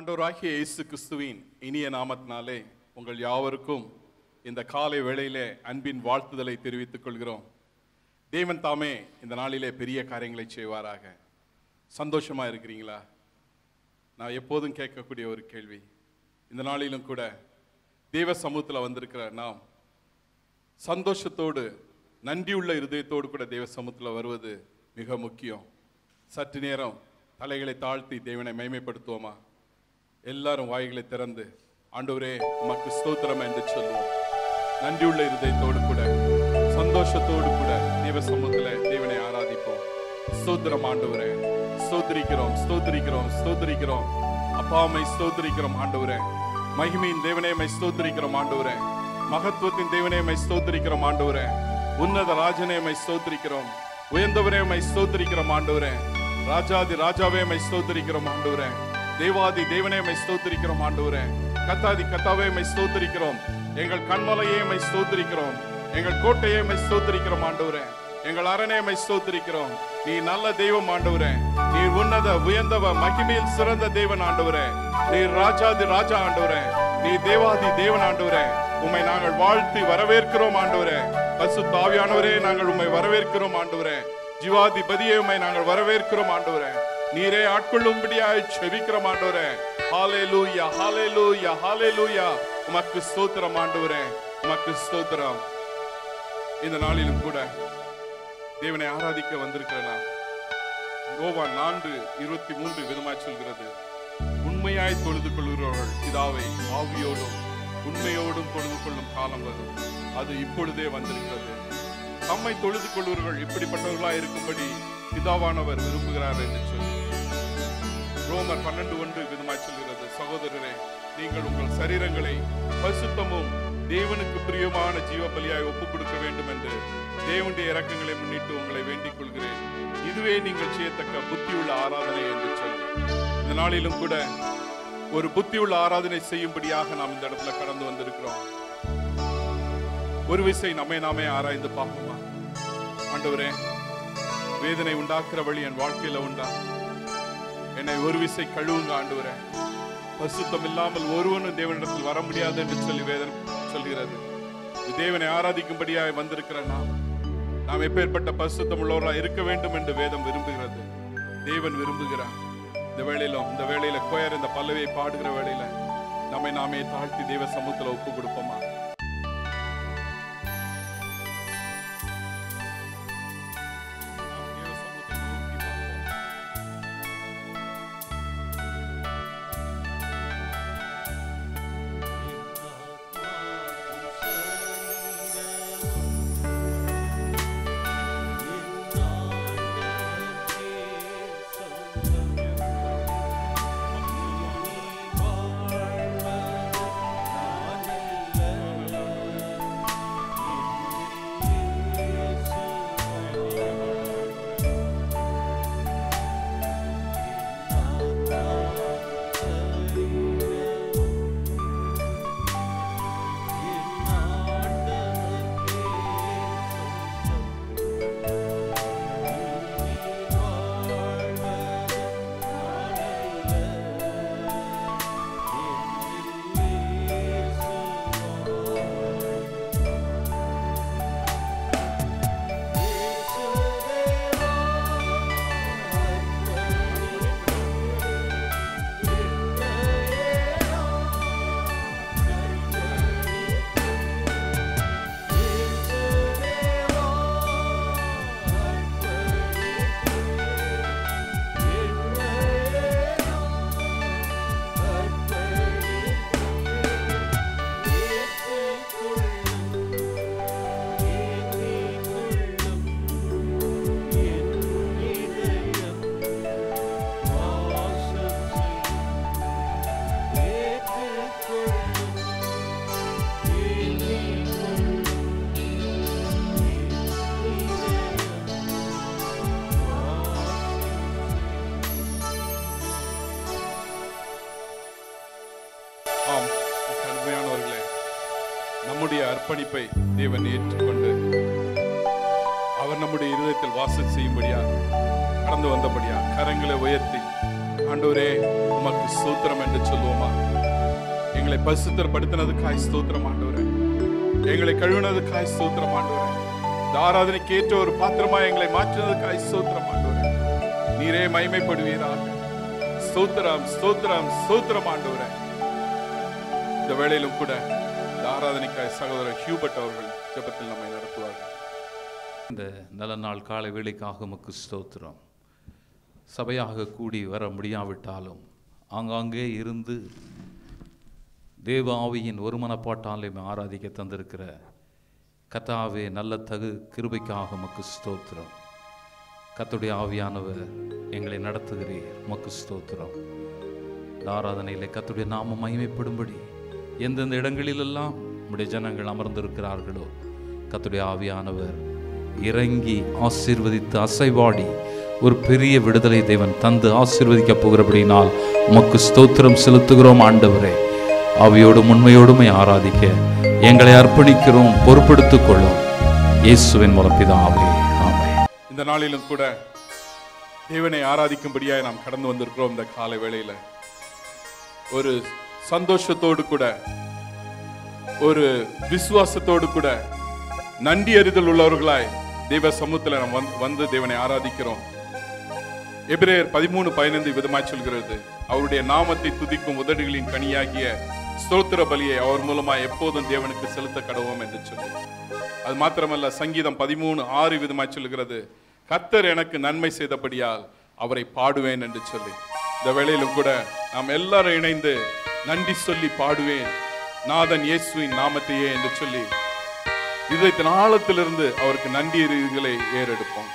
ஆண்டவராகிய இயேசு கிறிஸ்துவின் இனிய நாமத்தினாலே உங்கள் யாவருக்கும் இந்த காலை வேளையிலே அன்பின் வாழ்த்துதலை தெரிவித்துக் கொள்கிறோம் தேவன் தாமே இந்த நாளிலே பெரிய காரியங்களை செய்வாராக சந்தோஷமா இருக்கிறீங்களா நான் எப்போதும் கேட்கக்கூடிய ஒரு கேள்வி இந்த நாளிலும் கூட தேவ சமூகத்தில் வந்திருக்கிற நாம் சந்தோஷத்தோடு நன்றியுள்ள இருதயத்தோடு கூட தேவ சமூகத்தில் வருவது மிக முக்கியம் சற்று நேரம் தலைகளை தாழ்த்தி தேவனை மைமைப்படுத்துவோமா எல்லாரும் வாய்களை திறந்து ஆண்டவரே உமக்கு ஸ்தோத்திரம் என்று சொல்லுவோம் நன்றியுள்ள இருதயத்தோடு கூட சந்தோஷத்தோடு கூட தேவ சமூகத்தில் தேவனை ஆராதிப்போம் ஸ்தோத்திரம் ஆண்டவரே ஸ்தோத்திரிக்கிறோம் ஸ்தோத்திரிக்கிறோம் ஸ்தோத்திரிக்கிறோம் அப்பாமை ஸ்தோத்திரிக்கிறோம் ஆண்டவரே மகிமையின் தேவனே மை ஸ்தோத்திரிக்கிறோம் ஆண்டவரே மகத்துவத்தின் தேவனே மை ஸ்தோத்திரிக்கிறோம் ஆண்டவரே உன்னத ராஜனே மை ஸ்தோத்திரிக்கிறோம் உயர்ந்தவரே மை ஸ்தோத்திரிக்கிறோம் ஆண்டவரே ராஜாதி ராஜாவே மை ஸ்தோத்திரிக்கிறோம் ஆண்டவரே தேவாதி தேவனே மை ஸ்தோத்திரிக்கிறோம் ஆண்டவரே கத்தாதி கத்தாவே மை ஸ்தோத்திரிக்கிறோம் எங்கள் கண்மலையே மை ஸ்தோத்திரிக்கிறோம் எங்கள் கோட்டையை மை ஸ்தோத்திரிக்கிறோம் ஆண்டவரே எங்கள் அரணே மை ஸ்தோத்திரிக்கிறோம் நீ நல்ல தெய்வம் ஆண்டவரே நீ உன்னத உயர்ந்தவ மகிமையில் சிறந்த தேவன் ஆண்டவரே நீ ராஜாதி ராஜா ஆண்டவரே நீ தேவாதி தேவன் ஆண்டவரே உம்மை நாங்கள் வாழ்த்தி வரவேற்கிறோம் ஆண்டவரே பசு தாவியானவரே நாங்கள் உம்மை வரவேற்கிறோம் ஆண்டவரே ஜீவாதிபதியே உம்மை நாங்கள் வரவேற்கிறோம் ஆண்டவரே நீரே ஆட்கொள்ளும்படியாய் செபிக்கிறோம் ஆண்டவரே ஹalleluya ஹalleluya ஹalleluya உமக்கு ஸ்தோத்திரம் ஆண்டவரே உமக்கு ஸ்தோத்திரம் இந்த நாளிலும் கூட தேவனை ஆராதிக்க வந்திருக்கிறனா யோவான் நான்கு இருபத்தி மூன்று விதமாய் சொல்கிறது உண்மையாய் தொழுது கொள்கிறவர்கள் பிதாவை ஆவியோடும் உண்மையோடும் தொழுது கொள்ளும் காலம் வரும் அது இப்பொழுதே வந்திருக்கிறது தம்மை தொழுது கொள்வர்கள் இப்படிப்பட்டவர்களாய் இருக்கும்படி பிதாவானவர் விரும்புகிறார் என்று சொல்லி ரோமர் பன்னெண்டு ஒன்று விதமாய் சொல்கிறது சகோதரரே நீங்கள் உங்கள் சரீரங்களை பரிசுத்தமும் தேவனுக்கு பிரியமான ஜீவ பலியாய் ஒப்புக் கொடுக்க வேண்டும் என்று தேவனுடைய இரக்கங்களை முன்னிட்டு உங்களை வேண்டிக் கொள்கிறேன் இதுவே நீங்கள் செய்யத்தக்க புத்தியுள்ள ஆராதனை என்று சொல்லி இந்த நாளிலும் கூட ஒரு புத்தியுள்ள ஆராதனை செய்யும்படியாக நாம் இந்த இடத்துல கடந்து வந்திருக்கிறோம் ஒரு விசை நம்மை நாமே ஆராய்ந்து பார்ப்போமா ஆண்டவரே வேதனை உண்டாக்குற வழி என் வாழ்க்கையில உண்டா என்னை ஒரு விசை கழுவுங்க ஆண்டவரே பரிசுத்தம் இல்லாமல் ஒருவனும் தேவனிடத்தில் வர முடியாது என்று சொல்லி வேதம் சொல்கிறது தேவனை ஆராதிக்கும்படியாய் வந்திருக்கிற நாம் நாம் எப்பேற்பட்ட பரிசுத்தம் உள்ளவர்களாக இருக்க வேண்டும் என்று வேதம் விரும்புகிறது தேவன் விரும்புகிறார் இந்த வேளையிலும் இந்த வேளையில கோயர் இந்த பல்லவியை பாடுகிற வேளையில நம்மை நாமே தாழ்த்தி தேவ சமூகத்துல ஒப்பு கொடுப்போமா நாம் தேவ சமூகத்தை நோக்கி பார்ப்போம். ஆம் கடுமையானவர்களே நம்முடைய அர்ப்பணிப்பை தேவன் ஏற்றுக்கொண்டு அவர் நம்முடைய இருதயத்தில் வாசம் செய்யும்படியா கடந்து வந்தபடியா கரங்களை உயர்த்தி ஆண்டவரே உமக்கு ஸ்தோத்திரம் என்று சொல்லுவோமா எங்களை பரிசுத்தப்படுத்தினதுக்காய் ஸ்தோத்திரம் ஆண்டவரே எங்களை கழுவினதுக்காய் ஸ்தோத்திரம் ஆண்டவரே இந்த ஆராதனைக்கு ஏற்ற ஒரு பாத்திரமா எங்களை மாற்றினதுக்காய் ஸ்தோத்திரம் ஆண்டவரே நீரே மகிமைப்படுவீராக ஸ்தோத்திரம் ஸ்தோத்திரம் ஸ்தோத்திரம் ஆண்டவரே இந்த வேளையிலும் கூட இந்த ஆராதனைக்காய் சகோதரர் ஹியூபர்ட் அவர்கள் ஜெபத்தில் நம்மை நடத்துவார்கள் இந்த நல்ல நாள் காலை வேளைக்காக உமக்கு ஸ்தோத்திரம் சபையாக கூடி வர முடியாவிட்டாலும் ஆங்காங்கே இருந்து தேவ ஆவியின் ஒரு மனப்பாட்டாலே ஆராதிக்க தந்திருக்கிற கத்தாவே நல்ல தகு கிருபைக்காக உமக்கு ஸ்தோத்திரம் கத்துடைய ஆவியானவர் எங்களை நடத்துகிறீர் உமக்கு ஸ்தோத்திரம் இந்த ஆராதனையிலே கத்துடைய நாமம் மகிமைப்படும்படி எந்தெந்த இடங்களிலெல்லாம் நம்முடைய ஜனங்கள் அமர்ந்திருக்கிறார்களோ கத்துடைய ஆவியானவர் இறங்கி ஆசீர்வதித்து அசைவாடி ஒரு பெரிய விடுதலை தேவன் தந்து ஆசீர்வதிக்க போகிறபடினால் உமக்கு ஸ்தோத்திரம் செலுத்துகிறோம் ஆண்டவரே ஆவியோடும் உண்மையோடுமை ஆராதிக்க எங்களை அர்ப்பணிக்கிறோம் பொறுப்பெடுத்துக் கொள்ளும் இயேசுவின் மூலப்பிதாவே ஆமென் இந்த நாளிலும் கூட தேவனை ஆராதிக்கும்படியாய் நாம் கடந்து வந்திருக்கிறோம் இந்த காலை வேளையில ஒரு சந்தோஷத்தோடு கூட ஒரு விசுவாசத்தோடு கூட நன்றி அறிதல் உள்ளவர்களாய் தெய்வ சமூகத்தில் நாம் வந்து- வந்து தேவனை ஆராதிக்கிறோம் எபிரேயர் பதிமூணு பதினைந்து விதமாய் சொல்கிறது அவருடைய நாமத்தை துதிக்கும் உதடுகளின் கனியாகிய ஸ்தோத்திர பலியை அவர் மூலமா எப்போதும் தேவனுக்கு செலுத்த கடவோம் என்று சொல்லி அது மாத்திரமல்ல சங்கீதம் பதிமூணு ஆறு விதமாய் சொல்கிறது கர்த்தர் எனக்கு நன்மை செய்தபடியால் அவரை பாடுவேன் என்று சொல்லி இந்த வேளையிலும் கூட நாம் எல்லாரும் இணைந்து நன்றி சொல்லி பாடுவேன் நாதன் இயேசுவின் நாமத்தையே என்று சொல்லி இதயத்தின் ஆழத்திலிருந்து அவருக்கு நன்றி எறிகளை ஏறெடுப்போம்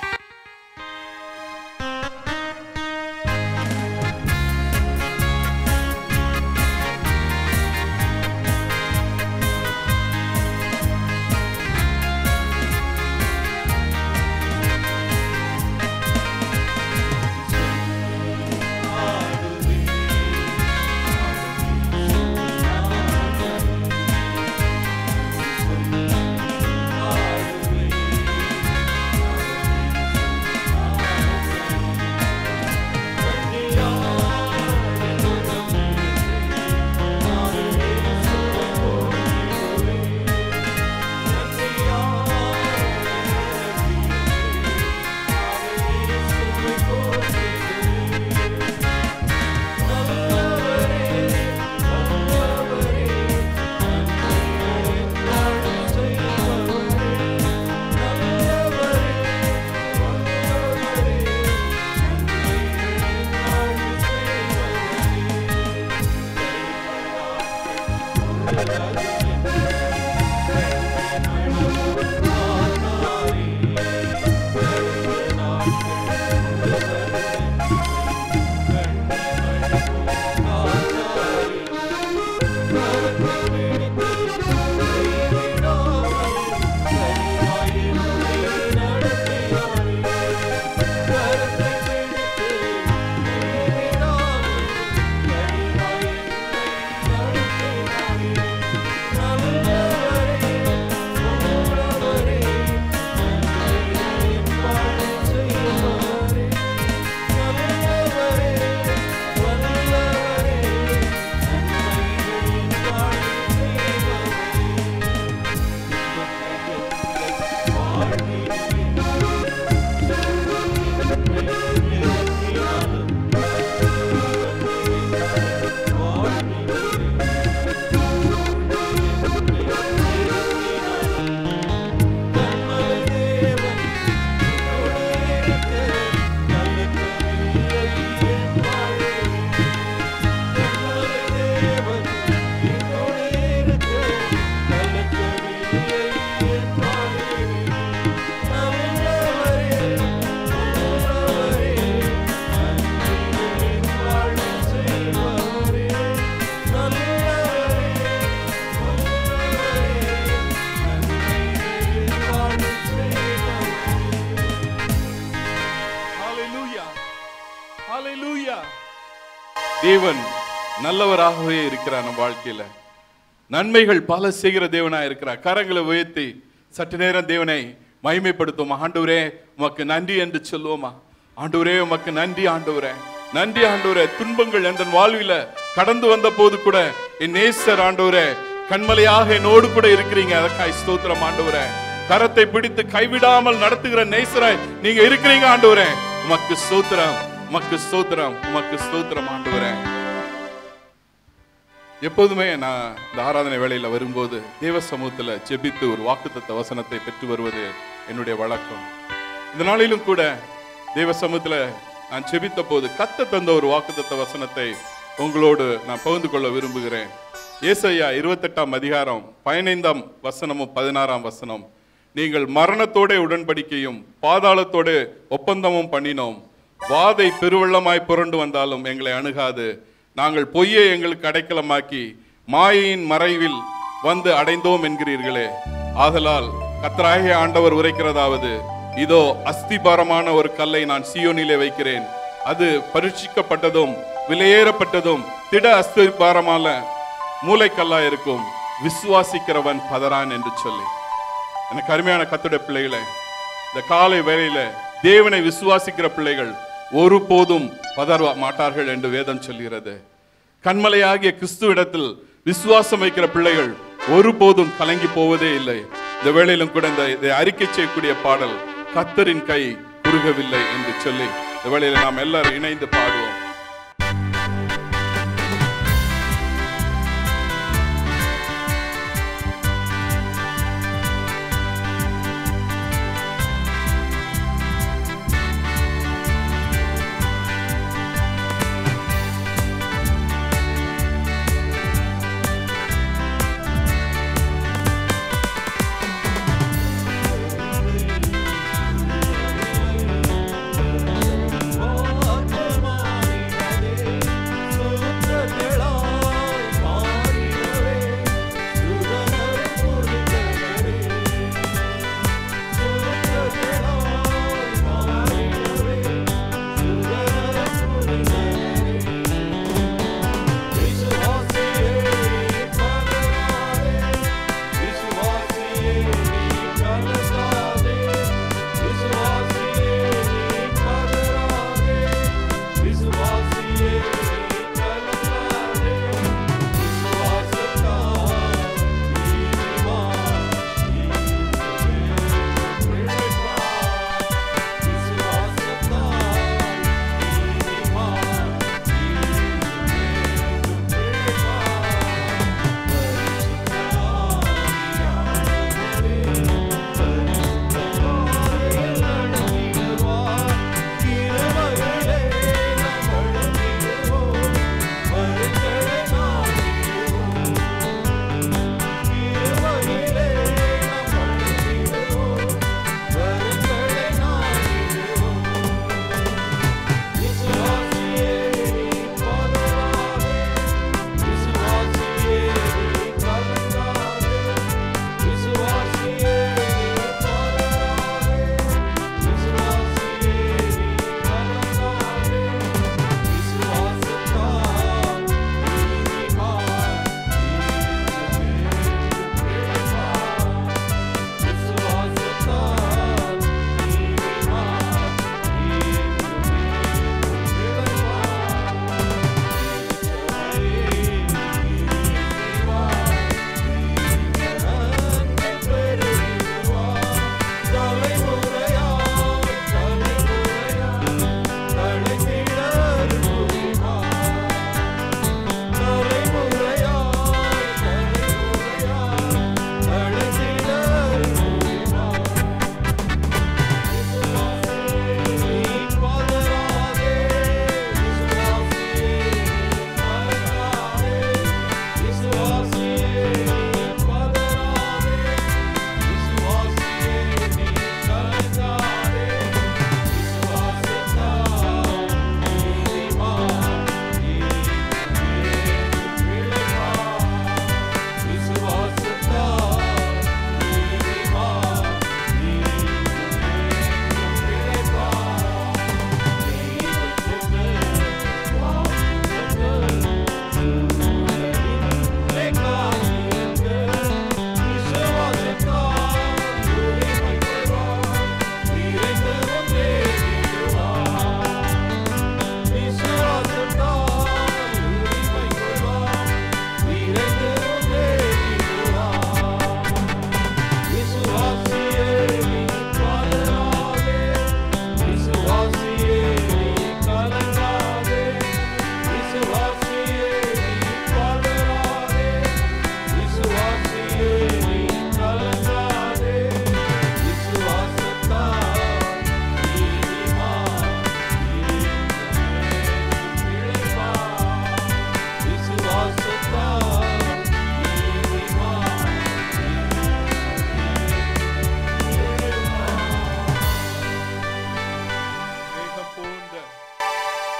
Hallelujah. Hallelujah. தேவன் நல்லவராகவே இருக்கிறார் நம் வாழ்க்கையில நன்மைகள் பல செய்கிற தேவனா இருக்கிறார் கரங்களை உயர்த்தி சற்று நேரம் தேவனை மகிமைப்படுத்தும் ஆண்டவரே உமக்கு நன்றி என்று சொல்லுவோமா ஆண்டவரே உமக்கு நன்றி ஆண்டவரே நன்றி ஆண்டவரே துன்பங்கள் எந்த வாழ்வில கடந்து வந்த போது கூட என் நேசர் ஆண்டவரே கண்மலையாக என்னோடு கூட இருக்கிறீங்க அதற்காய் ஸ்தோத்திரம் ஆண்டவரே கரத்தை பிடித்து கைவிடாமல் நடத்துகிற நேசராய் நீங்க இருக்கிறீங்க ஆண்டவரே உமக்கு ஸ்தோத்திரம் உமக்கு ஸ்தோத்திரம் உமக்கு ஸ்தோத்திரம் ஆண்டவரே எப்போதுமே நான் இந்த ஆராதனை வேளையில வரும்போது தேவ சமூகத்துல ஜெபித்து ஒரு வாக்குத்தத்த வசனத்தை பெற்று வருவது என்னுடைய வழக்கம் இந்த நாளிலும் கூட தேவ சமூகத்துல நான் ஜெபித்த போது கத்த தந்த ஒரு வாக்குத்தத்த வசனத்தை உங்களோடு நான் பகிர்ந்து கொள்ள விரும்புகிறேன் ஏசையா இருபத்தெட்டாம் அதிகாரம் பதினைந்தாம் வசனமும் பதினாறாம் வசனம் நீங்கள் மரணத்தோட உடன்படிக்கையும் பாதாளத்தோட ஒப்பந்தமும் பண்ணினோம் வாதை பெருவெள்ளமாய் புரண்டு வந்தாலும் எங்களை அணுகாது நாங்கள் பொய்யை எங்களுக்கு அடைக்கலமாக்கி மாயையின் மறைவில் வந்து அடைந்தோம் என்கிறீர்களே ஆதலால் கத்தராகிய ஆண்டவர் உரைக்கிறதாவது இதோ அஸ்திபாரமான ஒரு கல்லை நான் சியோனிலே வைக்கிறேன் அது பரீட்சிக்கப்பட்டதும் விலையேறப்பட்டதும் திட அஸ்திபாரமான மூளைக்கல்லா இருக்கும் விசுவாசிக்கிறவன் பதறான் என்று சொல்லி எனக்கு அருமையான கத்துடைய பிள்ளைகளே இந்த காலை வேளையில தேவனை விசுவாசிக்கிற பிள்ளைகள் ஒருபோதும் பதற மாட்டார்கள் என்று வேதம் சொல்கிறது கண்மலையாகிய கிறிஸ்துவிடத்தில் விசுவாசம் வைக்கிற பிள்ளைகள் ஒருபோதும் கலங்கி போவதே இல்லை இந்த வேளையிலும் கூட இந்த இதை அறிக்கை செய்யக்கூடிய பாடல் கத்தரின் கை குறுகவில்லை என்று சொல்லி இந்த வேளையில நாம் எல்லாரும் இணைந்து பாடுவோம் வாக்குமானி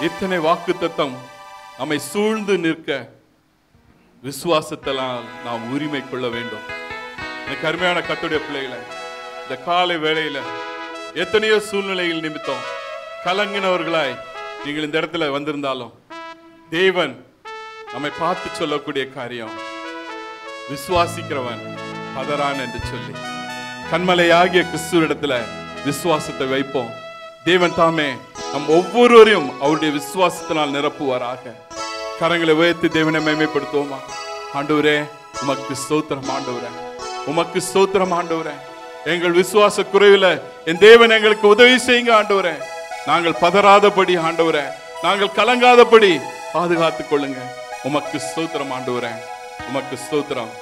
இத்தனை வாக்கு தத்தம் நம்மை சூழ்ந்து நிற்க விசுவாசத்தெல்லாம் நாம் உரிமை கொள்ள வேண்டும் இந்த கருமையான கத்துடைய பிள்ளைகளை இந்த காலை வேளையில எத்தனையோ சூழ்நிலைகள் நிமித்தம் கலங்கினவர்களாய் நீங்கள் இந்த இடத்துல வந்திருந்தாலும் தேவன் நம்மை பார்த்து சொல்லக்கூடிய காரியம் விசுவாசிக்கிறவன் பதறான் என்று சொல்லி கண்மலையாகிய கிறிஸ்துவிடத்துல விசுவாசத்தை வைப்போம் தேவன் தாமே நம் ஒவ்வொருவரையும் அவருடைய விசுவாசத்தினால் நிரப்புவாராக கரங்களை உயர்த்தி தேவனை மேம்படுத்துவோமா ஆண்டவரே உமக்கு ஸ்தோத்திரம் ஆண்டவரே உமக்கு ஸ்தோத்திரம் ஆண்டவரே எங்கள் விசுவாச குறைவில என் தேவன் எங்களுக்கு உதவி செய்யுங்க ஆண்டவரே நாங்கள் பதறாதபடி ஆண்டவரே நாங்கள் கலங்காதபடி பாதுகாத்துக் கொள்ளுங்க உமக்கு ஸ்தோத்திரம் ஆண்டவரே உமக்கு ஸ்தோத்திரம்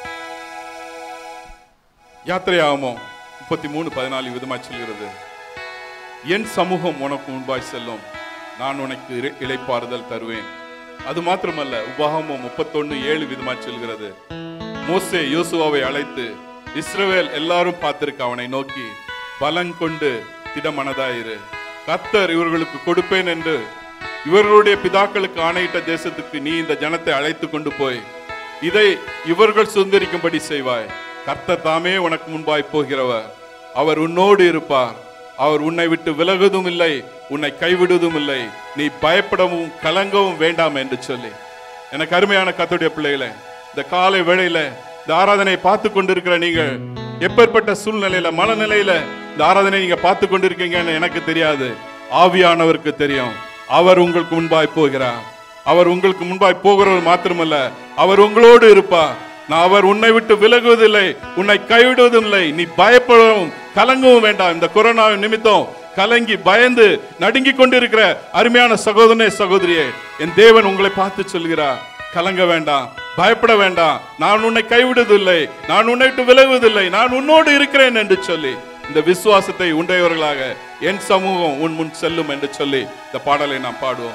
யாத்திரையாகமோ முப்பத்தி மூணு பதினாலு விதமா சொல்கிறது என் சமூகம் உனக்கு முன்பாய் செல்லும் நான் உனக்கு இறை- இளைப்பாறுதல் தருவேன் அது மாத்திரமல்ல உபாகமம் முப்பத்தொன்னு ஏழு விதமா சொல்கிறது மோசே யோசுவாவை அழைத்து இஸ்ரவேல் எல்லாரும் பார்த்திருக்க அவனை நோக்கி பலன் கொண்டு திடமனதாயிரு கத்தர் இவர்களுக்கு கொடுப்பேன் என்று இவர்களுடைய பிதாக்களுக்கு ஆணையிட்ட தேசத்துக்கு நீ இந்த ஜனத்தை அழைத்து கொண்டு போய் இதை இவர்கள் சுதந்திரிக்கும்படி செய்வாய் கர்த்தர் தாமே உனக்கு முன்பாய் போகிறவர் அவர் உன்னோடு இருப்பார் அவர் உன்னை விட்டு விலகுவதும் இல்லை உன்னை கைவிடுவதும் இல்லை நீ பயப்படவும் கலங்கவும் வேண்டாம் என்று சொல்லி எனக்கு அருமையான கத்துடைய பிள்ளைகளே இந்த காலை வேளையில இந்த ஆராதனையை பார்த்து கொண்டிருக்கிற நீங்கள் எப்பேற்பட்ட சூழ்நிலையில மனநிலையில இந்த ஆராதனை நீங்க பார்த்து கொண்டிருக்கீங்கன்னு எனக்கு தெரியாது ஆவியானவருக்கு தெரியும் அவர் உங்களுக்கு முன்பாய் போகிறார் அவர் உங்களுக்கு முன்பாய் போகிறவர் மாத்திரமல்ல அவர் உங்களோடு இருப்பார் நான் அவர் உன்னை விட்டு விலகுவதில்லை உன்னை கைவிடுவதும் இல்லை நீ பயப்படவும் கலங்கவும் வேண்டாம் இந்த கொரோனா நிமித்தம் கலங்கி பயந்து நடுங்கி கொண்டிருக்கிற அருமையான சகோதரனே சகோதரியே என் தேவன் உங்களை பார்த்து சொல்கிறார் கலங்க வேண்டாம் பயப்பட வேண்டாம் நான் உன்னை கைவிடுவதில்லை நான் உன்னை விட்டு விலகுவதில்லை நான் உன்னோடு இருக்கிறேன் என்று சொல்லி இந்த விசுவாசத்தை உண்டையவர்களாக என் சமூகம் உன் முன் செல்லும் என்று சொல்லி இந்த பாடலை நாம் பாடுவோம்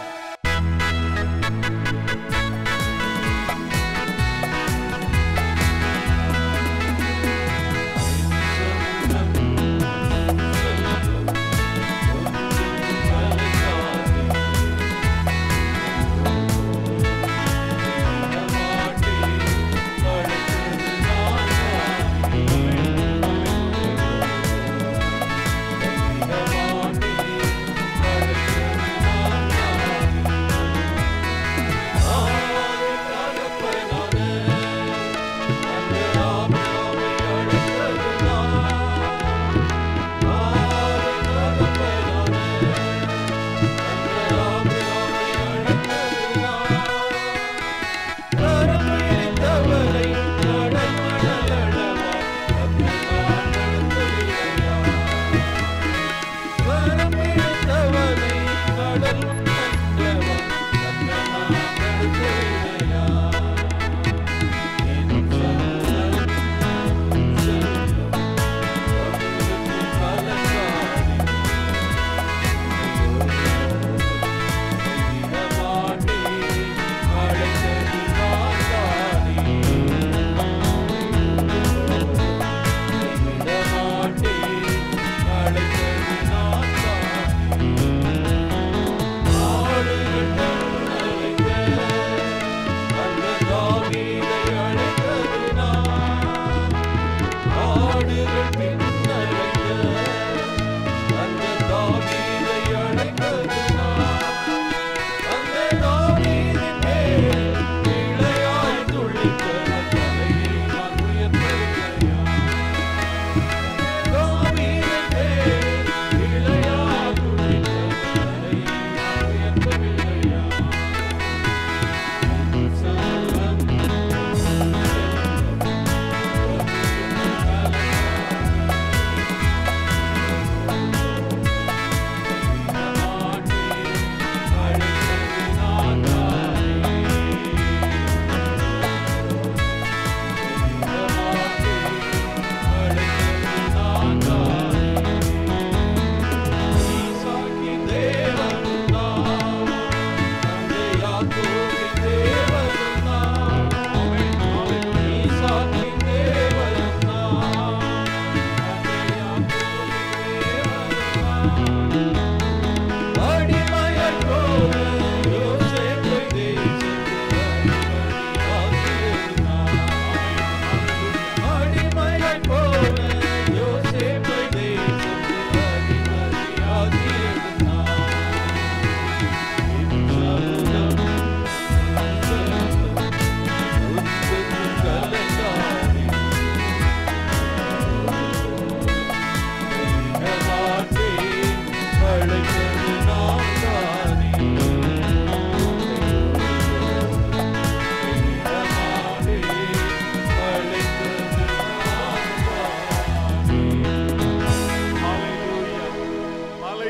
Thank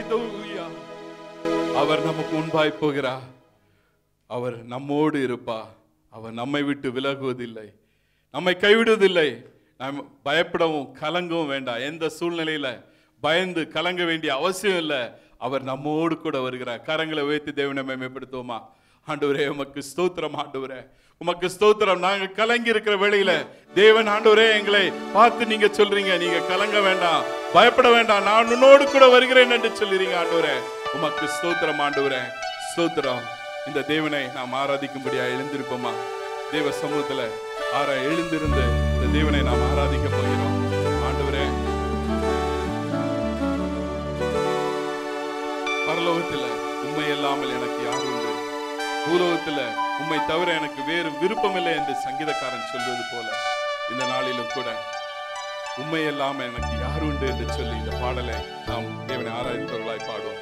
ஹalleluya அவர் நமக்கு முன்பாய் போகிறார் அவர் நம்மோடு இருப்பா அவர் நம்மை விட்டு விலகுவதில்லை நம்மை கைவிடுவதில்லை நாம் பயப்படவும் கலங்கவும் வேண்டாம் எந்த சூழ்நிலையில பயந்து கலங்க வேண்டிய அவசியம் இல்லை அவர் நம்மோடு கூட வருகிறார் கரங்களை உயர்த்தி தேவனை மேம்படுத்துவோமா ஆண்டவரே உமக்கு ஸ்தோத்திரம் ஆண்டவரே உமக்கு ஸ்தோத்திரம் நாங்க கலங்கி இருக்கிற வேளையில தேவன் ஆண்டவரே எங்களை பார்த்து நீங்க சொல்றீங்க நீங்க கலங்க வேண்டாம் பயப்பட வேண்டாம் நான் உன்னோடு கூட வருகிறேன் என்று சொல்லுறீங்க ஆண்டவரே உமக்கு ஸ்தோத்திரம் ஆண்டவரே ஸ்தோத்திரம் இந்த தேவனை நாம் ஆராதிக்கும்படியா எழுந்திருப்போமா தேவ சமூகத்துல ஆற எழுந்திருந்து இந்த தேவனை நாம் ஆராதிக்க போகிறோம் ஆண்டவரே பரலோகத்துல உண்மை இல்லாமல் எனக்கு யார் உண்டு பூலோகத்துல உண்மை தவிர எனக்கு வேறு விருப்பமில்லை என்று சங்கீதக்காரன் சொல்வது போல இந்த நாளிலும் கூட உண்மை இல்லாம எனக்கு யார் உண்டு என்று சொல்லி இந்த பாடலை நாம் தேவனை ஆராய்ந்தவர்களாய் பாடுவோம்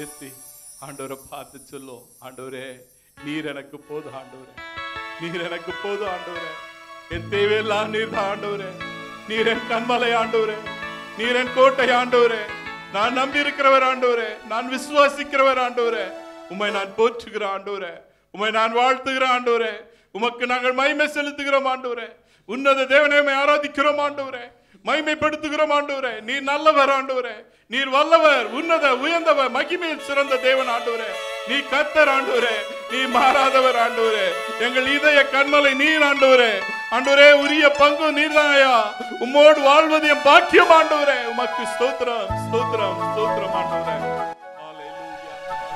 உயர்த்தி ஆண்டவரை பார்த்து சொல்லும் ஆண்டவரே நீர் எனக்கு போதும் ஆண்டவரே நீர் எனக்கு போதும் ஆண்டவரே என் தேவையெல்லாம் நீர் தான் ஆண்டவரே நீர் என் கண்மலை ஆண்டவரே நீர் என் கோட்டை ஆண்டவரே நான் நம்பி இருக்கிறவர் ஆண்டவரே நான் விசுவாசிக்கிறவர் ஆண்டவரே உம்மை நான் போற்றுகிற ஆண்டவரே உம்மை நான் வாழ்த்துகிற ஆண்டவரே உமக்கு நாங்கள் மகிமை செலுத்துகிறோம் ஆண்டவரே உன்னத தேவனை உம்மை ஆராதிக்கிறோம் ஆண்டவரே மகிமைப்படுத்துகிறோம் ஆண்டவரே நீர் நல்லவர் ஆண்டவரே நீர் வல்லவர் உன்னத உயர்ந்தவர் மகிமையில் சிறந்த தேவன் ஆண்டவரே நீ கத்தர் ஆண்டவரே நீ மாறாதவர் ஆண்டவரே எங்கள் இதய கண்மலை நீர் ஆண்டவரே ஆண்டவரே உரிய பங்கு நீர்தாயா உம்மோடு வாழ்வது என் பாக்கியம் ஆண்டவரே உமக்கு ஸ்தோத்திரம் ஸ்தோத்திரம் ஸ்தோத்திரம் ஆண்டவரே Hallelujah.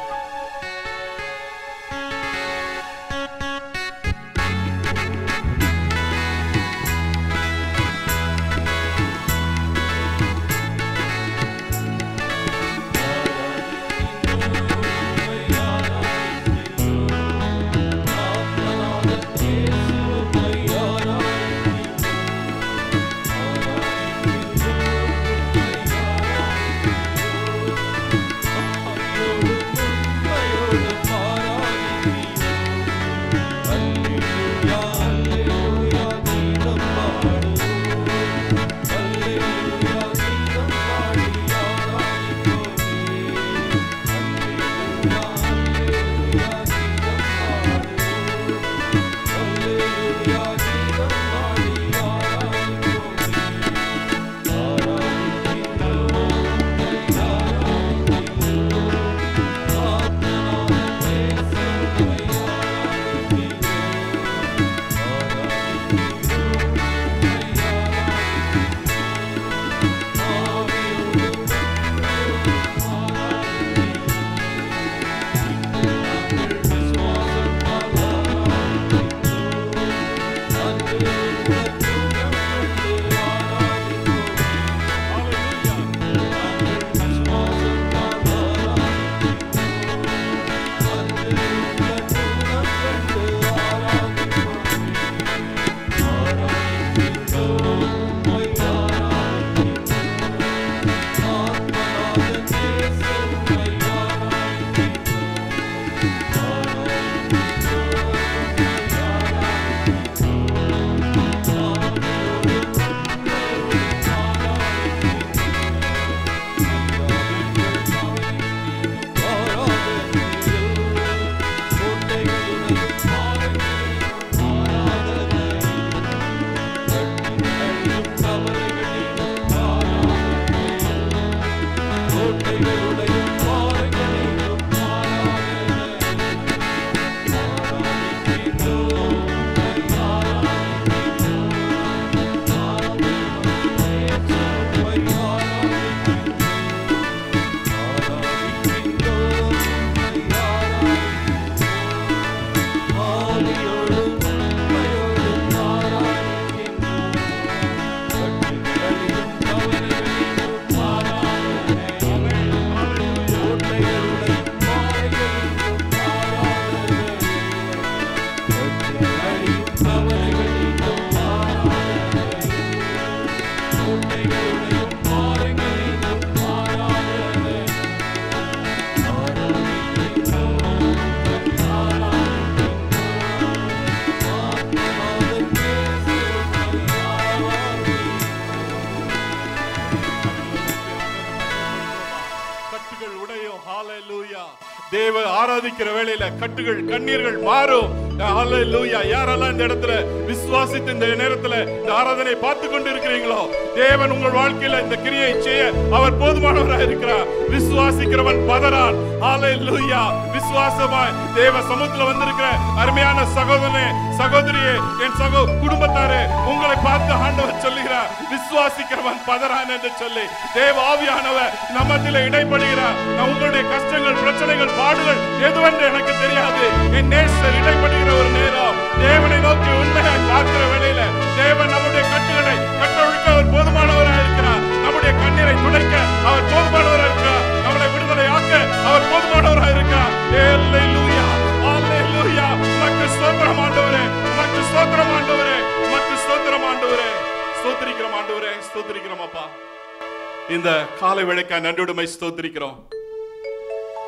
கட்டுகள் உடையும் ஹalleluya தேவ ஆராதிக்கிற வேளையில கட்டுகள் கண்ணீர்கள் மாறும் ஹalleluya யாரெல்லாம் இந்த இடத்துல விசுவாசித்து இந்த நேரத்துல இந்த ஆராதனை பார்த்து கொண்டு இருக்கிறீங்களோ தேவன் உங்கள் வாழ்க்கையில இந்த கிரியை செய்ய அவர் போதுமானவராக இருக்கிறார் விசுவாசிக்கிறவன் பதறான் ஹalleluya விசுவாசமாய் தேவ சமூகத்துல வந்திருக்கிற அருமையான சகோதரனே சகோதரியே என் சகோ குடும்பத்தாரே உங்களை பார்த்து ஆண்டவர் சொல்லுகிறார் விசுவாசிக்கிறவன் பதறான் என்று சொல்லி தேவ ஆவியானவர் நம்மத்தில இடைப்படுகிறார் நான் உங்களுடைய கஷ்டங்கள் பிரச்சனைகள் பாடுகள் எதுவென்று எனக்கு தெரியாது என் நேசர் இடைப்படுகிற ஒரு நேரம் தேவனை நோக்கி உண்மையாய் பார்க்கிற வேளையில தேவன் நம்முடைய கட்டுகளை கட்டொழுக்க அவர் போதுமானவராக இருக்கிறார் நம்முடைய கண்ணீரை துடைக்க அவர் போதுமானவராக இருக்கிறார் நம்மளை விடுதலையாக்க அவர் போதுமானவராக இருக்கிறார் அல்லேலூயா அல்லேலூயா உமக்கு ஸ்தோத்திரம் ஆண்டவரே உமக்கு ஸ்தோத்திரம் ஆண்டவரே உமக்கு ஸ்தோத்திரம் ஆண்டவரே ஸ்தோத்திரிக்கிறோம் ஆண்டவரே ஸ்தோத்திரிக்கிறோம் அப்பா இந்த காலை வேளைக்காய் நன்றியுடைமை ஸ்தோத்திரிக்கிறோம்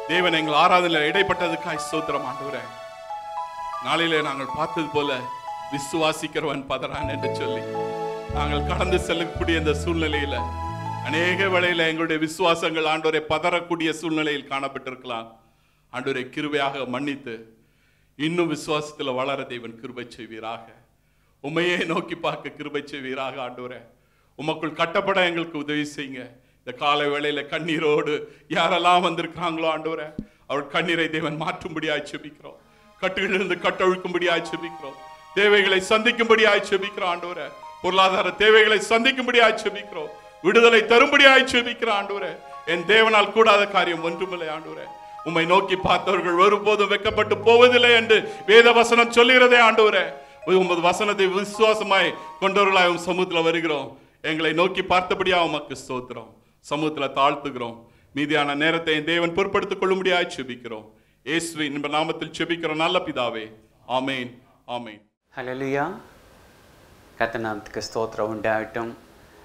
தேவன் எங்கள் ஆராதனையில் இடைப்பட்டதுக்காய் ஸ்தோத்திரம் ஆண்டவரே நாளிலே நாங்கள் பார்த்தது போல விசுவாசிக்கிறவன் பதறான் என்று சொல்லி நாங்கள் கடந்து செல்லக்கூடிய இந்த சூழ்நிலையில அநேக வேளையில எங்களுடைய விசுவாசங்கள் ஆண்டவரை பதறக்கூடிய சூழ்நிலையில் காணப்பட்டிருக்கலாம் ஆண்டவரை கிருபையாக மன்னித்து இன்னும் விசுவாசத்தில் வளர தேவன் கிருபை செய்வீராக உண்மையே நோக்கி பார்க்க கிருபை செய்வீராக ஆண்டவரே உமக்குள் கட்டப்பட எங்களுக்கு உதவி செய்யுங்க இந்த காலை வேளையில கண்ணீரோடு யாரெல்லாம் வந்திருக்கிறாங்களோ ஆண்டவரே அவள் கண்ணீரை தேவன் மாற்றும்படியாய் செபிக்கிறோம் கட்டுகளிலிருந்து கட்டொழுக்கும்படியாய் செபிக்கிறோம் தேவைகளை சந்திக்கும்படியாய் செபிக்கிறோம் ஆண்டவரே பொருளாதார தேவைகளை சந்திக்கும்படியாய் செபிக்கிறோம் விடுதலை தரும்படியாய் செபிக்கிறோம் ஆண்டவரே என் தேவனால் கூடாத காரியம் ஒன்றுமில்லை ஆண்டவரே உம்மை நோக்கி பார்த்தவர்கள் ஒருபோதும் வெக்கப்பட்டு போவதில்லை என்று வேத வசனம் சொல்லுகிறதே ஆண்டவரே உமது வசனத்தை விசுவாசமாய் கொண்டவர்களாய் உம் சமூகத்தில் வருகிறோம் எங்களை நோக்கி பார்த்தபடியா உமக்கு ஸ்தோத்திரம் சமூகத்துல தாழ்த்துகிறோம் மீதியான நேரத்தை என் தேவன் பொறுப்படுத்திக் கொள்ளும்படியாய் செபிக்கிறோம் இயேசுவின் இன்ப நாமத்தில் செபிக்கிறோம் நல்ல பிதாவே ஆமேன் ஆமேன் ஹலலுயா கத்தநாமத்துக்கு ஸ்தோத்திரம் உண்டாகட்டும்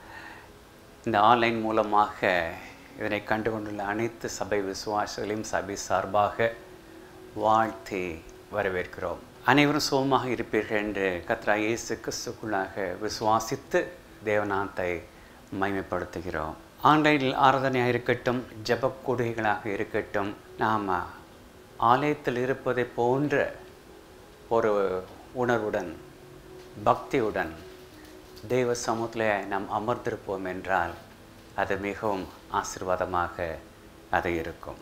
இந்த ஆன்லைன் மூலமாக இதனை கண்டு கொண்டுள்ள அனைத்து சபை விசுவாசிகளையும் சபை சார்பாக வாழ்த்தி வரவேற்கிறோம் அனைவரும் சுகமாக இருப்பீர்கள் என்று கத்ரா இயேசு கிறிஸ்துக்குள்ளாக விசுவாசித்து தேவநாத்தை மைமைப்படுத்துகிறோம் ஆன்லைனில் ஆராதனையாக இருக்கட்டும் ஜெபக் கூடுகைகளாக இருக்கட்டும் நாம் ஆலயத்தில் இருப்பதை போன்ற ஒரு உணர்வுடன் பக்தியுடன் தெய்வ சமூகத்தில் நாம் அமர்ந்திருப்போம் என்றால் அது மிகவும் ஆசீர்வாதமாக அது இருக்கும்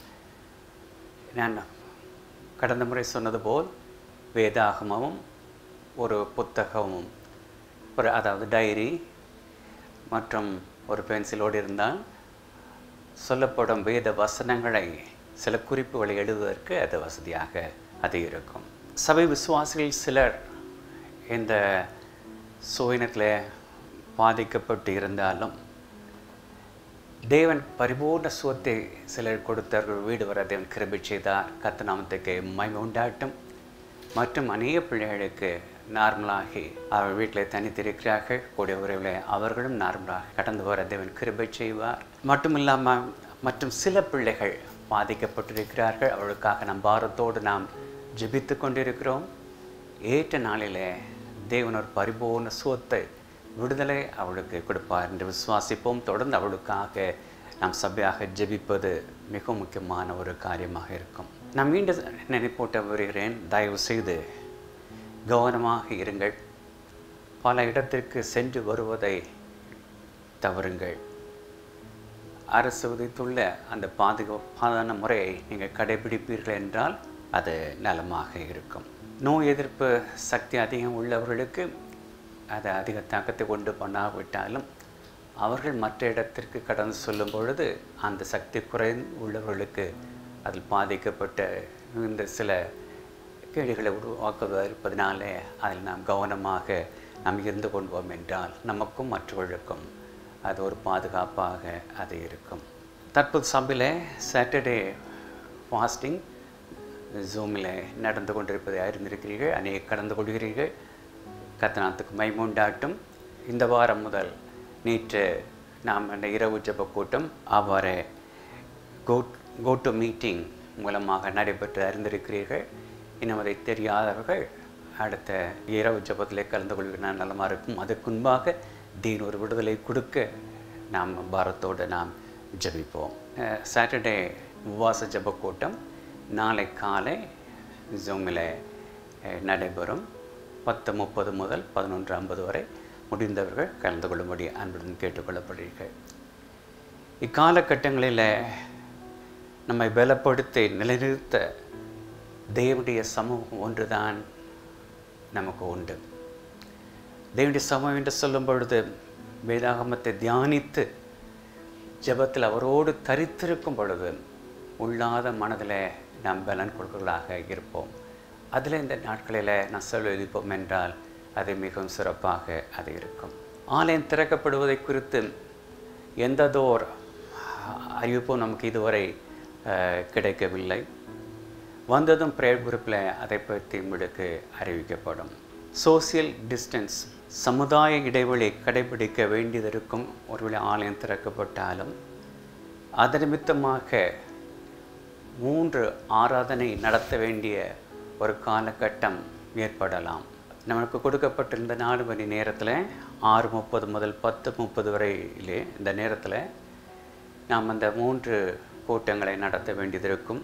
நான் கடந்த முறை சொன்னது போல் வேதாகமமும் ஒரு புத்தகமும் ஒரு அதாவது டைரி மற்றும் ஒரு பென்சிலோடு இருந்தால் சொல்லப்படும் வேத வசனங்களை சில குறிப்புகளை எழுதுவதற்கு அது வசதியாக அது இருக்கும் சபை விசுவாசிகள் சிலர் இந்த சுயினத்தில் பாதிக்கப்பட்டு இருந்தாலும் தேவன் பரிபூர்ண சுவத்தை சிலர் கொடுத்தார்கள் வீடு வர தேவன் கிருபை செய்தார் கத்தநாமத்துக்கு மகிமை உண்டாட்டும் மற்றும் அநேக பிள்ளைகளுக்கு நார்மலாகி அவர் வீட்டில் தனித்திருக்கிறார்கள் கூடிய உறவில் அவர்களும் நார்மலாக கடந்து வர தேவன் கிருபை செய்வார் மட்டும் இல்லாமல் மற்றும் சில பிள்ளைகள் பாதிக்கப்பட்டிருக்கிறார்கள் அவர்களுக்காக நம் பாரத்தோடு நாம் ஜெபித்து கொண்டிருக்கிறோம் ஏற்ற நாளிலே தேவன் ஒரு பரிபூர்ண சுவத்தை விடுதலை அவளுக்கு கொடுப்பார் என்று விசுவாசிப்போம் தொடர்ந்து அவளுக்காக நாம் சபையாக ஜெபிப்பது மிக முக்கியமான ஒரு காரியமாக இருக்கும் நான் மீண்டும் நினைப்பூட்ட வருகிறேன் தயவு செய்து கவனமாக இருங்கள் பல இடத்திற்கு சென்று வருவதை தவறுங்கள் அரசு விதித்துள்ள அந்த பாதுகாப்பான முறையை நீங்கள் கடைபிடிப்பீர்கள் என்றால் அது நலமாக இருக்கும் நோய் எதிர்ப்பு சக்தி அதிகம் உள்ளவர்களுக்கு அது அதிக தாக்கத்தை கொண்டு பண்ணாவிட்டாலும் அவர்கள் மற்ற இடத்திற்கு கடந்து செல்லும் பொழுது அந்த சக்தி குறைந்து உள்ளவர்களுக்கு அதில் பாதிக்கப்பட்ட இந்த சில கேடுகளை உருவாக்குவதாக இருப்பதனாலே அதில் நாம் கவனமாக நாம் இருந்து கொள்வோம் என்றால் நமக்கும் மற்றவர்களுக்கும் அது ஒரு பாதுகாப்பாக அது இருக்கும் தற்போது சபையில் சாட்டர்டே ஃபாஸ்டிங் ஜூமில் நடந்து கொண்டிருப்பதை அறிந்திருக்கிறீர்கள் அநேக கடந்து கொள்கிறீர்கள் கத்தனாத்துக்கு மைமுண்டாட்டும் இந்த வாரம் முதல் நேற்று நாம் அந்த இரவு ஜெப கூட்டம் அவ்வாறு கோ கோ டு மீட்டிங் மூலமாக நடைபெற்று அறிந்திருக்கிறீர்கள் இன்னும் அதை தெரியாதவர்கள் அடுத்த இரவு ஜெபத்திலே கலந்து கொள்கிறார் நலமாக இருக்கும் அதுக்கு முன்பாக தீன் ஒரு விடுதலை கொடுக்க நாம் பாரத்தோடு நாம் ஜெபிப்போம் சாட்டர்டே உபவாச ஜெப கூட்டம் நாளை காலை ஜூமில் நடைபெறும் பத்து முப்பது முதல் பதினொன்று ஐம்பது வரை முடிந்தவர்கள் கலந்து கொள்ளும்படி அன்புடன் கேட்டுக்கொள்ளப்படுகிறீர்கள் இக்காலகட்டங்களில் நம்மை பலப்படுத்தி நிலைநிறுத்த தேவனுடைய சமூகம் ஒன்றுதான் நமக்கு உண்டு தேவனுடைய சமூகம் என்று சொல்லும் பொழுது வேதாகமத்தை தியானித்து ஜெபத்தில் அவரோடு தரித்திருக்கும் பொழுது உள்ளாத மனதில் நாம் பலன் கொடுக்கலாக இருப்போம் அதில் இந்த நாட்களில் நான் செலவழிப்போம் என்றால் அது மிகவும் சிறப்பாக அது இருக்கும் ஆலயம் திறக்கப்படுவதை குறித்து எந்ததோர் அறிவிப்பும் நமக்கு இதுவரை அஹ், கிடைக்கவில்லை வந்ததும் ப்ரேயர் குரூப்பில் அதை பற்றி உங்களுக்கு அறிவிக்கப்படும் சோசியல் டிஸ்டன்ஸ் சமுதாய இடைவெளி கடைபிடிக்க வேண்டியது இருக்கும் ஒருவேளை ஆலயம் திறக்கப்பட்டாலும் அது நிமித்தமாக மூன்று ஆராதனை நடத்த வேண்டிய ஒரு காலகட்டம் ஏற்படலாம் நமக்கு கொடுக்கப்பட்டிருந்த நாலு மணி நேரத்தில் ஆறு முப்பது முதல் பத்து முப்பது வரையிலே இந்த நேரத்தில் நாம் அந்த மூன்று கூட்டங்களை நடத்த வேண்டியது இருக்கும்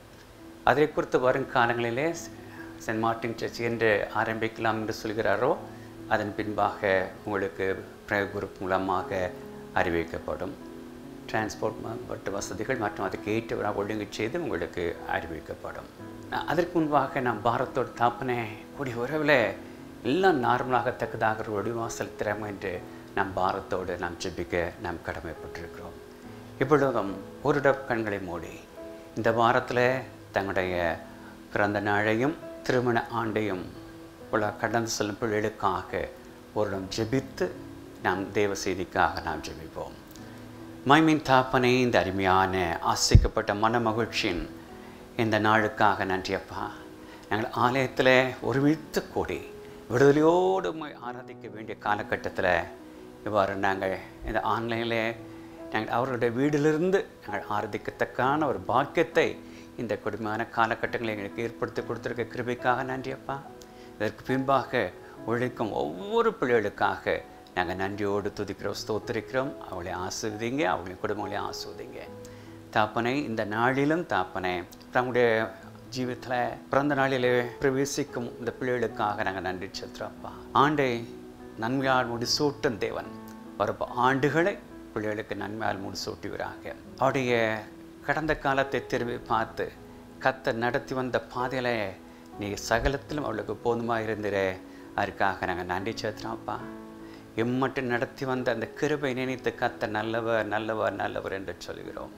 அதை குறித்து வரும் காலங்களிலே சென்ட் மார்ட்டின் சர்ச் என்று ஆரம்பிக்கலாம் என்று சொல்கிறாரோ அதன் பின்பாக உங்களுக்கு ப்ரேயர் குரூப் மூலமாக அறிவிக்கப்படும் டிரான்ஸ்போர்ட் மற்ற வசதிகள் மற்றும் அதுக்கு ஏற்ற ஒழுங்கு செய்து உங்களுக்கு அறிவிக்கப்படும் அ- அதற்கு முன்பாக நாம் பாரத்தோடு தாப்பனே கூடிய உறவில் எல்லாம் நார்மலாகத்தக்கதாக ஒரு ஒடிவாசல் திறமை என்று நாம் பாரத்தோடு நாம் ஜெபிக்க நாம் கடமைப்பட்டிருக்கிறோம் இப்பொழுதும் ஒரு டப் கண்களை மூடி இந்த வாரத்தில் தங்களுடைய பிறந்த நாளையும் திருமண ஆண்டையும் உள்ள கடந்து செல்லும் பிள்ளைகளுக்காக ஒரு இடம் ஜெபித்து நாம் தேவ செய்திக்காக நாம் ஜெபிப்போம் மைமின் தாப்பனே இந்த அருமையான ஆசிக்கப்பட்ட மன மகிழ்ச்சியின் இந்த நாளுக்காக நன்றி அப்பா நாங்கள் ஆலயத்தில் ஒருமித்து கூடி விடுதலையோடு உம்மை ஆராதிக்க வேண்டிய காலகட்டத்தில் இவ்வாறு நாங்கள் இந்த ஆன்லைனில் நாங்கள் அவர்களுடைய வீட்டிலிருந்து நாங்கள் ஆராதிக்கத்தக்கான ஒரு பாக்கியத்தை இந்த கொடுமையான காலகட்டங்களை எங்களுக்கு ஏற்படுத்தி கொடுத்துருக்க கிருபைக்காக நன்றி அப்பா இதற்கு பின்பாக உழைக்கும் ஒவ்வொரு பிள்ளைகளுக்காக நாங்கள் நன்றியோடு துதிக்கிறோம் ஸ்தோத்திரிக்கிறோம் அவளை ஆசிர்வதிங்க அவங்களின் குடும்பங்களையும் ஆசிர்வதிங்க தாப்பனை இந்த நாளிலும் தாப்பனை தங்களுடைய ஜீவிதத்தில் பிறந்த நாளிலே பிரவேசிக்கும் இந்த பிள்ளைகளுக்காக நாங்கள் நன்றி செலுத்துகிறோம்ப்பா ஆண்டை நன்மையால் முடிசூட்டும் தேவன் வரப்போ ஆண்டுகளை பிள்ளைகளுக்கு நன்மையால் முடிசூட்டுவராக அவருடைய கடந்த காலத்தை திரும்பி பார்த்து கத்த நடத்தி வந்த பாதையில் நீ சகலத்திலும் அவளுக்கு போதுமாக இருந்திரே அதுக்காக நாங்கள் நன்றி செலுத்துகிறோம்ப்பா எம்மட்டும் நடத்தி வந்த அந்த கிருபை நினைத்து கத்த நல்லவர் நல்லவர் நல்லவர் என்று சொல்கிறோம்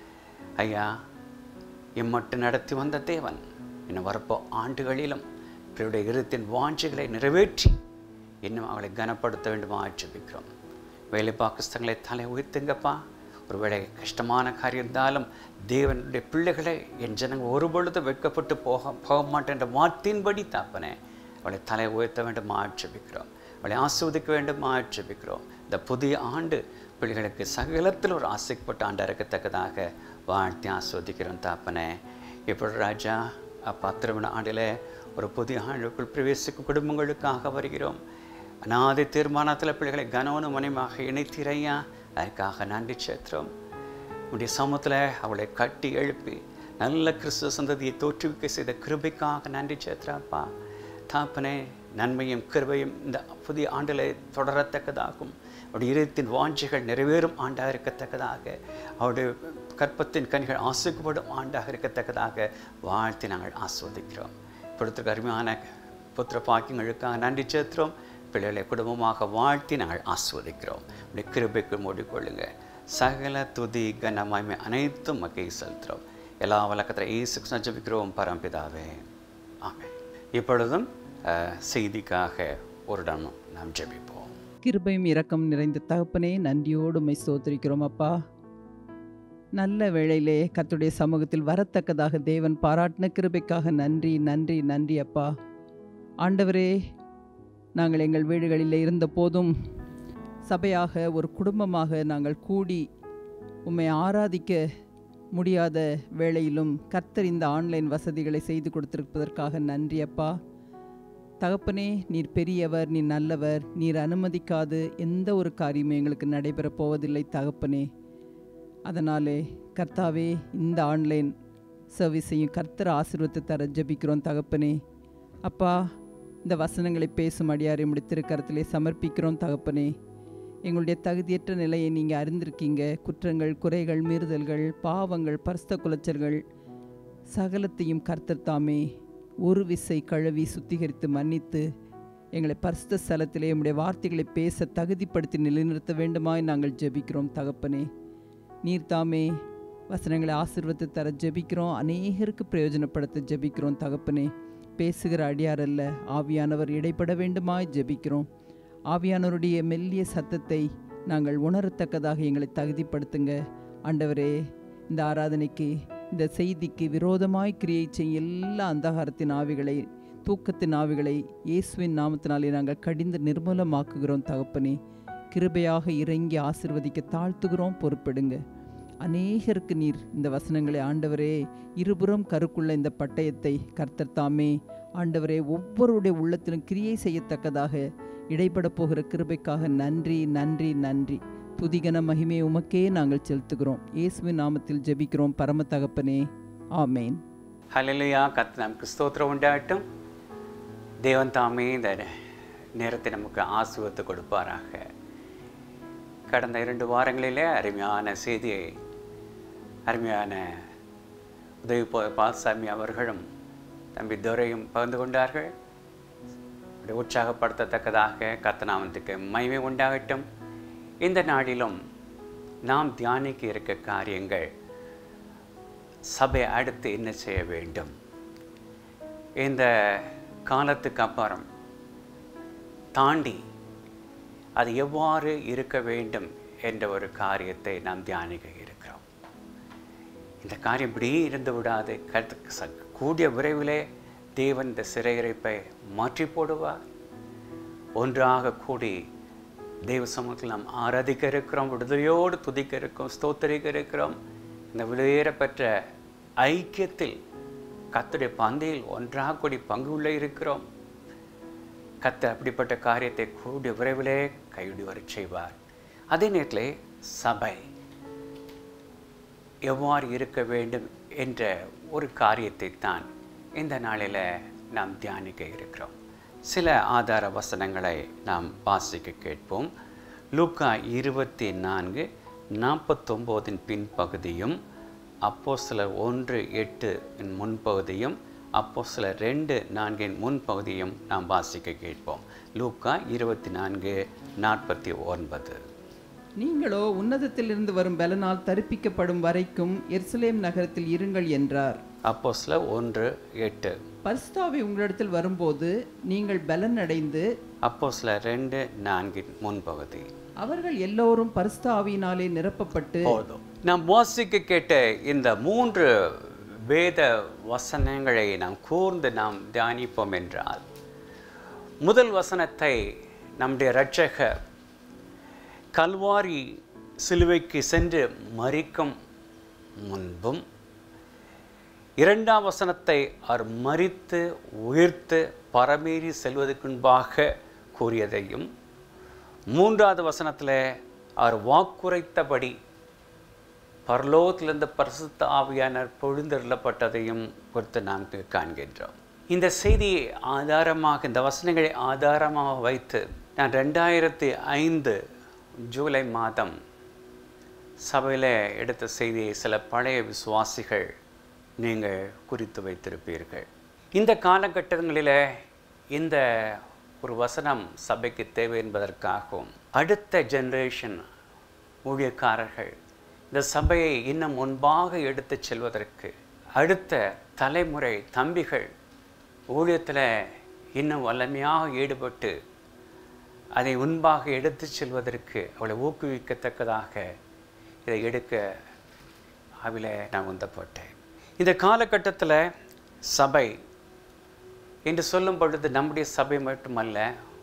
ஐயா இம்மட்டும் நடத்தி வந்த தேவன் இன்னும் வரப்போ ஆண்டுகளிலும் பிறருடைய இருத்தின் வாஞ்சிகளை நிறைவேற்றி இன்னும் அவளை கனப்படுத்த வேண்டுமா ஜெபிக்கிறோம் வேலை பாக்கிஸ்தங்களை தலை உயர்த்துங்கப்பா ஒருவேளை கஷ்டமான காரியம் இருந்தாலும் தேவனுடைய பிள்ளைகளை என் ஜனங்கள் ஒருபொழுது வெட்கப்பட்டு போக போக மாட்டேன் என்ற வார்த்தையின்படி தாப்பனே அவளை தலை உயர்த்த வேண்டுமா ஜெபிக்கிறோம் அவளை ஆஸ்வதிக்க வேண்டுமா ஜெபிக்கிறோம் இந்த புதிய ஆண்டு பிள்ளைகளுக்கு சகலத்தில் ஒரு ஆசைப்பட்ட ஆண்டாக இருக்கத்தக்கதாக வாழ்த்தி ஆஸ்வதிக்கிறோம் தாப்பனே இப்பொழுது ராஜா அப்பா திருமண ஆண்டில் ஒரு புதிய ஆண்டுக்குள் பிரவேசிக்கும் குடும்பங்களுக்காக வருகிறோம் அநாதி தீர்மானத்தில் பிள்ளைகளை கனவனும் மனைமாக இணைத்திரையா அதுக்காக நன்றி சேத்திரம் உடைய சமூகத்தில் அவளை கட்டி எழுப்பி நல்ல கிறிஸ்துவ சந்ததியை தோற்றுவிக்க செய்த கிருபைக்காக நன்றி சேத்திராப்பா தாப்பனே நன்மையும் கிருபையும் இந்த புதிய ஆண்டில் தொடரத்தக்கதாகும் அவருடைய இதயத்தின் வாஞ்சிகள் நிறைவேறும் ஆண்டாக இருக்கத்தக்கதாக அவருடைய கற்பத்தின் கனிகள் ஆசுக்கப்படும் ஆண்டாக இருக்கத்தக்கதாக வாழ்த்தி நாங்கள் ஆஸ்வதிக்கிறோம் இப்பொழுது அருமையான புத்திர பாக்கியங்களுக்காக நன்றி சேத்திரம் பிள்ளைகளை குடும்பமாக வாழ்த்தி நாங்கள் ஆஸ்வதிக்கிறோம் உடைய கிருபைக்கு மூடிக்கொள்ளுங்க சகல துதி கனமாய்மை அனைத்தும் மக்கை செலுத்துகிறோம் எல்லா வழக்கத்தில் ஈசுக்கு ஜபிக்கிறோம் பரம்பிதாவே ஆமென் இப்பொழுதும் அஹ், செய்திக்காக ஒரு இடம் நாம் ஜெபிப்போம் கிருபையும் இரக்கம் நிறைந்த தகப்பனே நன்றியோடு உம்மை ஸ்தோத்திரிக்கிறோம் அப்பா நல்ல வேளையிலே கர்த்தருடைய சமூகத்தில் வரத்தக்கதாக தேவன் பாராட்டின கிருபைக்காக நன்றி நன்றி நன்றி அப்பா ஆண்டவரே நாங்கள் எங்கள் வீடுகளில் இருந்த போதும் சபையாக ஒரு குடும்பமாக நாங்கள் கூடி உம்மை ஆராதிக்க முடியாத வேளையிலும் கர்த்தர் இந்த ஆன்லைன் வசதிகளை செய்து கொடுத்திருப்பதற்காக நன்றி அப்பா தகப்பனே நீர் பெரியவர் நீர் நல்லவர் நீர் அனுமதிக்காது எந்த ஒரு காரியமும் எங்களுக்கு நடைபெறப் போவதில்லை தகப்பனே அதனாலே கர்த்தாவே இந்த ஆன்லைன் சர்வீஸையும் கர்த்தர் ஆசீர்வத்தை தர ஜெபிக்கிறோம் தகப்பனே அப்பா இந்த வசனங்களை பேசும் அடியாரை முடித்திருக்கரத்திலே சமர்ப்பிக்கிறோம் தகப்பனே எங்களுடைய தகுதியற்ற நிலையை நீங்கள் அறிந்திருக்கீங்க குற்றங்கள் குறைகள் மீறுதல்கள் பாவங்கள் பரிசுத்த குலைச்சல்கள் சகலத்தையும் கர்த்தர் தாமே ஒரு விசை கழுவி சுத்திகரித்து மன்னித்து எங்களை பரிசுத்த ஸ்தலத்திலே உம்முடைய வார்த்தைகளை பேச தகுதிப்படுத்தி நிலைநிறுத்த வேண்டுமாய் நாங்கள் ஜெபிக்கிறோம் தகப்பனே நீர் தாமே வசனங்களை ஆசீர்வத்தை தர ஜெபிக்கிறோம் அநேகருக்கு பிரயோஜனப்படுத்த ஜெபிக்கிறோம் தகப்பனே பேசுகிற அடியார் அல்ல ஆவியானவர் இடைப்பட வேண்டுமாய் ஜெபிக்கிறோம் ஆவியானவருடைய மெல்லிய சத்தத்தை நாங்கள் உணரத்தக்கதாக எங்களை தகுதிப்படுத்துங்க ஆண்டவரே இந்த ஆராதனைக்கு இந்த செய்திக்கு விரோதமாய் கிரியை செய்யும் எல்லா அந்தகாரத்தின் ஆவிகளை தூக்கத்தின் ஆவிகளை இயேசுவின் நாமத்தினாலே நாங்கள் கடிந்து நிர்மூலமாக்குகிறோம் தகப்பனே கிருபையாக இறங்கி ஆசிர்வதிக்க தாழ்த்துகிறோம் பொறுப்பெடுங்க அநேகருக்கு நீர் இந்த வசனங்களை ஆண்டவரே இருபுறம் கருக்குள்ள இந்த பட்டயத்தை கர்த்தர் தாமே ஆண்டவரே ஒவ்வொருடைய உள்ளத்திலும் கிரியை செய்யத்தக்கதாக இடைப்பட போகிற கிருபைக்காக நன்றி நன்றி நன்றி துதிகன மகிமை உமக்கே நாங்கள் செலுத்துகிறோம் இயேசுவின் நாமத்தில் ஜெபிக்கிறோம் பரம தகப்பனே ஆமேன் ஹalleluya கத் நமக்கு ஸ்தோத்திரம் உண்டாகட்டும் தேவன் தாமே இந்த நேரத்தை நமக்கு ஆசுவத்தை கொடுப்பாராக கடந்த இரண்டு வாரங்களிலே அருமையான செய்தியை அருமையான உதவி பா- பால்சாமி அவர்களும் தம்பி துரையும் பகிர்ந்து கொண்டார்கள் அப்படி உற்சாகப்படுத்தத்தக்கதாக கத்தநாமத்துக்கு மகிமை உண்டாகட்டும் இந்த நாளிலும் நாம் தியானிக்க இருக்க காரியங்கள் சபை அடுத்து என்ன செய்ய வேண்டும் இந்த காலத்துக்கு அப்புறம் தாண்டி அது எவ்வாறு இருக்க வேண்டும் என்ற ஒரு காரியத்தை நாம் தியானிக்க இருக்கிறோம் இந்த காரியம் இப்படி இருந்து விடாது கருத்து ச- கூடிய விரைவிலே தேவன் இந்த சிறையிருப்பை மாற்றி போடுவார் ஒன்றாக கூடி தெய்வ சமூகத்தில் நாம் ஆராதிக்க இருக்கிறோம் விடுதலையோடு துதிக்க இருக்கிறோம் ஸ்தோத்தரிக்க இருக்கிறோம் இந்த விலையேறப்பெற்ற ஐக்கியத்தில் கத்துடைய பந்தையில் ஒன்றாக கூடி பங்கு உள்ள இருக்கிறோம் கத்தர் அப்படிப்பட்ட காரியத்தை கூடிய விரைவிலே கைவிடி வரச் செய்வார் அதே நேரத்தில் சபை எவ்வாறு இருக்க வேண்டும் என்ற ஒரு காரியத்தை தான் இந்த நாளில் நாம் தியானிக்க இருக்கிறோம் சில ஆதார வசனங்களை நாம் வாசிக்க கேட்போம் லூக்கா இருபத்தி நான்கு நாற்பத்தொம்போதின் பின்பகுதியும் அப்போ சிலர் ஒன்று எட்டு முன்பகுதியும் அப்போ சிலர் ரெண்டு நான்கின் முன்பகுதியும் நாம் வாசிக்க கேட்போம் லூக்கா இருபத்தி நான்கு நாற்பத்தி ஒன்பது நீங்களோ உன்னதத்திலிருந்து வரும் பலனால் தரிப்பிக்கப்படும் வரைக்கும் எருசலேம் நகரத்தில் இருங்கள் என்றார் அப்போ சிலர் ஒன்று எட்டு பரிசுத்தாவி உங்களிடத்தில் வரும்போது நீங்கள் பலன் அடைந்து அப்போ சிலர் ரெண்டு நான்கின் முன்பகுதி அவர்கள் எல்லோரும் பரிசுத்தாவியினாலே நிரப்பப்பட்டு போதும் நாம் வாசிக்க கேட்ட இந்த மூன்று வேத வசனங்களை நாம் கூர்ந்து நாம் தியானிப்போம் என்றால் முதல் வசனத்தை நம்முடைய இரட்சகர் கல்வாரி சிலுவைக்கு சென்று மறிக்கும் முன்பும் இரண்டாம் வசனத்தை அவர் மறித்து உயிர்த்து பரமேறி செல்வதற்கு முன்பாக கூறியதையும் மூன்றாவது வசனத்தில் அவர் வாக்குரைத்தபடி பரலோகத்திலிருந்து பரிசுத்த ஆவியானர் பொழுந்தருளப்பட்டதையும் குறித்து நாம் காண்கின்றோம் இந்த செய்தியை ஆதாரமாக இந்த வசனங்களை ஆதாரமாக வைத்து நான் ரெண்டாயிரத்தி ஐந்து ஜூலை மாதம் சபையில் எடுத்த செய்தியை சில பழைய விசுவாசிகள் நீங்கள் குறித்து வைத்திருப்பீர்கள் இந்த காலகட்டங்களில் இந்த ஒரு வசனம் சபைக்கு தேவை என்பதற்காகவும் அடுத்த ஜெனரேஷன் ஊழியக்காரர்கள் இந்த சபையை இன்னும் முன்பாக எடுத்துச் செல்வதற்கு அடுத்த தலைமுறை தம்பிகள் ஊழியத்தில் இன்னும் வல்லமையாக ஈடுபட்டு அதை முன்பாக எடுத்துச் செல்வதற்கு அவளை ஊக்குவிக்கத்தக்கதாக இதை எடுக்க ஆவில நான் உந்தப்பட்டேன் இந்த காலகட்டத்தில் சபை என்று சொல்லும் பொழுது நம்முடைய சபை மட்டுமல்ல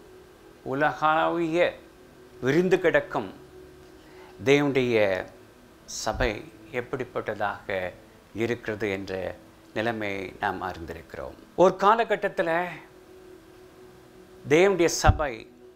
உலகாவிய விரிந்து கிடக்கும் தேவனுடைய சபை எப்படிப்பட்டதாக இருக்கிறது என்ற நிலைமையை நாம் அறிந்திருக்கிறோம் ஒரு காலகட்டத்தில் தேவனுடைய சபை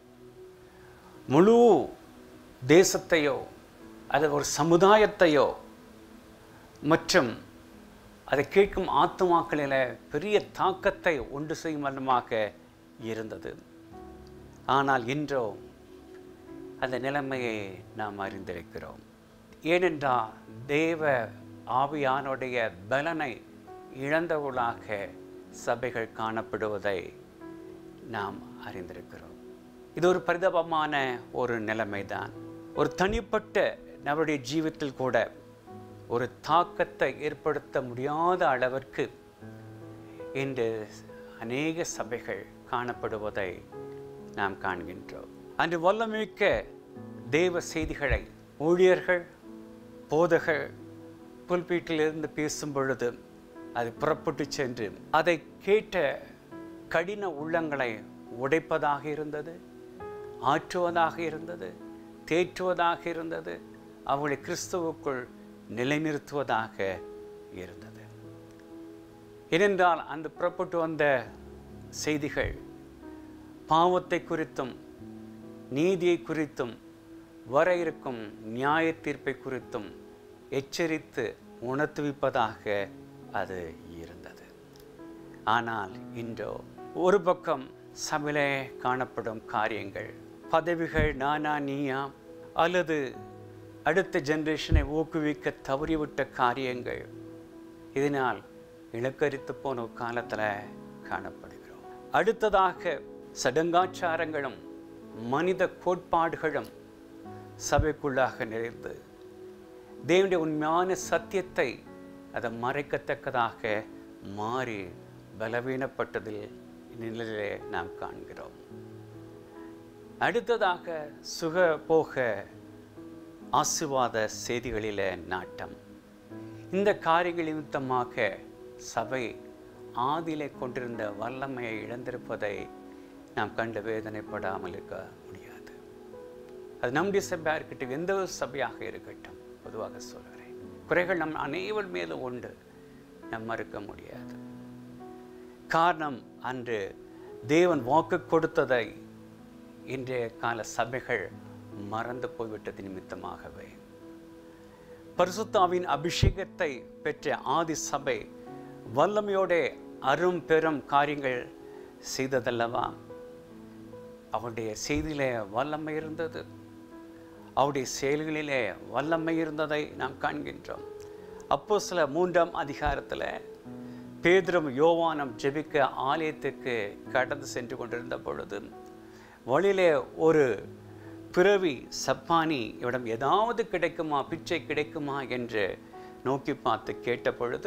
முழு தேசத்தையோ அல்லது ஒரு சமுதாயத்தையோ மற்றும் அதை கேட்கும் ஆத்துமாக்களில் பெரிய தாக்கத்தை உண்டு செய்யும் வண்ணமாக இருந்தது ஆனால் இன்றோ அந்த நிலைமையை நாம் அறிந்திருக்கிறோம் ஏனென்றால் தேவ ஆவியானுடைய பலனை இழந்தவர்களாக சபைகள் காணப்படுவதை நாம் அறிந்திருக்கிறோம் இது ஒரு பரிதாபமான ஒரு நிலைமைதான் ஒரு தனிப்பட்ட நம்முடைய ஜீவித்தில் கூட ஒரு தாக்கத்தை ஏற்படுத்த முடியாத அளவிற்கு இன்று அநேக சபைகள் காணப்படுவதை நாம் காண்கின்றோம் அன்று வல்லமிக்க தேவ செய்திகளை ஊழியர்கள் போதகர் புல்பீட்டிலிருந்து பேசும் பொழுது அது புறப்பட்டு சென்று அதை கேட்ட கடின உள்ளங்களை உடைப்பதாக இருந்தது ஆற்றுவதாக இருந்தது தேற்றுவதாக இருந்தது அவர்களை கிறிஸ்துவுக்குள் நிலைநிறுத்துவதாக இருந்தது ஏனென்றால் அந்த புறப்பட்டு வந்த செய்திகள் பாவத்தை குறித்தும் நீதியை குறித்தும் வர இருக்கும் நியாய தீர்ப்பை குறித்தும் எச்சரித்து உணர்த்துவிப்பதாக அது இருந்தது ஆனால் இன்றோ ஒரு பக்கம் சபையிலே காணப்படும் காரியங்கள் பதவிகள் நானா நீயா அல்லது அடுத்த ஜெனரேஷனை ஊக்குவிக்க தவறிவிட்ட காரியங்கள் இதனால் இலக்கரித்து போன காலத்தில் காணப்படுகிறோம் அடுத்ததாக சடங்காச்சாரங்களும் மனித கோட்பாடுகளும் சபைக்குள்ளாக நிறைந்து தேவனுடைய உண்மையான சத்தியத்தை அதை மறைக்கத்தக்கதாக மாறி பலவீனப்பட்டதில் நிலையிலே நாம் காண்கிறோம் அடுத்ததாக சுக போக ஆசிர்வாத செய்திகளிலே நாட்டம் இந்த காரியங்கள் நிமித்தமாக சபை ஆதியிலே கொண்டிருந்த வல்லமையை இழந்திருப்பதை நாம் கண்டு வேதனைப்படாமல் இருக்க முடியாது அது நம்முடைய சபையாக இருக்கட்டும் எந்த ஒரு சபையாக இருக்கட்டும் பொதுவாக சொல்கிறேன் குறைகள் நம் அனைவர் மேலும் உண்டு நம் மறுக்க முடியாது காரணம் அன்று தேவன் வாக்கு கொடுத்ததை இன்றைய கால சபைகள் மறந்து போய்விட்டது நிமித்தமாகவே பரிசுத்தாவின் அபிஷேகத்தை பெற்ற ஆதி சபை வல்லமையோட அரும் பெரும் காரியங்கள் செய்ததல்லவா அவருடைய செய்தியிலே வல்லமை இருந்தது அவருடைய செயல்களிலே வல்லமை இருந்ததை நாம் காண்கின்றோம் அப்போ சில மூன்றாம் அதிகாரத்தில் பேதுரும் யோவானம் ஜெபிக்க ஆலயத்துக்கு கடந்து சென்று கொண்டிருந்த பொழுது வழியிலே ஒரு பிறவி சப்பானி இவடம் ஏதாவது கிடைக்குமா பிச்சை கிடைக்குமா என்று நோக்கி பார்த்து கேட்ட பொழுது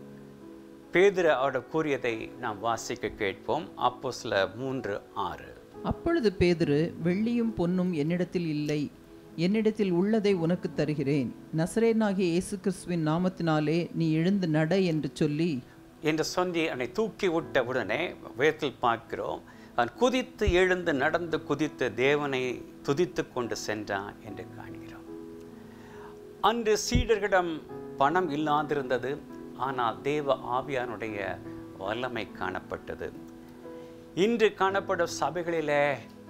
பேதுரு அவட கூறியதை நாம் வாசிக்க கேட்போம் அப்போ சில மூன்று ஆறு அப்பொழுது பேதுரு வெள்ளியும் பொன்னும் என்னிடத்தில் இல்லை என்னிடத்தில் உள்ளதை உனக்கு தருகிறேன் நசரேனாகிய இயேசு கிறிஸ்துவின் நாமத்தினாலே நீ எழுந்து நட என்று சொல்லி என்று சொல்லி அவனை தூக்கி விட்ட உடனே வேதத்தில் பார்க்கிறோம் அவன் குதித்து எழுந்து நடந்து குதித்து தேவனை துதித்து கொண்டு சென்றான் என்று காண்கிறோம் அன்று சீடர்களிடம் பணம் இல்லாதிருந்தது ஆனால் தேவ ஆவியானுடைய வல்லமை காணப்பட்டது இன்று காணப்படும் சபைகளிலே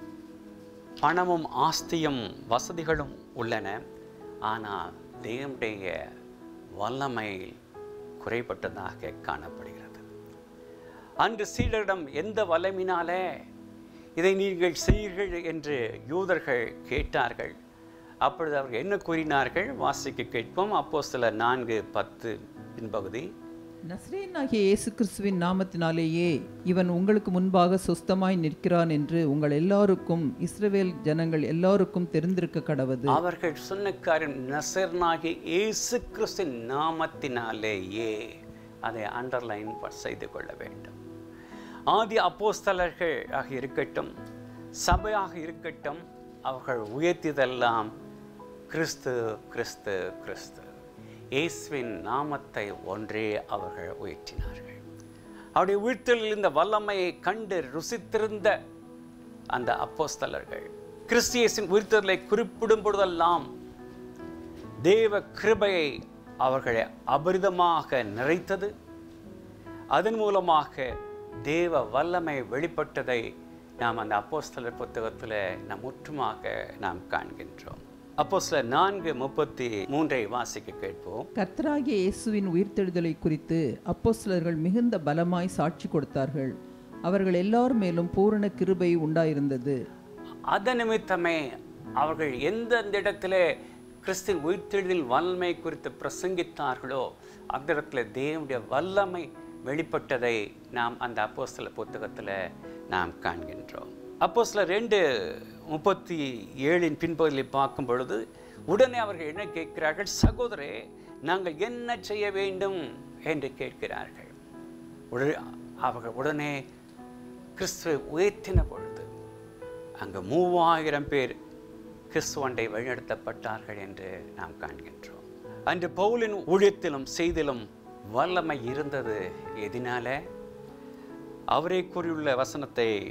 பணமும் ஆஸ்தியும் வசதிகளும் உள்ளன ஆனால் தேவனுடைய வல்லமை குறைபட்டதாக காணப்படுகிறது அன்று சீடரிடம் எந்த வல்லமினாலே இதை நீங்கள் செய்யுங்கள் என்று யூதர்கள் கேட்டார்கள் அப்பொழுது அவர்கள் என்ன கூறினார்கள் வாசிக்க கேட்போம் அப்போ சில நான்கு பத்து பின்பகுதி நசரேனாகிய இயேசு கிறிஸ்துவின் நாமத்தினாலேயே இவன் உங்களுக்கு முன்பாக சொஸ்தமாய் நிற்கிறான் என்று உங்கள் எல்லாருக்கும் இஸ்ரவேல் ஜனங்கள் எல்லாருக்கும் தெரிந்திருக்க கடவது அவர்கள் சொன்ன காரியம் நசர்னாகி இயேசு கிறிஸ்துவின் நாமத்தினாலேயே அதை அண்டர்லைன் செய்து கொள்ள வேண்டும் ஆதி அப்போஸ்தலர்கள் ஆக இருக்கட்டும் சபையாக இருக்கட்டும் அவர்கள் உயர்த்தியதெல்லாம் கிறிஸ்து கிறிஸ்து கிறிஸ்து இயேசுவின் நாமத்தை ஒன்றே அவர்கள் உயர்த்தினார்கள் அவருடைய உயிர்த்தலில் இந்த வல்லமையை கண்டு ருசித்திருந்த அந்த அப்போஸ்தலர்கள் கிறிஸ்தியேசின் உயிர்த்தலை குறிப்பிடும் பொழுதெல்லாம் தேவ கிருபையை அவர்களை அபரிதமாக நிறைத்தது அதன் மூலமாக தேவ வல்லமை வெளிப்பட்டதை நாம் அந்த அப்போஸ்தலர் புத்தகத்தில் நாம் முற்றுமாக நாம் காண்கின்றோம் அப்போஸ்தலர் நான்கு முப்பத்தி மூன்றை வாசிக்க கேட்போம் கர்த்தராகிய இயேசுவின் உயிர்த்தெழுதலை குறித்து அப்போஸ்தலர்கள் மிகுந்த பலமாய் சாட்சி கொடுத்தார்கள் அவர்கள் எல்லார் மேலும் பூரண கிருபை உண்டாயிருந்தது அதன் நிமித்தமே அவர்கள் எந்தெந்த இடத்திலே கிறிஸ்தின் உயிர்த்தெழுதில் வல்லமை குறித்து பிரசங்கித்தார்களோ அந்த இடத்துல தேவனுடைய வல்லமை வெளிப்பட்டதை நாம் அந்த அப்போஸ்தல புத்தகத்தில் நாம் காண்கின்றோம் அப்போஸ்தல ரெண்டு முப்பத்தி ஏழின் பின்பகுதியில் பார்க்கும் பொழுது உடனே அவர்கள் என்ன கேட்கிறார்கள் சகோதரே நாங்கள் என்ன செய்ய வேண்டும் என்று கேட்கிறார்கள் உடனே அவர்கள் உடனே கிறிஸ்துவை உயர்த்தின பொழுது அங்கு மூவாயிரம் பேர் கிறிஸ்துவண்டை வழிநடத்தப்பட்டார்கள் என்று நாம் காண்கின்றோம் அன்று பவுலின் ஊழியத்திலும் செய்திலும் வல்லமை இருந்தது எதினால அவரை கூறியுள்ள வசனத்தை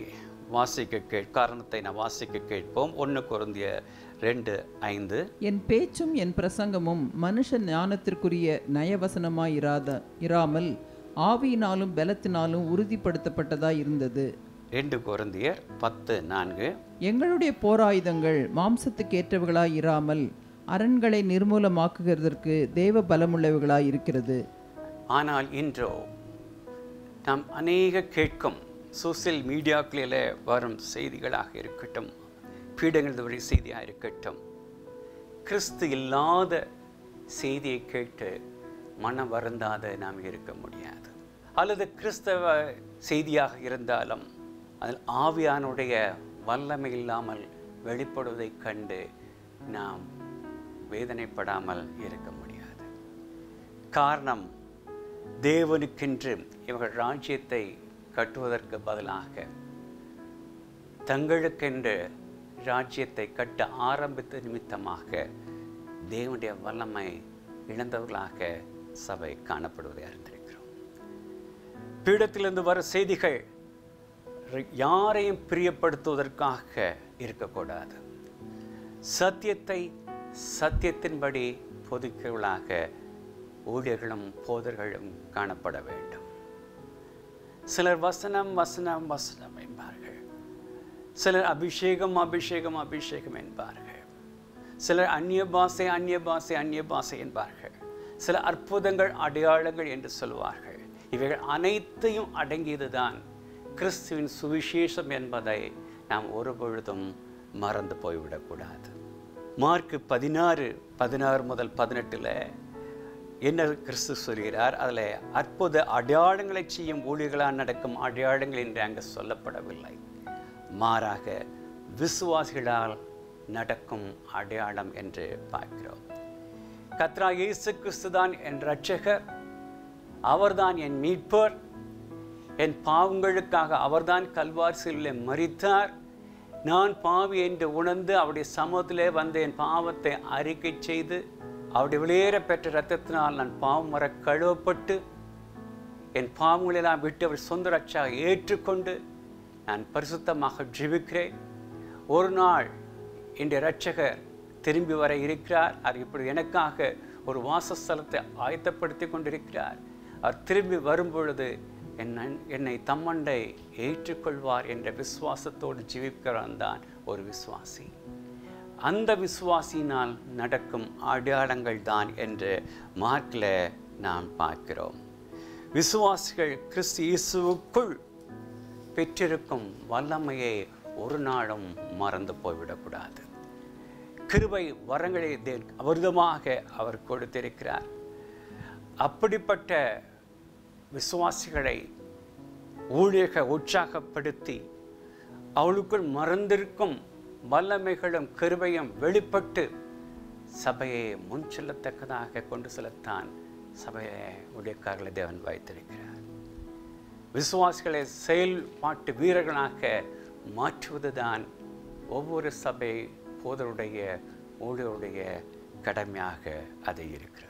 வாசிக்க கேட் காரணத்தை நான் வாசிக்க கேட்போம் ஒன்று குருந்திய ரெண்டு ஐந்து என் பேச்சும் என் பிரசங்கமும் மனுஷ ஞானத்திற்குரிய நயவசனமாய் இராத இராமல் ஆவியினாலும் பலத்தினாலும் உறுதிப்படுத்தப்பட்டதாய் இருந்தது ரெண்டு குருந்தியர் பத்து நான்கு எங்களுடைய போராயுதங்கள் மாம்சத்துக்கேற்றவைகளாய் இராமல் அரண்களை நிர்மூலமாக்குகிறதற்கு தேவ பலமுள்ளவைகளாய் இருக்கிறது ஆனால் இன்றோ நாம் அநேக கேட்கும் சோசியல் மீடியாக்களில் வரும் செய்திகளாக இருக்கட்டும் பீடங்கள் வழி செய்தியாக இருக்கட்டும் கிறிஸ்து இல்லாத செய்தியை கேட்டு மனம் வருந்தாத நாம் இருக்க முடியாது அல்லது கிறிஸ்தவ செய்தியாக இருந்தாலும் அதில் ஆவியானுடைய வல்லமை இல்லாமல் வெளிப்படுவதைக் கண்டு நாம் வேதனைப்படாமல் இருக்க முடியாது காரணம் தேவனுக்கென்று இவர்கள் ராஜ்யத்தை கட்டுவதற்கு பதிலாக தங்களுக்கென்று ராஜ்யத்தை கட்ட ஆரம்பித்த நிமித்தமாக தேவனுடைய வல்லமை இழந்தவர்களாக சபை காணப்படுவதை அறிந்திருக்கிறோம் பீடத்திலிருந்து வர செய்திகள் யாரையும் பிரியப்படுத்துவதற்காக இருக்கக்கூடாது சத்தியத்தை சத்தியத்தின்படி பொதுக்களாக ஊழியர்களும் போதர்களும் காணப்பட வேண்டும் சிலர் வசனம் வசனம் வசனம் என்பார்கள் சிலர் அபிஷேகம் அபிஷேகம் அபிஷேகம் என்பார்கள் சிலர் அந்நிய பாஷை அந்நிய பாஷை அந்நிய பாஷை என்பார்கள் சில அற்புதங்கள் அடையாளங்கள் என்று சொல்வார்கள் இவைகள் அனைத்தையும் அடங்கியதுதான் கிறிஸ்துவின் சுவிசேஷம் என்பதை நாம் ஒருபொழுதும் மறந்து போய்விடக்கூடாது மார்க் பதினாறு பதினாறு முதல் பதினெட்டில் என்ன கிறிஸ்து சொல்கிறார் அதில் அற்புத அடையாளங்களை செய்யும் ஊழியர்களால் நடக்கும் அடையாளங்கள் என்று அங்கே சொல்லப்படவில்லை மாறாக விசுவாசிகளால் நடக்கும் அடையாளம் என்று பார்க்கிறோம் கத்ரா இயேசு கிறிஸ்து தான் என் இரட்சகர் அவர்தான் என் மீட்பர் என் பாவங்களுக்காக அவர்தான் கல்வாரிசிலே மறித்தார் நான் பாவி என்று உணர்ந்து அவருடைய சமூகத்திலே வந்து என் பாவத்தை அறிக்கை செய்து அவருடைய வெளியேற பெற்ற இரத்தத்தினால் நான் பாவம் வர கழுவப்பட்டு என் பாவங்களெல்லாம் விட்டு அவர் சொந்த ரட்சாக ஏற்றுக்கொண்டு நான் பரிசுத்தமாக ஜீவிக்கிறேன் ஒரு நாள் இந்த இரட்சகர் திரும்பி வர இருக்கிறார் அவர் இப்படி எனக்காக ஒரு வாசஸ்தலத்தை ஆயத்தப்படுத்தி கொண்டிருக்கிறார் அவர் திரும்பி வரும்பொழுது என்னை என்னை தம்மண்டை ஏற்றுக்கொள்வார் என்ற விசுவாசத்தோடு ஜீவிக்கிறவன் தான் ஒரு விசுவாசி அந்த விசுவாசியினால் நடக்கும் அடையாளங்கள் தான் என்று மார்க்கில் நாம் பார்க்கிறோம் விசுவாசிகள் கிறிஸ்து இயேசுவுக்குள் பெற்றிருக்கும் வல்லமையை ஒரு நாளும் மறந்து போய்விடக்கூடாது கிருபை வரங்களை தேவன் அபரிதமாக அவர் கொடுத்திருக்கிறார் அப்படிப்பட்ட விசுவாசிகளை ஊழியக உற்சாகப்படுத்தி அவளுக்குள் மறந்திருக்கும் வல்லமைகளும் கிருபையும் வெளிப்பட்டு சபையை முன் செல்லத்தக்கதாக கொண்டு செல்லத்தான் சபையை ஊழியக்காரர்களை தேவன் வைத்திருக்கிறார் விசுவாசிகளை செயல்பாட்டு வீரர்களாக மாற்றுவதுதான் ஒவ்வொரு சபை போதருடைய ஊழியருடைய கடமையாக அது இருக்கிறது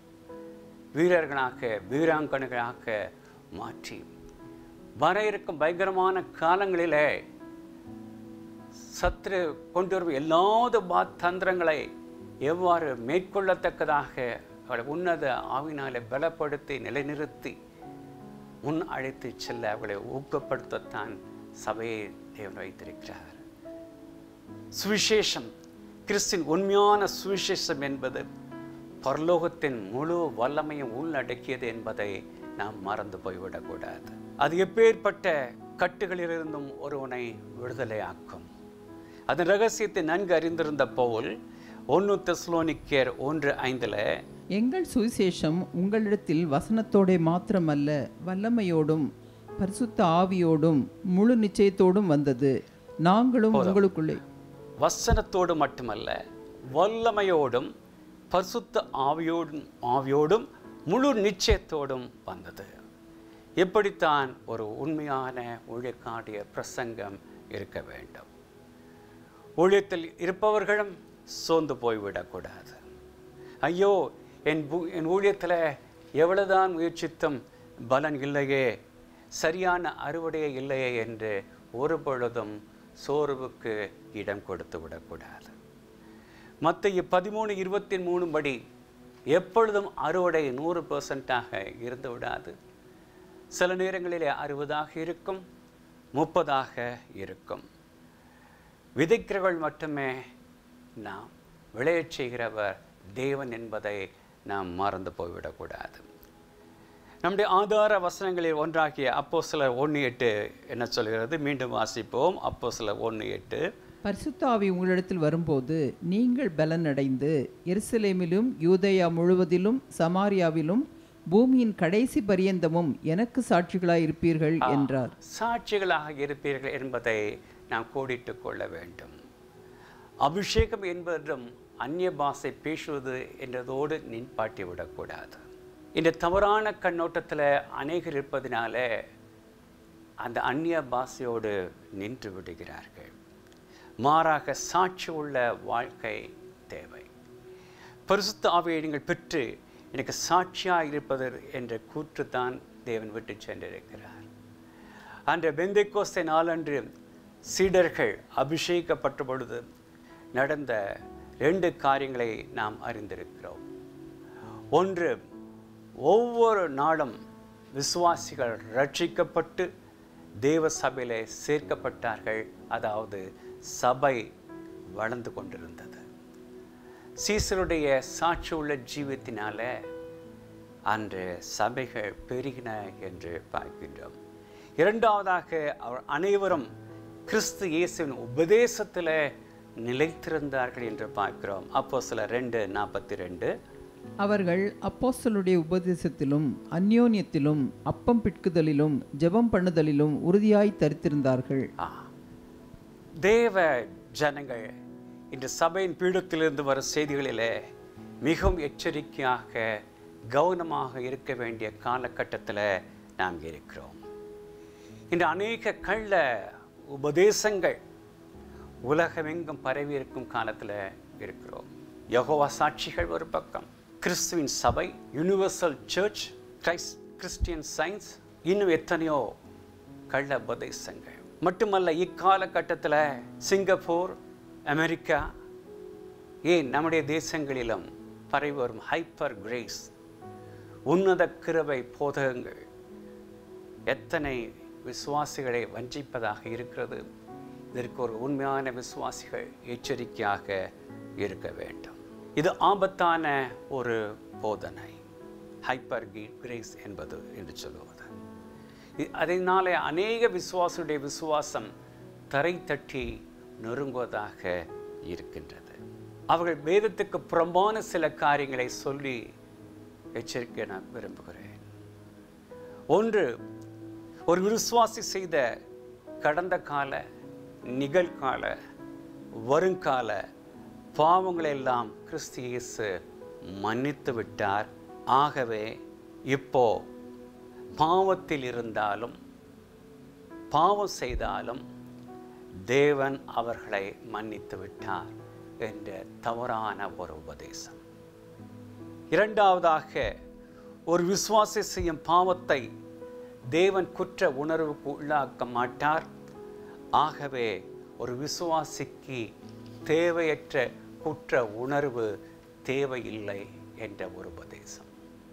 வீரர்களாக வீராங்கனைகளாக மாற்றி வர இருக்கும் பயங்கரமான காலங்களிலே சத்ரு கொண்டு வரும் எல்லாத பா தந்திரங்களை எவ்வாறு மேற்கொள்ளத்தக்கதாக அவளை உன்னத ஆவினாலே பலப்படுத்தி நிலைநிறுத்தி முன் அழைத்து செல்ல அவளை ஊக்கப்படுத்தத்தான் சபையை தேவன் வைத்திருக்கிறார் சுவிசேஷம் கிறிஸ்தின் உண்மையான சுவிசேஷம் என்பது பரலோகத்தின் முழு வல்லமையும் உள்ளடக்கியது என்பதை நாம் மறந்து போய்விடக்கூடாது அது எப்பேற்பட்ட கட்டுகளிலிருந்தும் ஒருவனை விடுதலையாக்கும் அதன் ரகசியத்தை நன்கு அறிந்திருந்த பவுல் ஒன்று தெஸ்லோனிக்கேர் ஒன்று ஐந்தில் எங்கள் சுவிசேஷம் உங்களிடத்தில் வசனத்தோடே மாத்திரமல்ல வல்லமையோடும் பரிசுத்த ஆவியோடும் முழு நிச்சயத்தோடும் வந்தது நாங்களும் உங்களுக்குள்ளே வசனத்தோடு மட்டுமல்ல வல்லமையோடும் பரிசுத்த ஆவியோடும் ஆவியோடும் முழு நிச்சயத்தோடும் வந்தது எப்படித்தான் ஒரு உண்மையான ஊழியக்காடிய பிரசங்கம் இருக்க வேண்டும் ஊழியத்தில் இருப்பவர்களும் சோர்ந்து போய்விடக்கூடாது ஐயோ என் பூ என் ஊழியத்தில் எவ்வளவுதான் முயற்சித்தும் பலன் இல்லையே சரியான அறுவடையே இல்லையே என்று ஒரு பொழுதும் சோர்வுக்கு இடம் கொடுத்து விடக்கூடாது மத்திய பதிமூணு இருபத்தி மூணு படி எப்பொழுதும் அறுவடை நூறு பர்சன்டாக இருந்து விடாது சில நேரங்களிலே அறுபதாக இருக்கும் முப்பதாக இருக்கும் விதைக்கிறவள் மட்டுமே நாம் விளையச் செய்கிறவர் தேவன் என்பதை நாம் மறந்து போய்விடக்கூடாது நம்முடைய ஆதார வசனங்களில் ஒன்றாகிய அப்போ சிலர் ஒன்று எட்டு என்ன சொல்கிறது மீண்டும் வாசிப்போம் அப்போ சிலர் ஒன்று எட்டு பரிசுத்த ஆவி உங்களிடத்தில் வரும்போது நீங்கள் பலனடைந்து எருசலேமிலும் யூதேயா முழுவதிலும் சமாரியாவிலும் பூமியின் கடைசி பரியந்தமும் எனக்கு சாட்சிகளாய் இருப்பீர்கள் என்றார் சாட்சிகளாக இருப்பீர்கள் என்பதை நாம் கோடிட்டு கொள்ள வேண்டும் அபிஷேகம் என்பதும் அந்நிய பாஷை பேசுவது என்றதோடு நின்பாட்டி விடக்கூடாது இந்த தவறான கண்ணோட்டத்தில் அநேகர் இருப்பதினால அந்த அந்நிய பாஷையோடு நின்று விடுகிறார்கள் மாறாக சாட்சி உள்ள வாழ்க்கை தேவை பரிசுத்த ஆவியை நீங்கள் பெற்று எனக்கு சாட்சியாக இருப்பது என்ற கூற்று தான் தேவன் விட்டு சென்றிருக்கிறார் அன்று பெந்தைக்கோஸ்தை நாளன்று சீடர்கள் அபிஷேகப்பட்ட பொழுது நடந்த ரெண்டு காரியங்களை நாம் அறிந்திருக்கிறோம் ஒன்று ஒவ்வொரு நாளும் விசுவாசிகள் ரட்சிக்கப்பட்டு தேவ சபையிலே சேர்க்கப்பட்டார்கள் அதாவது சபை வளர்ந்து கொண்டிருந்தது சீசருடைய சாட்சி உள்ள ஜீவத்தினால அன்று சபைகள் பெருகின என்று பார்க்கின்றோம் இரண்டாவதாக அவர் அனைவரும் கிறிஸ்து இயேசுவின் உபதேசத்தில் நிலைத்திருந்தார்கள் என்று பார்க்கிறோம் அப்போ சில ரெண்டு நாற்பத்தி ரெண்டு அவர்கள் அப்போஸ்தலருடைய உபதேசத்திலும் அந்யோன்யத்திலும் அப்பம் பிட்குதலிலும் ஜெபம் பண்ணுதலிலும் உறுதியாய் தரித்திருந்தார்கள் ஆ தேவ ஜனங்கள் இன்று சபையின் பீடத்திலிருந்து வரும் செய்திகளிலே மிகவும் எச்சரிக்கையாக கவனமாக இருக்க வேண்டிய காலகட்டத்தில் நாம் இருக்கிறோம் இன்று அநேக கள்ள உபதேசங்கள் உலகமெங்கும் பரவி இருக்கும் காலத்தில் இருக்கிறோம் யெகோவா சாட்சிகள் ஒரு பக்கம் கிறிஸ்துவின் சபை universal church Christ Christian science இன்னும் எத்தனையோ கள்ள உபதேசங்கள் மட்டுமல்ல இக்காலகட்டத்தில் சிங்கப்பூர் அமெரிக்கா ஏன் நம்முடைய தேசங்களிலும் பரவி வரும் ஹைப்பர் கிரேஸ் உன்னத கிருபை போதகங்கள் எத்தனை விசுவாசிகளை வஞ்சிப்பதாக இருக்கிறது இதற்கு ஒரு உண்மையான விசுவாசிகள் எச்சரிக்கையாக இருக்க வேண்டும் இது ஆபத்தான ஒரு போதனை ஹைப்பர் கிரேஸ் என்பது என்று சொல்லுவது இ- அதனாலே அநேக விசுவாசுடைய விசுவாசம் தரை தட்டி நொறுங்குவதாக இருக்கின்றது அவர்கள் வேதத்துக்கு புறம்பான சில காரியங்களை சொல்லி எச்சரிக்கை நான் விரும்புகிறேன் ஒன்று ஒரு விசுவாசி செய்த கடந்த கால நிகழ்கால வருங்கால பாவங்களை எல்லாம் கிறிஸ்து இயேசு மன்னித்து விட்டார் ஆகவே இப்போ பாவத்தில் இருந்தாலும் பாவம் செய்தாலும் தேவன் அவர்களை மன்னித்து விட்டார் என்ற தவறான ஒரு உபதேசம் இரண்டாவதாக ஒரு விசுவாசி செய்யும் பாவத்தை தேவன் குற்ற உணர்வுக்கு உள்ளாக்க மாட்டார் ஆகவே ஒரு விசுவாசிக்கு தேவையற்ற குற்ற உணர்வு தேவையில்லை என்ற ஒரு உபதேசம்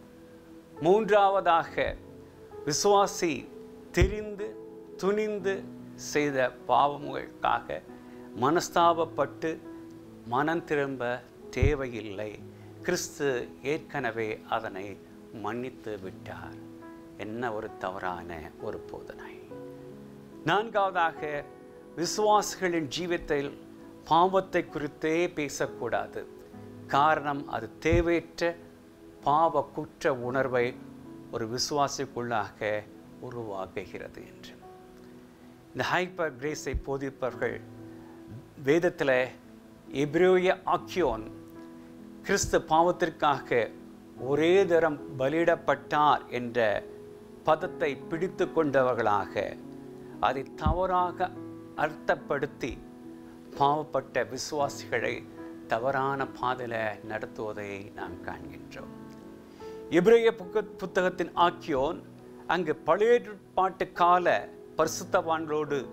மூன்றாவதாக விசுவாசி தெரிந்து துணிந்து செய்த பாவங்களுக்காக மனஸ்தாபப்பட்டு மனம் திரும்ப தேவையில்லை கிறிஸ்து ஏற்கனவே அதனை மன்னித்து விட்டார் என்ன ஒரு தவறான ஒரு போதனை நான்காவதாக விசுவாசிகளின் ஜீவித்தில் பாவத்தை குறித்தே பேசக்கூடாது காரணம் அது தேவையற்ற பாவ குற்ற உணர்வை ஒரு விசுவாசிக்குள்ளாக உருவாக்குகிறது என்று இந்த ஹைப்பர் கிரேஸை போதிப்பவர்கள் வேதத்தில் எப்ரேய ஆக்கியோன் கிறிஸ்து பாவத்திற்காக ஒரே தரம் பலியிடப்பட்டார் என்ற பதத்தை பிடித்து கொண்டவர்களாக அதை தவறாக அர்த்தப்படுத்தி பாவப்பட்ட விசுவாசிகளை தவறான பாதையில் நடத்துவதை நாம் காண்கின்றோம் எபிரேய புக்க புத்தகத்தின் ஆக்கியோன் அங்கு பழைய பாட்டு கால பரிசுத்தவான்களோடு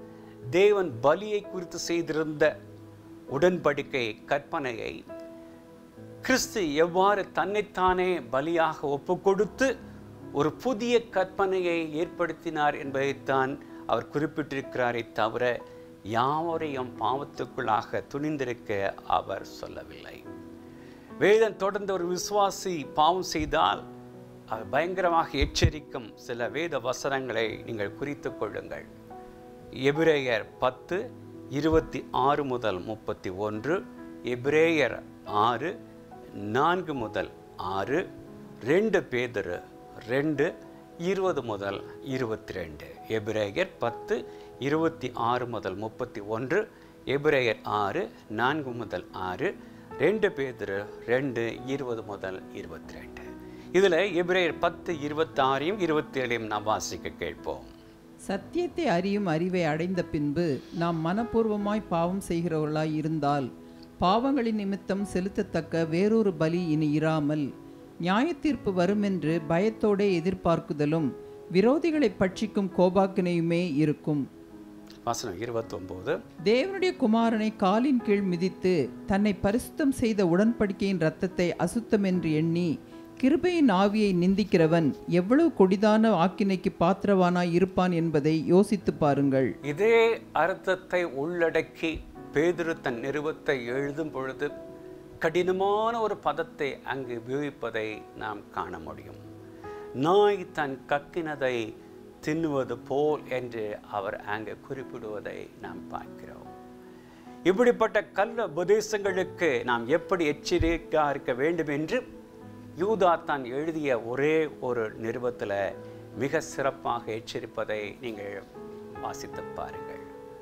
தேவன் பலியை குறித்து செய்திருந்த உடன்படிக்கை கற்பனையை கிறிஸ்து எவ்வாறு தன்னைத்தானே பலியாக ஒப்புக்கொடுத்து ஒரு புதிய கற்பனையை ஏற்படுத்தினார் என்பதைத்தான் அவர் குறிப்பிட்டிருக்கிறாரே தவிர யாவரையும் பாவத்துக்குள்ளாக துணிந்திருக்க அவர் சொல்லவில்லை வேதம் தொடர்ந்து ஒரு விசுவாசி பாவம் செய்தால் அவர் பயங்கரமாக எச்சரிக்கும் சில வேத வசனங்களை நீங்கள் குறித்து கொள்ளுங்கள் எபிரேயர் பத்து இருபத்தி ஆறு முதல் முப்பத்தி ஒன்று எபிரேயர் ஆறு நான்கு முதல் ஆறு ரெண்டு பேதரு ரெண்டு இருபது முதல் இருபத்தி ரெண்டு எபிரேயர் பத்து இருபத்தி ஆறு முதல் முப்பத்தி ஒன்று எபிரேயர் ஆறு நான்கு முதல் ஆறு ரெண்டு பேதரு ரெண்டு இருபது முதல் இருபத்தி ரெண்டு இதில் எபிரேயர் பத்து இருபத்தாறையும் இருபத்தி ஏழையும் நாம் வாசிக்க கேட்போம் சத்தியத்தை அறியும் அறிவை அடைந்த பின்பு நாம் மனப்பூர்வமாய் பாவம் செய்கிறவர்களாய் இருந்தால் பாவங்களின் நிமித்தம் செலுத்தத்தக்க வேறொரு பலி இனி இராமல் நியாயத்தீர்ப்பு வருமென்று பயத்தோடே எதிர்பார்க்குதலும் விரோதிகளை பட்சிக்கும் கோபாக்கினையுமே இருக்கும் வசனம் இருபத்தொம்போது தேவனுடைய குமாரனை காலின் கீழ் மிதித்து தன்னை பரிசுத்தம் செய்த உடன்படிக்கையின் இரத்தத்தை அசுத்தம் என்று எண்ணி கிருபையின் ஆவியை நிந்திக்கிறவன் எவ்வளவு கொடிதான ஆக்கினைக்கு பாத்திரவானாய் இருப்பான் என்பதை யோசித்து பாருங்கள் இதே அர்த்தத்தை உள்ளடக்கி பேதுரு தன் நிருபத்தை எழுதும் பொழுது கடினமான ஒரு பதத்தை அங்கு உபயோகிப்பதை நாம் காண முடியும் நாய் தன் கக்கினதை தின்னுவது போல் என்று அவர் அங்கு குறிப்பிடுவதை நாம் பார்க்கிறோம் இப்படிப்பட்ட கல்ல உபதேசங்களுக்கு நாம் எப்படி எச்சரிக்கையாக இருக்க வேண்டும் என்று யூதா தான் எழுதிய ஒரே ஒரு நிருபத்தில் மிக சிறப்பாக எச்சரிப்பதை நீங்கள் வாசித்து பாருங்கள்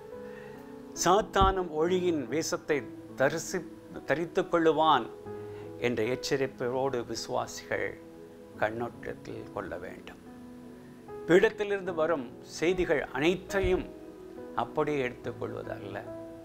சாத்தானும் ஒழியின் வேஷத்தை தரிசி தரித்து கொள்ளுவான் என்ற எச்சரிப்போடு விசுவாசிகள் கண்ணோட்டத்தில் கொள்ள வேண்டும் பீடத்திலிருந்து வரும் செய்திகள் அனைத்தையும் அப்படியே எடுத்துக்கொள்வதல்ல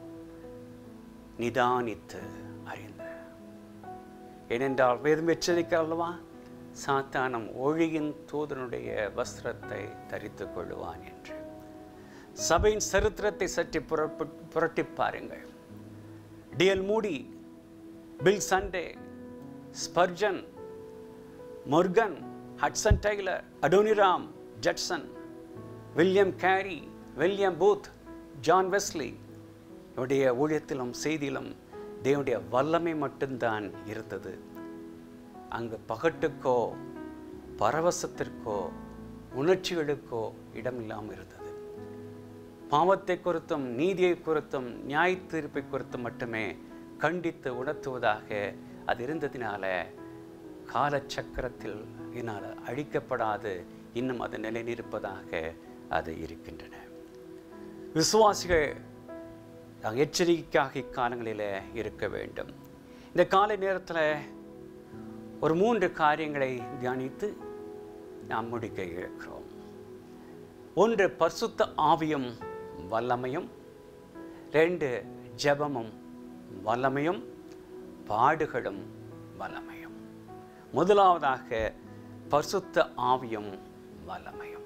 நிதானித்து அறிந்து ஏனென்றால் வேதம் எச்சரிக்கை அல்லவா சாத்தானம் ஒழியின் தூதனுடைய வஸ்திரத்தை தரித்து கொள்ளுவான் என்று சபையின் சரித்திரத்தை சற்று புரப்பு புரட்டி பாருங்கள் D L Moody Bill Sunday Spurgeon Morgan Hudson Taylor Adoniram Judson William Carey William Booth John Wesley இவருடைய ஊழியத்திலும் செய்தியிலும் தேவனுடைய வல்லமை மட்டும்தான் இருந்தது அங்கு பகட்டுக்கோ பரவசத்திற்கோ உணர்ச்சிகளுக்கோ இடமில்லாமல் இருந்தது பாவத்தை குறித்தும் நீதியை குறித்தும் நியாய தீர்ப்பை குறித்தும் மட்டுமே கண்டித்து உணர்த்துவதாக அது இருந்ததினால காலச்சக்கரத்தில் இதனால் அழிக்கப்படாது இன்னும் அது நிலைநிற்பதாக அது இருக்கின்றன விசுவாசிகள் நாம் எச்சரிக்கையாக இக்காலங்களில் இருக்க வேண்டும் இந்த காலை நேரத்தில் ஒரு மூன்று காரியங்களை தியானித்து நாம் முடிக்க இருக்கிறோம் ஒன்று பரிசுத்த ஆவியும் வல்லமையும் ரெண்டு ஜெபமும் வல்லமையும் பாடுகளும் வல்லமையும் முதலாவதாக பரிசுத்த ஆவியும் வல்லமையும்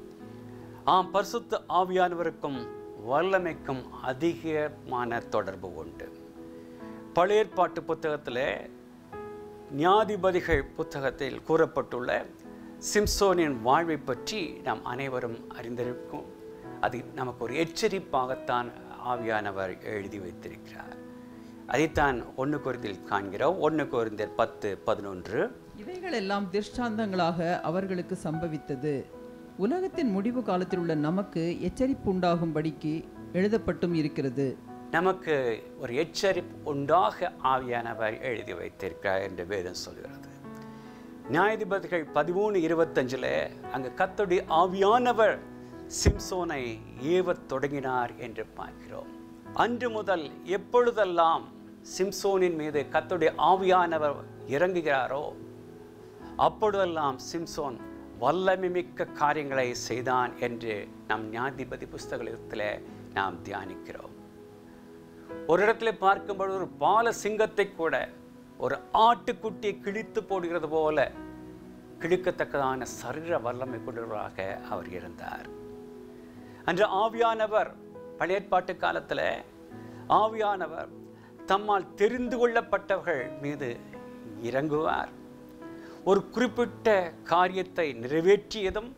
ஆம் பரிசுத்த ஆவியானவருக்கும் வல்லமைக்கும் அதிகமான தொடர்பு உண்டு பழைய ஏற்பாட்டு புத்தகத்தில் நியாதிபதிகள் புத்தகத்தில் கூறப்பட்டுள்ள சிம்சோனின் வாழ்வை பற்றி நாம் அனைவரும் அறிந்திருக்கும் அது நமக்கு ஒரு எச்சரிப்பாகத்தான் ஆவியானவர் எழுதி வைத்திருக்கிறார் அதைத்தான் ஒன்று குருந்தில் காண்கிறோம் ஒன்று குருந்தியர் பத்து பதினொன்று இவைகளெல்லாம் திருஷ்டாந்தங்களாக அவர்களுக்கு சம்பவித்தது உலகத்தின் முடிவு காலத்தில் உள்ள நமக்கு எச்சரிப்பு உண்டாகும்படிக்கு எழுதப்பட்டும் இருக்கிறது நமக்கு ஒரு எச்சரிப்பு உண்டாக ஆவியானவர் எழுதி வைத்திருக்கிறார் என்று வேதம் சொல்கிறது நியாயாதிபதிகள் பதிமூணு இருபத்தஞ்சில் அங்கு கத்தோடைய ஆவியானவர் சிம்சோனை ஏவத் தொடங்கினார் என்று பார்க்கிறோம் அன்று முதல் எப்பொழுதெல்லாம் சிம்சோனின் மீது கத்தோடைய ஆவியானவர் இறங்குகிறாரோ அப்பொழுதெல்லாம் சிம்சோன் வல்லமை மிக்க காரியங்களை செய்தான் என்று நம் நியாயாதிபதி புஸ்தகத்தில் நாம் தியானிக்கிறோம் ஒரு இடத்துல பார்க்கும்போது ஒரு பால சிங்கத்தை கூட ஒரு ஆட்டுக்குட்டியை கிழித்து போடுகிறது போல கிழிக்கத்தக்கதான சரீர வல்லமை கொண்டவராக அவர் இருந்தார் அன்று ஆவியானவர் பழைய ஏற்பாட்டு காலத்தில் ஆவியானவர் தம்மால் தெரிந்து கொள்ளப்பட்டவர்கள் மீது இறங்குவார் ஒரு குறிப்பிட்ட காரியத்தை நிறைவேற்றியதும்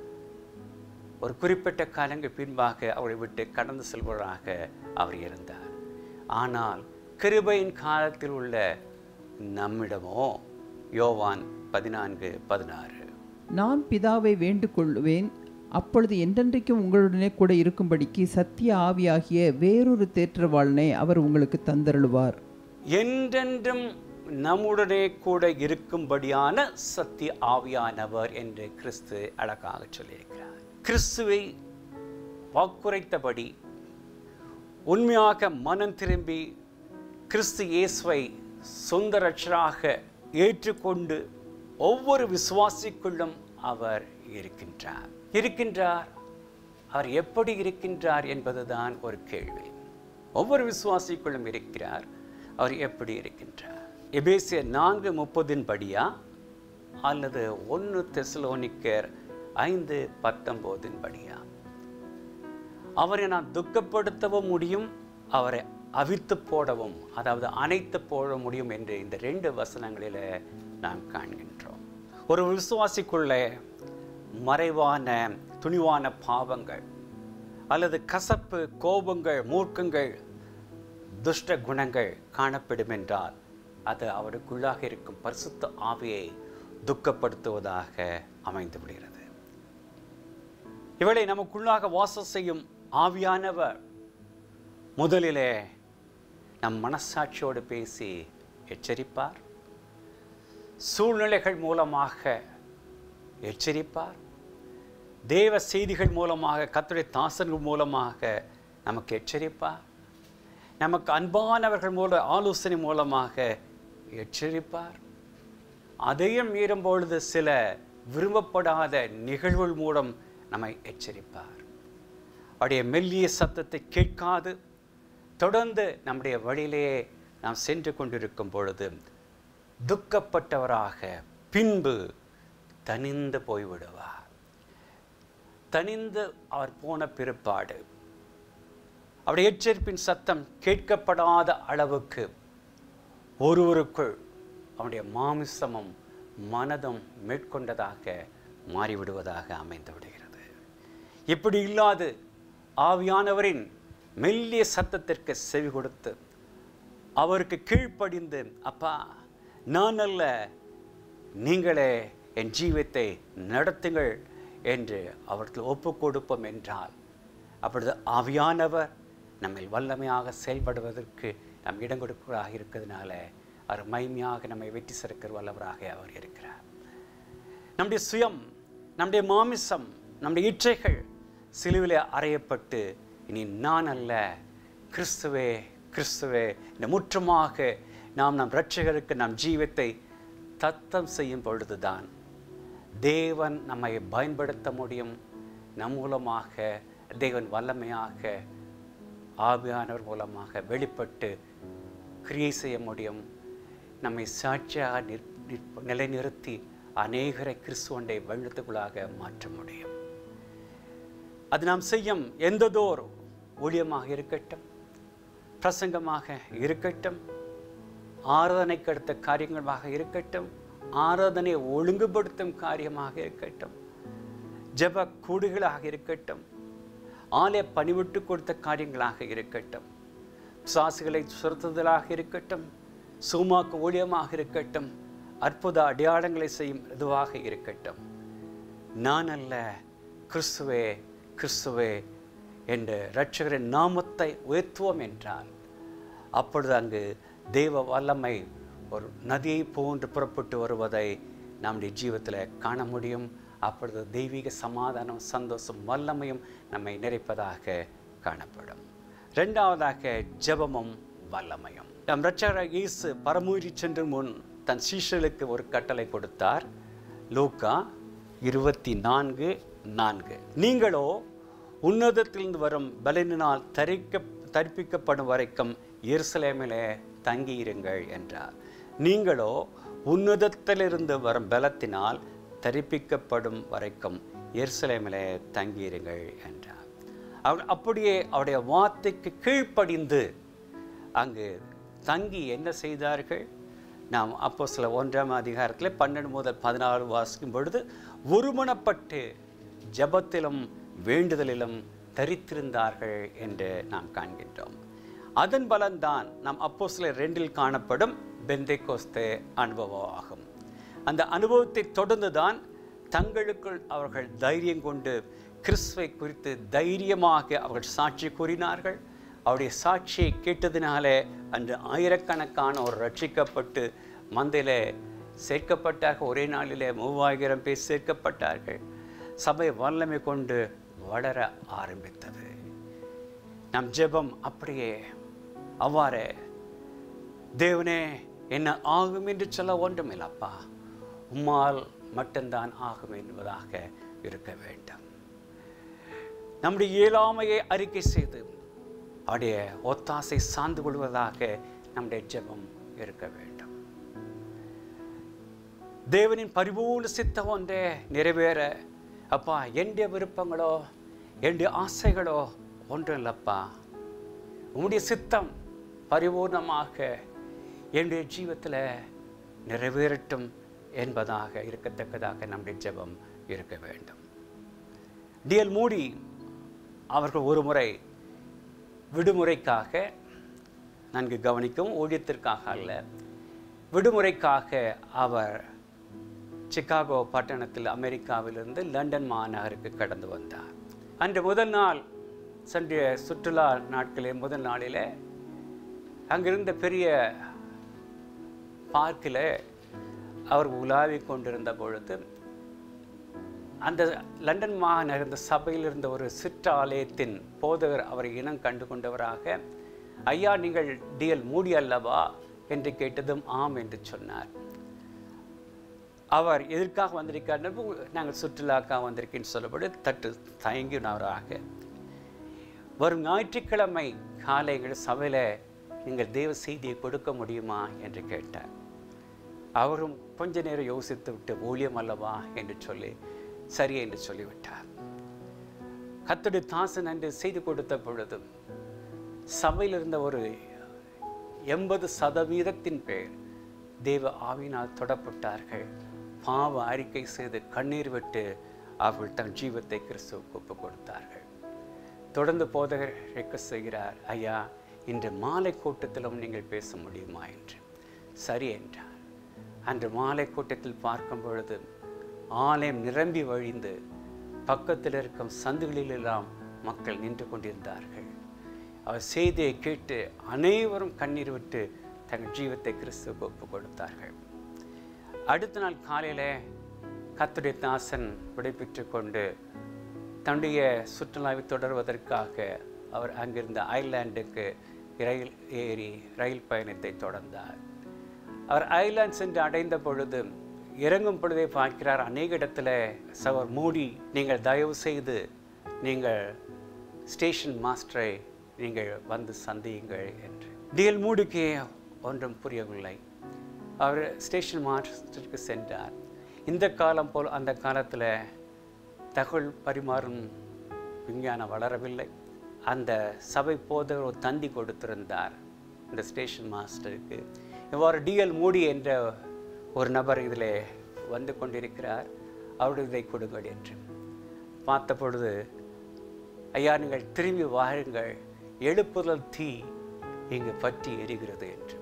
ஒரு குறிப்பிட்ட காலங்கள் பின்பாக அவரை விட்டு கடந்து செல்பவராக அவர் இருந்தார் ஆனால் கிருபையின் காலத்தில் உள்ள நம்மிடமோ யோவான் பதினான்கு பதினாறு நான் பிதாவை வேண்டிக் கொள்வேன் அப்பொழுது என்றென்றைக்கும் உங்களுடனே கூட இருக்கும்படிக்கு சத்திய ஆவியாகிய வேறொரு தேற்றவாளனை அவர் உங்களுக்கு தந்தருளுவார் என்றென்றும் நம்முடனே கூட இருக்கும்படியான சத்திய ஆவியானவர் என்று கிறிஸ்து அழகாக சொல்லியிருக்கிறார் கிறிஸ்துவை வாக்குரைத்தபடி உண்மையாக மனம் திரும்பி கிறிஸ்து இயேசுவை சொந்த ரட்சராக ஏற்றுக்கொண்டு ஒவ்வொரு விசுவாசிக்குள்ளும் அவர் இருக்கின்றார் இருக்கின்றார் அவர் எப்படி இருக்கின்றார் என்பதுதான் ஒரு கேள்வி ஒவ்வொரு விசுவாசிக்குள்ளும் இருக்கிறார் அவர் எப்படி இருக்கின்றார் எபேசிய நான்கு முப்பதின் படியா அல்லது ஒன்று தெசலோனிக்கர் ஐந்து பத்தொம்போதின் படியா அவரை நான் துக்கப்படுத்தவும் முடியும் அவரை அவித்து போடவும் அதாவது அணைத்து போட முடியும் என்று இந்த ரெண்டு வசனங்களில் நாம் காண்கின்றோம் ஒரு விசுவாசிக்குள்ளே மறைவான துணிவான பாவங்கள் அல்லது கசப்பு கோபங்கள் மூர்க்கங்கள் துஷ்ட குணங்கள் காணப்படும் என்றால் அது அவருக்குள்ளாக இருக்கும் பரிசுத்த ஆவியை துக்கப்படுத்துவதாக அமைந்து விடுகிறது இவளை நமக்குள்ளாக வாசம் செய்யும் ஆவியானவர் முதலிலே நம் மனசாட்சியோடு பேசி எச்சரிப்பார் சூழ்நிலைகள் மூலமாக எச்சரிப்பார் தேவ செய்திகள் மூலமாக கத்துடைய தாசர்கள் மூலமாக நமக்கு எச்சரிப்பார் நமக்கு அன்பானவர்கள் மூல ஆலோசனை மூலமாக எச்சரிப்பார் அதையும் மீறும் பொழுது சில விரும்பப்படாத நிகழ்வுகள் மூலம் நம்மை எச்சரிப்பார் அவருடைய மெல்லிய சத்தத்தை கேட்காது தொடர்ந்து நம்முடைய வழியிலேயே நாம் சென்று கொண்டிருக்கும் பொழுது துக்கப்பட்டவராக பின்பு தனிந்து போய்விடுவார் தனிந்து அவர் போன பிற்பாடு அவருடைய எச்சரிப்பின் சத்தம் கேட்கப்படாத அளவுக்கு ஒருவருக்குள் அவனுடைய மாமிசமும் மனதும் மேற்கொண்டதாக மாறிவிடுவதாக அமைந்து விடுகிறது இப்படி இல்லாது ஆவியானவரின் மெல்லிய சத்தத்திற்கு செவி கொடுத்து அவருக்கு கீழ்ப்படிந்து அப்பா நான் அல்ல நீங்களே என் ஜீவத்தை நடத்துங்கள் என்று அவருக்கு ஒப்பு கொடுப்போம் என்றால் அப்பொழுது ஆவியானவர் நம்மை வல்லமையாக செயல்படுவதற்கு நாம் இடம் கொடுப்பவராக இருக்கிறதுனால அவர் மைமையாக நம்மை வெற்றி சிறக்கிற வல்லவராக அவர் இருக்கிறார் நம்முடைய சுயம் நம்முடைய மாமிசம் நம்முடைய இச்சைகள் சிலுவிலே அறையப்பட்டு இனி நான் அல்ல கிறிஸ்துவே கிறிஸ்துவே இந்த முற்றமாக நாம் நம் இரட்சகருக்கு நம் ஜீவத்தை தத்தம் செய்யும் பொழுதுதான் தேவன் நம்மை பயன்படுத்த முடியும் நம் மூலமாக தேவன் வல்லமையாக ஆவியானவர் மூலமாக வெளிப்பட்டு கிரியை செய்ய முடியும் நம்மை சாட்சியாக நிற் நிற்ப- நிலைநிறுத்தி அநேகரை கிறிஸ்துவண்டை வெள்ளத்துக்குள்ளாக மாற்ற முடியும் அது நாம் செய்யும் எந்ததோர் ஊழியமாக இருக்கட்டும் பிரசங்கமாக இருக்கட்டும் ஆராதனைக்கு அடுத்த காரியங்களாக இருக்கட்டும் ஆராதனை ஒழுங்குபடுத்தும் காரியமாக இருக்கட்டும் ஜெப கூடுகளாக இருக்கட்டும் ஆலய பணிவிட்டு கொடுத்த காரியங்களாக இருக்கட்டும் சாசுகளை சுரத்துதலாக இருக்கட்டும் சுமாக்கு ஊழியமாக இருக்கட்டும் அற்புத அடையாளங்களை செய்யும் இதுவாக இருக்கட்டும் நான் அல்ல கிறிஸ்துவே கிறிஸ்துவே என்று இரட்சகரின் நாமத்தை உயர்த்துவோம் என்றால் அப்பொழுது அங்கு தெய்வ வல்லமை ஒரு நதியை போன்று புறப்பட்டு வருவதை நம்முடைய ஜீவத்தில் காண முடியும் அப்பொழுது தெய்வீக சமாதானம் சந்தோஷம் வல்லமையும் நம்மை நிறைப்பதாக காணப்படும் ரெண்டாவதாக ஜெபமும் வல்லமையும் நம் இரட்சகர் இயேசு பரமூறி சென்று முன் தன் சீஷர்களுக்கு ஒரு கட்டளை கொடுத்தார் லூக்கா இருபத்தி நான்கு நான்கு நீங்களோ உன்னதத்திலிருந்து வரும் பலனினால் தரிக்க தரிப்பிக்கப்படும் வரைக்கும் எருசலேமிலே தங்கியிருங்கள் என்றார் நீங்களோ உன்னதத்திலிருந்து வரும் பலத்தினால் தரிப்பிக்கப்படும் வரைக்கும் எருசலேமிலே தங்கியிருங்கள் என்றார் அவர் அப்படியே அவருடைய வார்த்தைக்கு கீழ்ப்படிந்து அங்கு தங்கி என்ன செய்தார்கள் நாம் அப்போ சில ஒன்றாம் அதிகாரத்தில் பன்னெண்டு முதல் பதினாறு வாசிக்கும் பொழுது ஒருமனப்பட்டு ஜெபத்திலும் வேண்டுதலிலும் தரித்திருந்தார்கள் என்று நாம் காண்கின்றோம் அதன் பலன்தான் நாம் அப்போ சில ரெண்டில் காணப்படும் பெந்தைக்கோஸ்தே அனுபவம் ஆகும் அந்த அனுபவத்தை தொடர்ந்துதான் தங்களுக்குள் அவர்கள் தைரியம் கொண்டு கிறிஸ்துவை குறித்து தைரியமாக அவர்கள் சாட்சி கூறினார்கள் அவருடைய சாட்சியை கேட்டதினாலே அன்று ஆயிரக்கணக்கான ஒரு ரட்சிக்கப்பட்டு மந்தையிலே சேர்க்கப்பட்டார்கள் ஒரே நாளிலே மூவாயிரம் பேர் சேர்க்கப்பட்டார்கள் சபை வல்லமை கொண்டு வளர ஆரம்பித்தது நம் ஜெபம் அப்படியே அவ்வாறே தேவனே என்ன ஆகும் என்று சொல்ல ஒன்றுமில்லப்பா உம்மால் மட்டும்தான் ஆகும் என்பதாக இருக்க வேண்டும் நம்முடைய இயலாமையை அறிக்கை செய்து அவருடைய ஒத்தாசை சார்ந்து கொள்வதாக நம்முடைய ஜெபம் இருக்க வேண்டும் தேவனின் பரிபூர்ண சித்தம் ஒன்றே நிறைவேற அப்பா என்னுடைய விருப்பங்களோ என்னுடைய ஆசைகளோ ஒன்றும் இல்லப்பா உம்முடைய சித்தம் பரிபூர்ணமாக என்னுடைய ஜீவத்தில் நிறைவேறட்டும் என்பதாக இருக்கத்தக்கதாக நம்முடைய ஜெபம் இருக்க வேண்டும் டிஎல் மூடி அவர்கள் ஒரு முறை விடுமுறைக்காக நன்கு கவனிக்கும் ஊழியத்திற்காக அல்ல விடுமுறைக்காக அவர் சிகாகோ பட்டணத்தில் அமெரிக்காவிலிருந்து லண்டன் மாநகருக்கு கடந்து வந்தார் அன்று முதல் நாள் சென்ற சுற்றுலா நாட்களே முதல் நாளிலே அங்கிருந்த பெரிய பார்க்கில் அவர் உலாவிக் கொண்டிருந்த பொழுது அந்த லண்டன் மாநகர் இந்த சபையில் இருந்த ஒரு சிற்றாலயத்தின் போதகர் அவர் இனம் கண்டு கொண்டவராக ஐயா நீங்கள் டிஎல் மூடி அல்லவா என்று கேட்டதும் ஆம் என்று சொன்னார் அவர் எதற்காக வந்திருக்கார் நாங்கள் சுற்றுலாக்காக வந்திருக்கேன்னு சொல்லப்படு தட்டு தயங்கினவராக வரும் ஞாயிற்றுக்கிழமை காலை எங்கள் சபையில் நீங்கள் தேவ செய்தியை கொடுக்க முடியுமா என்று கேட்டார் அவரும் கொஞ்ச நேரம் யோசித்து விட்டு ஊழியம் அல்லவா என்று சொல்லி சரி என்று சொல்லிவிட்டார் கத்துடைய தாசன் என்று செய்து கொடுத்த பொழுதும் சபையில் இருந்த ஒரு எண்பது சதவீதத்தின் பேர் தேவ ஆவினால் தொடப்பட்டார்கள் பாவ அறிக்கை செய்து கண்ணீர் விட்டு அவர்கள் தன் ஜீவத்தை கிறிஸ்துவுக்கு ஒப்புக் கொடுத்தார்கள் தொடர்ந்து போதகர் ரெக்க செய்கிறார் ஐயா இன்று மாலை கூட்டத்திலும் நீங்கள் பேச முடியுமா என்று சரி என்றார் அன்று மாலை கூட்டத்தில் பார்க்கும் பொழுது ஆலயம் நிரம்பி வழிந்து பக்கத்தில் இருக்கும் சந்துகளிலெல்லாம் மக்கள் நின்று கொண்டிருந்தார்கள் அவர் செய்தியை கேட்டு அனைவரும் கண்ணீர் விட்டு தங்கள் ஜீவத்தை கிறிஸ்துவுக்கு ஒப்புக் கொடுத்தார்கள் அடுத்த நாள் காலையில் கத்துடைய தாசன் விடைபெற்று கொண்டு தன்னுடைய சுற்றுலாவை தொடர்வதற்காக அவர் அங்கிருந்த ஐர்லாண்டுக்கு ரயில் ஏறி ரயில் பயணத்தை தொடர்ந்தார் அவர் ஐர்லாந்து சென்று அடைந்த பொழுது இறங்கும் பொழுதே பார்க்கிறார் அநேக இடத்துல சவர் மூடி நீங்கள் தயவு செய்து நீங்கள் ஸ்டேஷன் மாஸ்டரை நீங்கள் வந்து சந்தியுங்கள் என்று டிஎல் மூடிக்கு ஒன்றும் புரியவில்லை அவர் ஸ்டேஷன் மாஸ்டருக்கு சென்றார் இந்த காலம் போல் அந்த காலத்தில் தகவல் பரிமாறும் விஞ்ஞானம் வளரவில்லை அந்த சபை போதகர் ஒரு தந்தி கொடுத்திருந்தார் இந்த ஸ்டேஷன் மாஸ்டருக்கு இவ்வாறு டிஎல் மூடி என்ற ஒரு நபர் இதில் வந்து கொண்டிருக்கிறார் அவருடைய இதை கொடுங்கள் என்று பார்த்த பொழுது ஐயா நீங்கள் திரும்பி வாருங்கள் எழுப்புதல் தீ இங்கு பற்றி எரிகிறது என்று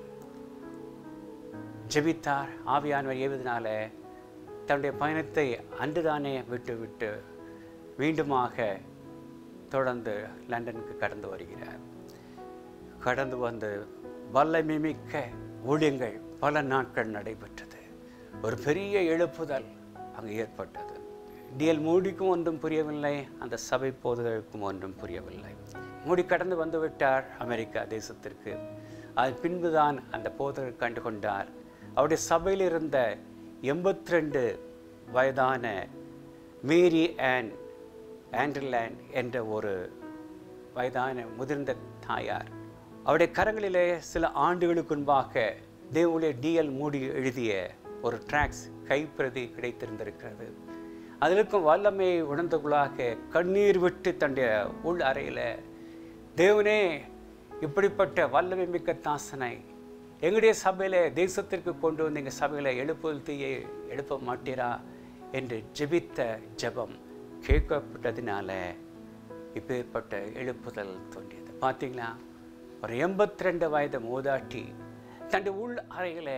ஜெபித்தார் ஆவியானவர் ஏவதனால தன்னுடைய பயணத்தை அன்றுதானே விட்டு விட்டு மீண்டுமாக தொடர்ந்து லண்டனுக்கு கடந்து வருகிறார் கடந்து வந்து வல்லமை மிக்க ஊழியங்கள் பல நாட்கள் நடைபெற்றது ஒரு பெரிய எழுப்புதல் அங்கு ஏற்பட்டது டிஎல் மூடிக்கும் ஒன்றும் புரியவில்லை அந்த சபை போதகருக்கும் ஒன்றும் புரியவில்லை மூடி கடந்து வந்து விட்டார் அமெரிக்கா தேசத்திற்கு அது பின்புதான் அந்த போதகர் கண்டு கொண்டார் அவருடைய சபையில் இருந்த எண்பத்தி ரெண்டு வயதான மேரி அண்ட் ஆண்டர்லேண்ட் என்ற ஒரு வயதான முதிர்ந்த தாயார் அவருடைய கரங்களிலே சில ஆண்டுகளுக்கு முன்பாக தேவனுடைய டிஎல் மூடி எழுதிய ஒரு ட்ராக்ஸ் கைப்பிரதி கிடைத்திருந்திருக்கிறது அதில் இருக்கும் வல்லமையை உணர்ந்தவர்களாக கண்ணீர் விட்டு தன்னுடைய உள் அறையில் தேவனே இப்படிப்பட்ட வல்லமை மிக்க தாசனை எங்களுடைய சபையில் தேசத்திற்கு கொண்டு வந்து எங்கள் சபையில் எழுப்புதல் தீயை எழுப்ப மாட்டீரா என்று ஜெபித்த ஜெபம் கேட்கப்பட்டதினால இப்பேற்பட்ட எழுப்புதல் தோன்றியது பார்த்தீங்களா ஒரு எண்பத்தி ரெண்டு வயது மூதாட்டி தன்னுடைய உள் அறையில்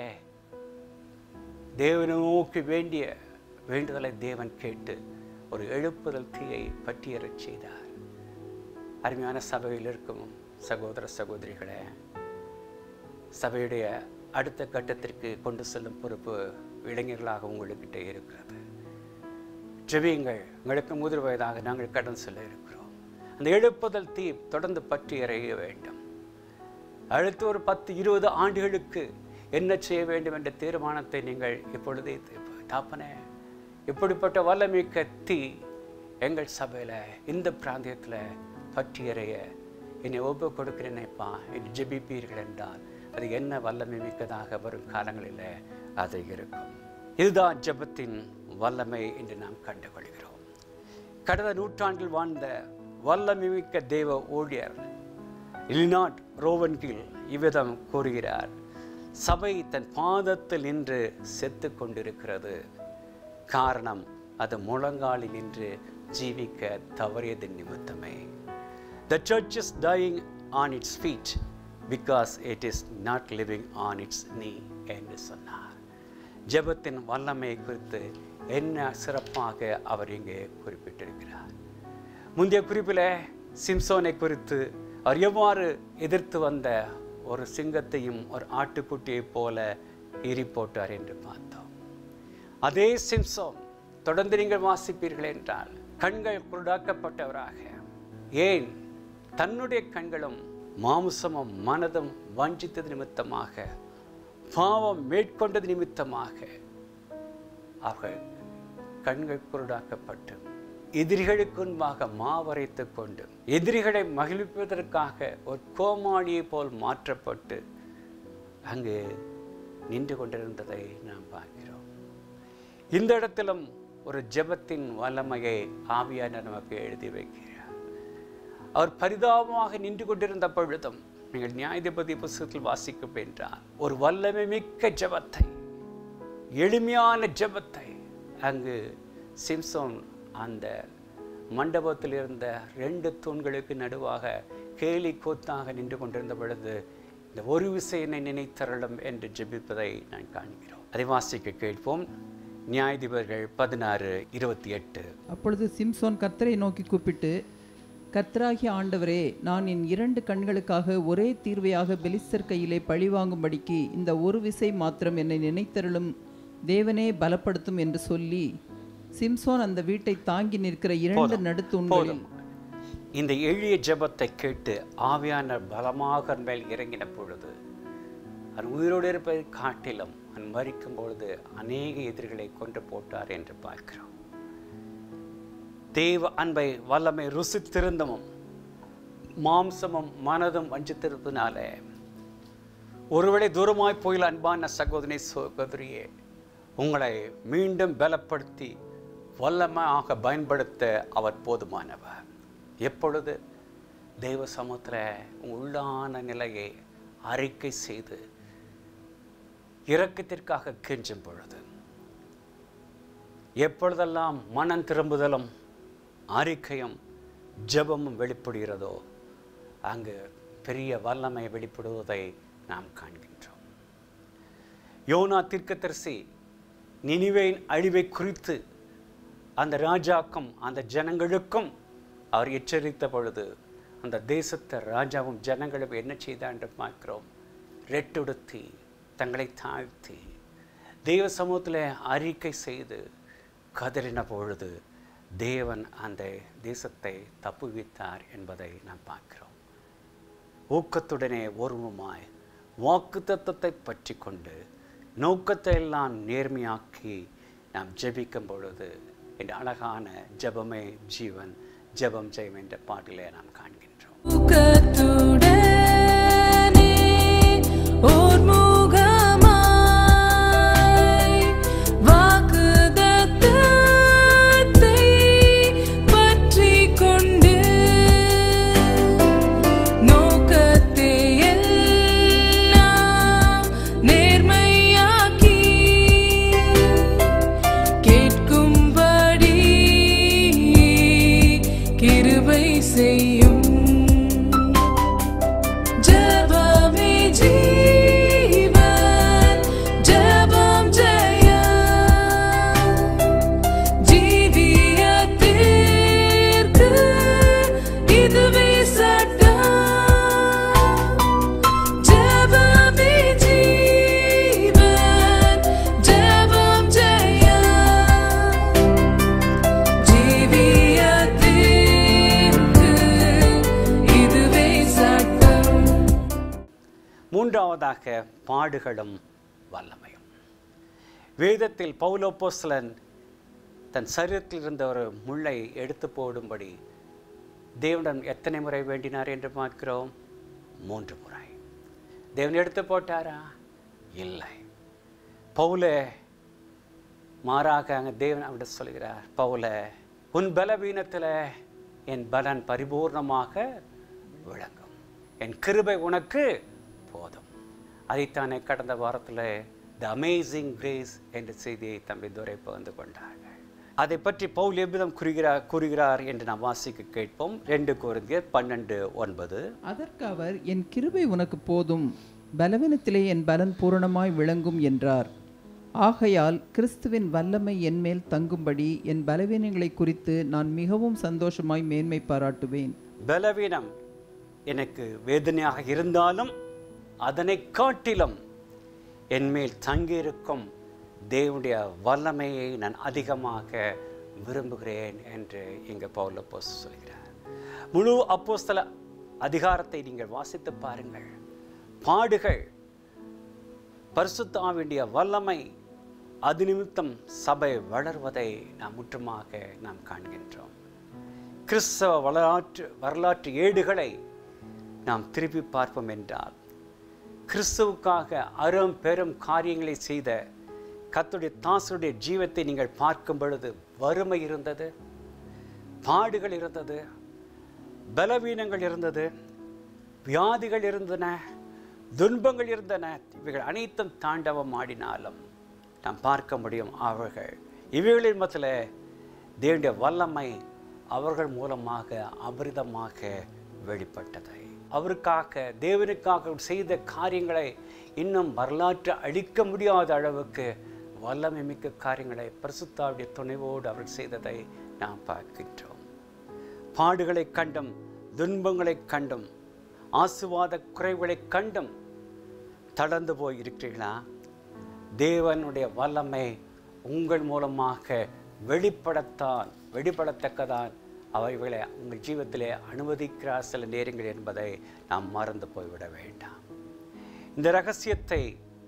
தேவனை நோக்கி வேண்டிய வேண்டுதலை தேவன் கேட்டு ஒரு எழுப்புதல் தீயை பற்றியறச் செய்தார் அருமையான சபையில் இருக்கும் சகோதர சகோதரிகளே சபையுடைய அடுத்த கட்டத்திற்கு கொண்டு செல்லும் பொறுப்பு இளைஞர்களாக உங்களுக்கிட்ட இருக்கிறது ஜெபியுங்கள் உங்களுக்கு முதிர் வயதாக நாங்கள் கடன் செல்ல இருக்கிறோம் அந்த எழுப்புதல் தீ தொடர்ந்து பற்றி எறிய வேண்டும் அடுத்த ஒரு பத்து இருபது ஆண்டுகளுக்கு என்ன செய்ய வேண்டும் என்ற தீர்மானத்தை நீங்கள் இப்பொழுதே தாப்பனே இப்படிப்பட்ட வல்லமிக்க தீ எங்கள் சபையில் இந்த பிராந்தியத்தில் பற்றி எறிய என்னை ஒப்பு கொடுக்கிறேனேப்பா என்று ஜெபிப்பீர்கள் என்றால் அது என்ன வல்லமை மிக்கதாக வரும் காலங்களில் அது இருக்கும் இதுதான் ஜெபத்தின் வல்லமை என்று நாம் கண்டுகொள்கிறோம் கடந்த நூற்றாண்டில் வாழ்ந்த வல்லமை மிக்க தேவ ஊழியர் இலினாட் ரோவன்கில் இவ்விதம் கூறுகிறார் சபை தன் பாதத்தில் நின்று செத்து கொண்டிருக்கிறது காரணம் அது முழங்காலில் நின்று ஜீவிக்க தவறியது நிமித்தமே The church is dying on its feet because it is not living on its knee என்று சொன்னார் ஜெபத்தின் வல்லமை குறித்து என்ன சிறப்பாக அவர் இங்கே குறிப்பிட்டிருக்கிறார் முந்தைய குறிப்பில் சிம்சோனை குறித்து அவர் எவ்வாறு எதிர்த்து வந்த ஒரு சிங்கத்தையும் ஒரு ஆட்டுக்குட்டியைப் போல ஈரி போட்டார் என்று பார்த்தோம் அதே சிம்சோன் தொடர்ந்து நீங்கள் வாசிப்பீர்கள் என்றால் கண்கள் குருடாக்கப்பட்டவராக ஏன் தன்னுடைய கண்களும் மாம்சமும் மனதும் வஞ்சித்தது நிமித்தமாக பாவம் மேற்கொண்டது நிமித்தமாக அவர்கள் கண்கள் குருடாக்கப்பட்டு எதிரிகளுக்கு முன்பாக மாவரைத்து கொண்டு எதிரிகளை மகிழ்விப்பதற்காக ஒரு கோமாளியை போல் மாற்றப்பட்டு அங்கு நின்று கொண்டிருந்ததை நாம் பார்க்கிறோம் இந்த இடத்திலும் ஒரு ஜெபத்தின் வல்லமையை ஆவியான நமக்கு எழுதி வைக்கிறார் அவர் பரிதாபமாக நின்று கொண்டிருந்த பொழுதும் நீங்கள் நியாயாதிபதி புஸ்தகத்தில் வாசிக்க என்றால் ஒரு வல்லமை மிக்க ஜெபத்தை எளிமையான ஜெபத்தை அங்கு சிம்சோன் அந்த மண்டபத்தில் இருந்த ரெண்டு தூண்களுக்கு நடுவாக கேலி கூத்தாக நின்று கொண்டிருந்த பொழுது இந்த ஒரு விசையினை நினைத்தரலும் என்று ஜெபிப்பதை நான் காண்கிறோம் அதை வாசிக்க கேட்போம் நியாயாதிபர்கள் பதினாறு இருபத்தி எட்டு அப்பொழுது சிம்சோன் கர்த்தரை நோக்கி கூப்பிட்டு கர்த்தராகிய ஆண்டவரே நான் என் இரண்டு கண்களுக்காக ஒரே தீர்வையாக பெலிஸ்தர் கையிலே பழிவாங்கும்படிக்கு இந்த ஒரு விசை மாத்திரம் என்னை நினைத்தருளும் தேவனே பலப்படுத்தும் என்று சொல்லி சிம்சோன் அந்த வீட்டை தாங்கி நிற்கிற இரண்டு நடுத்தூண்களில் போதும் இந்த எளிய ஜெபத்தை கேட்டு ஆவியான பலமாக அவன் மேல் இறங்கின பொழுது அவன் உயிரோடு இருப்பதை காட்டிலும் அவன் மறிக்கும் பொழுது அநேக எதிரிகளை கொண்டு போட்டார் என்று பார்க்கிறோம் தேவ அன்பை வல்லமை ருசித்திருந்தமும் மாம்சமும் மனதும் வஞ்சித்திருப்பதினாலே ஒருவேளை தூரமாய் போயில் அன்பான சகோதரி சகோதரியே உங்களை மீண்டும் பலப்படுத்தி வல்லமையாக பயன்படுத்த அவர் போதுமானவர் எப்பொழுது தெய்வ சமூகத்தில் உள்ளான நிலையை அறிக்கை செய்து இரக்கத்திற்காக கெஞ்சும் பொழுது எப்பொழுதெல்லாம் மனம் திரும்புதலும் அறிக்கையும் ஜெபமும் வெளிப்படுகிறதோ அங்கு பெரிய வல்லமை வெளிப்படுவதை நாம் காண்கின்றோம் யோனா தீர்க்கதரிசி நினிவேயின் அழிவை குறித்து அந்த ராஜாக்கும் அந்த ஜனங்களுக்கும் அவர் எச்சரித்த பொழுது அந்த தேசத்து ராஜாவும் ஜனங்களும் என்ன செய்தார் என்று பார்க்கிறோம் ரெட்டுடுத்தி தங்களை தாழ்த்தி தெய்வ சமூகத்தில் அறிக்கை செய்து கதறின பொழுது தேவன் அந்த தேசத்தை தப்புவித்தார் என்பதை நாம் பார்க்கிறோம் ஊக்கத்துடனே ஒருவமாய் வாக்கு தத்துவத்தை பற்றி கொண்டு நோக்கத்தை எல்லாம் நேர்மையாக்கி நாம் ஜெபிக்கும் பொழுது இந்த அழகான ஜெபமே ஜீவன் ஜெபம் ஜெயம் என்ற பாட்டிலே நாம் காண்கின்றோம் ஊக்கத்துடனே ஓர் முகமாய் வாக்குதத்தத்தை அடுத்ததாக பாடுகளும் வல்லமையும் வேதத்தில் பௌலோப்போஸ்லன் தன் சரீரத்தில் இருந்த ஒரு முள்ளை எடுத்து போடும்படி தேவனிடம் எத்தனை முறை வேண்டினார் என்று பார்க்கிறோம் மூன்று முறை தேவன் எடுத்து போட்டாரா இல்லை பவுல மாறாக அங்கே தேவன் அவட சொல்கிறார் பவுல உன் பலவீனத்தில் என் பலன் பரிபூர்ணமாக விளங்கும் என் கிருபை உனக்கு போதும் அதைத்தானே கடந்த வாரத்தில் த அமேசிங் கிரேஸ் என்ற செய்தியை தம்பி துரை பகிர்ந்து கொண்டார்கள் அதை பற்றி பவுல் எவ்விதம் கூறுகிறார் கூறுகிறார் என்று நாம் வாசிக்க கேட்போம் ரெண்டு குருந்தியர் பன்னெண்டு ஒன்பது அதற்கு அவர் என் கிருபை உனக்கு போதும் பலவீனத்திலே என் பலன் பூரணமாய் விளங்கும் என்றார் ஆகையால் கிறிஸ்துவின் வல்லமை என்மேல் தங்கும்படி என் பலவீனங்களை குறித்து நான் மிகவும் சந்தோஷமாய் மேன்மை பாராட்டுவேன் பலவீனம் எனக்கு வேதனையாக இருந்தாலும் அதனை காட்டிலும் என்மேல் தங்கியிருக்கும் தேவனுடைய வல்லமையை நான் அதிகமாக விரும்புகிறேன் என்று இங்கே பவுல் அப்போஸ் சொல்கிறார் முழு அப்போஸ்தல அதிகாரத்தை நீங்கள் வாசித்து பாருங்கள் பாடுகள் பரிசுத்தாவினுடைய வல்லமை அது நிமித்தம் சபை வளர்வதை நாம் முற்றுமாக நாம் காண்கின்றோம் கிறிஸ்தவ வரலாற்று வரலாற்று ஏடுகளை நாம் திருப்பி பார்ப்போம் என்றால் கிறிஸ்துவுக்காக அரும் பெரும் காரியங்களை செய்த கர்த்தருடைய தாசருடைய ஜீவத்தை நீங்கள் பார்க்கும் பொழுது வறுமை இருந்தது பாடுகள் இருந்தது பலவீனங்கள் இருந்தது வியாதிகள் இருந்தன துன்பங்கள் இருந்தன இவைகள் அனைத்தும் தாண்டவம் ஆடினாலும் நாம் பார்க்க முடியும் அவர்கள் இவைகளின் மத்தியில் தேவனுடைய வல்லமை அவர்கள் மூலமாக அபரிதமாக வெளிப்பட்டதை அவருக்காக தேவனுக்காக செய்த காரியங்களை இன்னும் வரலாற்று அழிக்க முடியாத அளவுக்கு வல்லமை மிக்க காரியங்களை பரிசுத்தாவுடைய துணைவோடு அவர் செய்ததை நாம் பார்க்கின்றோம் பாடுகளை கண்டும் துன்பங்களை கண்டும் ஆசுவாத குறைவுகளை கண்டும் தளர்ந்து போய் இருக்கிறீர்களா தேவனுடைய வல்லமை உங்கள் மூலமாக வெளிப்படத்தான் வெளிப்படத்தக்கதான் அவைகளை உங்கள் ஜீவத்திலே அனுமதிக்கிறார் சில நேரங்கள் என்பதை நாம் மறந்து போய்விட வேண்டாம் இந்த ரகசியத்தை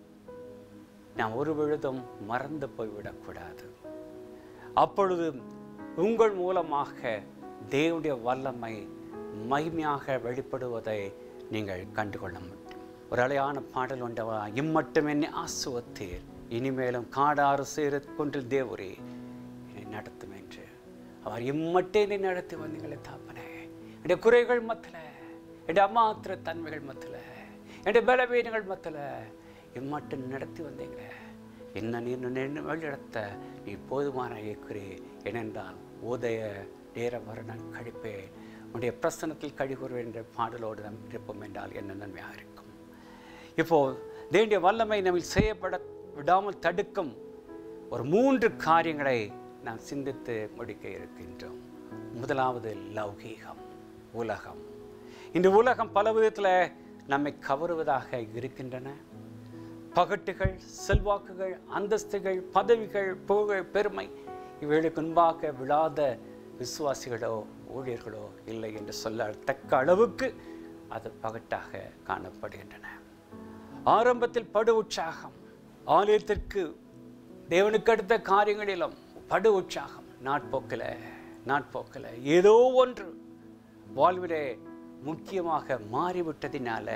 நாம் ஒரு பொழுதும் மறந்து போய்விடக்கூடாது அப்பொழுது உங்கள் மூலமாக தேவனுடைய வல்லமை மகிமையாக வெளிப்படுவதை நீங்கள் கண்டுகொள்ள முடியும் ஒரு அலையான பாடல் உண்டவா இம்மட்டும் என்னை ஆசுவத்தீர் இனிமேலும் காடாறு சேர கொன்றில் தேவரே என்னை நடத்தும் என்று அவர் இம்மட்டே என்னை நடத்தி வந்தீங்களே தாப்பனே என்னுடைய குறைகள் மத்தில என்னுடைய அம்மாத்திர தன்மைகள் மத்தில என்னுடைய பலவீனங்கள் மத்தில இம்மட்டும் நடத்தி வந்தீங்களே என்ன நீர் நின்று வழிநடத்த நீ போதுமான இயக்குறே ஏனென்றால் உதய நேர வர நான் கழிப்பேன் உன்னுடைய பிரசனத்தில் கழிவுறுவேன் என்ற பாடலோடு நாம் இருப்போம் என்றால் என்ன நன்மையாக இருக்கும் இப்போ தேவனுடைய வல்லமை நம்ம செய்யப்பட விடாமல் தடுக்கும் ஒரு மூன்று காரியங்களை நாம் சிந்தித்து முடிக்க இருக்கின்றோம் முதலாவது லௌகீகம் உலகம் இந்த உலகம் பல விதத்தில் நம்மை கவருவதாக இருக்கின்றன பகட்டுகள் செல்வாக்குகள் அந்தஸ்துகள் பதவிகள் புகழ் பெருமை இவைகளுக்கு முன்பாக விழாத விசுவாசிகளோ ஊழியர்களோ இல்லை என்று சொல்லத்தக்க அளவுக்கு அது பகட்டாக காணப்படுகின்றன ஆரம்பத்தில் படு உற்சாகம் ஆலயத்திற்கு தேவனுக்கு அடுத்த காரியங்களிலும் படு உற்சாகம் நாட்போக்கில் நாட்போக்கில் ஏதோ ஒன்று வாழ்விலே முக்கியமாக மாறிவிட்டதினால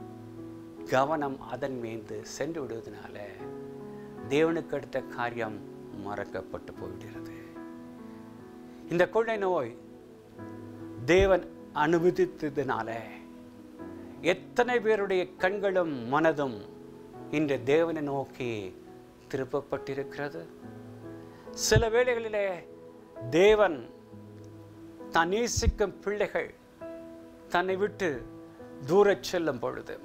கவனம் அதன் மீது சென்று விடுவதனால தேவனுக்கு அடுத்த காரியம் மறக்கப்பட்டு போய்விடுகிறது இந்த கொள்ளை நோய் தேவன் அனுமதித்ததினால எத்தனை பேருடைய கண்களும் மனதும் இன்று தேவனை நோக்கி திருப்பப்பட்டிருக்கிறது சில வேளைகளிலே தேவன் தான் நேசிக்கும் பிள்ளைகள் தன்னை விட்டு தூரச் செல்லும் பொழுது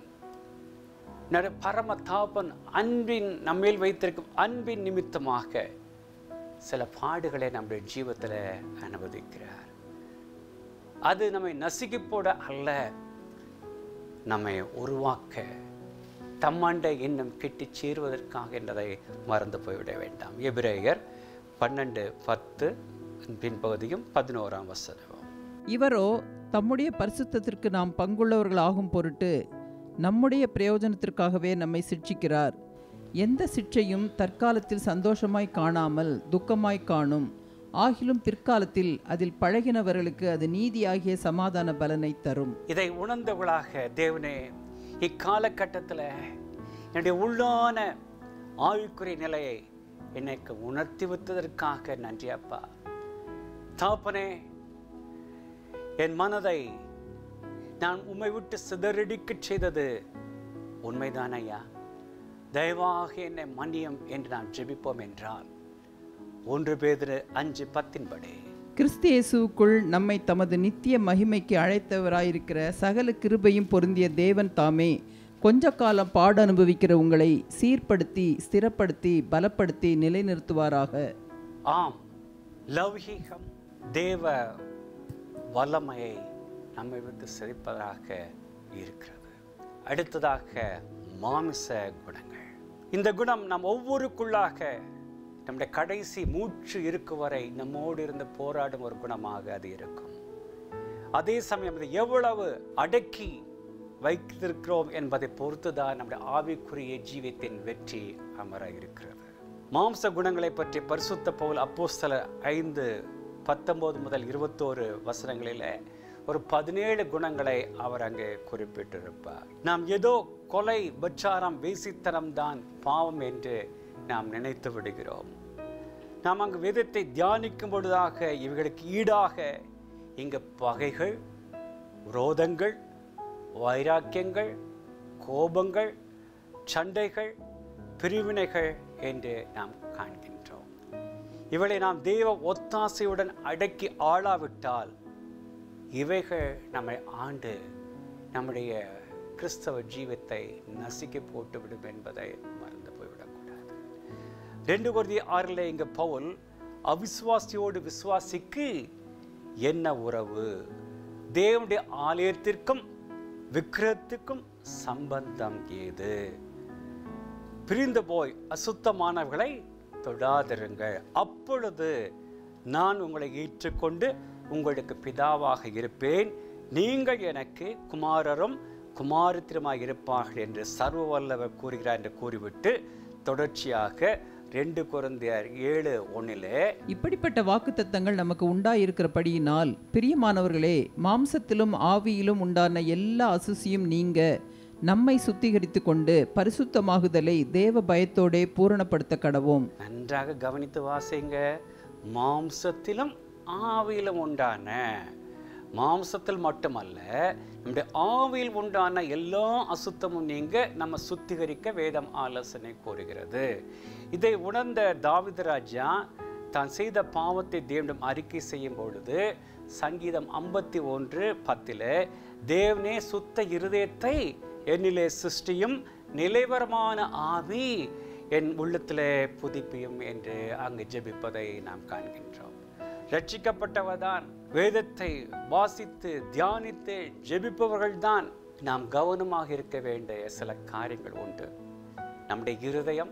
நட- பரம தாபன் அன்பின் நம்மேல் வைத்திருக்கும் அன்பின் நிமித்தமாக சில பாடுகளை நம்முடைய ஜீவத்தில் அனுமதிக்கிறார் அது நம்மை நசுக்கி போட அல்ல நம்மை உருவாக்க தம்மாண்டை இன்னும் கிட்டி சேருவதற்காக என்பதை மறந்து போய்விட வேண்டாம் எபிரேயர் பன்னெண்டு பத்து பின்பகுதியும் பதினோராம் வசனம் இவரோ தம்முடைய பரிசுத்தத்திற்கு நாம் பங்குள்ளவர்களாகும் பொருட்டு நம்முடைய பிரயோஜனத்திற்காகவே நம்மை சிட்சிக்கிறார் எந்த சிட்சையும் தற்காலத்தில் சந்தோஷமாய் காணாமல் துக்கமாய் காணும் ஆகிலும் பிற்காலத்தில் அதில் பழகினவர்களுக்கு அது நீதியாகிய சமாதான பலனை தரும் இதை உணர்ந்தவர்களாக தேவனே இக்காலகட்டத்தில் என்னுடைய உள்ளான ஆவிக்குறை நிலையை எனக்கு உணர்த்தி வைத்ததற்காக நன்றி அப்பா தாப்பனே என் மனதை நான் உம்மை விட்டு சிதறடிக்கச் செய்தது உண்மைதான் ஐயா தயவாக என்னை மன்னியம் என்று நாம் ஜெபிப்போம் என்றால் ஒன்று பேதிரு அஞ்சு பத்தின்படி கிறிஸ்து இயேசுவுக்குள் நம்மை தமது நித்திய மகிமைக்கு அழைத்தவராயிருக்கிற சகல கிருபையும் பொருந்திய தேவன் தாமே கொஞ்ச காலம் பாடு அனுபவிக்கிற உங்களை சீர்படுத்தி ஸ்திரப்படுத்தி பலப்படுத்தி நிலைநிறுத்துவாராக ஆம் லௌகீகம் தேவ வல்லமையை நம்மை விட்டு சிரிப்பதாக இருக்கிறது அடுத்ததாக மாமிச குணங்கள் இந்த குணம் நம் ஒவ்வொருக்குள்ளாக நம்முடைய கடைசி மூச்சு இருக்கும் வரை நம்மோடு இருந்து போராடும் ஒரு குணமாக அது இருக்கும் அதே சமயம் இது எவ்வளவு அடக்கி வைத்திருக்கிறோம் என்பதை பொறுத்துதான் நம்முடைய ஆவிக்குரிய ஜீவியத்தின் வெற்றி அமர இருக்கிறது மாம்ச குணங்களை பற்றி பரிசுத்த பவுல் அப்போஸ்தலர் ஐந்து பத்தொன்பது முதல் இருபத்தோரு வசனங்களிலே ஒரு பதினேழு குணங்களை அவர் அங்கே குறிப்பிட்டிருப்பார் நாம் ஏதோ கொலை பச்சாரம் வேசித்தனம் தான் பாவம் என்று நாம் நினைத்து விடுகிறோம் நாம் அங்கு வேதத்தை தியானிக்கும் பொழுதாக இவைகளுக்கு ஈடாக இங்கு பகைகள் விரோதங்கள் வைராக்கியங்கள் கோபங்கள் சண்டைகள் பிரிவினைகள் என்று நாம் காண்கின்றோம் இவளை நாம் தெய்வ ஒத்தாசையுடன் அடக்கி ஆளாவிட்டால் இவைகள் நம்மை ஆண்டு நம்முடைய கிறிஸ்தவ ஜீவத்தை நசுக்கி போட்டுவிடும் என்பதை மறந்து போய்விடக்கூடாது ரெண்டு குருதி ஆறில் இங்க பவுல் அவிசுவாசியோடு விசுவாசிக்கு என்ன உறவு தேவனுடைய ஆலயத்திற்கும் விக்கிரகத்துக்கும் சம்பந்தம் ஏது பிரிந்து போய் அசுத்தமானவர்களை தொடாதிருங்கள் அப்பொழுது நான் உங்களை ஏற்றுக்கொண்டு உங்களுக்கு பிதாவாக இருப்பேன் நீங்கள் எனக்கு குமாரரும் குமாரத்திரமாக இருப்பார்கள் என்று சர்வ வல்லவர் கூறுகிறார் என்று கூறிவிட்டு தொடர்ச்சியாக ரெண்டு குழந்தையர் ஏழு ஒன்றிலே இப்படிப்பட்ட வாக்குத்தத்தங்கள் நமக்கு உண்டாயிருக்கிறபடியினால் பிரியமானவர்களே மாம்சத்திலும் ஆவியிலும் உண்டான எல்லா அசுசியும் நீங்க நம்மை சுத்திகரித்து கொண்டு பரிசுத்தமாகுதலை தேவ பயத்தோடே பூரணப்படுத்த கடவோம் நன்றாக கவனித்து வாசிங்க மாம்சத்திலும் ஆவியிலும் உண்டான மாம்சத்தில் மட்டுமல்ல நம்முடைய ஆவியில் உண்டான எல்லா அசுத்தமும் நீங்க நம்ம சுத்திகரிக்க வேதம் ஆலோசனை கூறுகிறது இதை உணர்ந்த தாவித ராஜா தான் செய்த பாவத்தை தேவனிடம் அறிக்கை செய்யும் பொழுது சங்கீதம் ஐம்பத்தி ஒன்று பத்தில் தேவனே சுத்த இருதயத்தை என்னிலே சிருஷ்டியும் நிலைவரமான ஆவி என் உள்ளத்திலே புதுப்பியும் என்று அங்கு ஜெபிப்பதை நாம் காண்கின்றோம் ரட்சிக்கப்பட்டவர்தான் வேதத்தை வாசித்து தியானித்து ஜெபிப்பவர்கள்தான் நாம் கவனமாக இருக்க வேண்டிய சில காரியங்கள் உண்டு நம்முடைய இருதயம்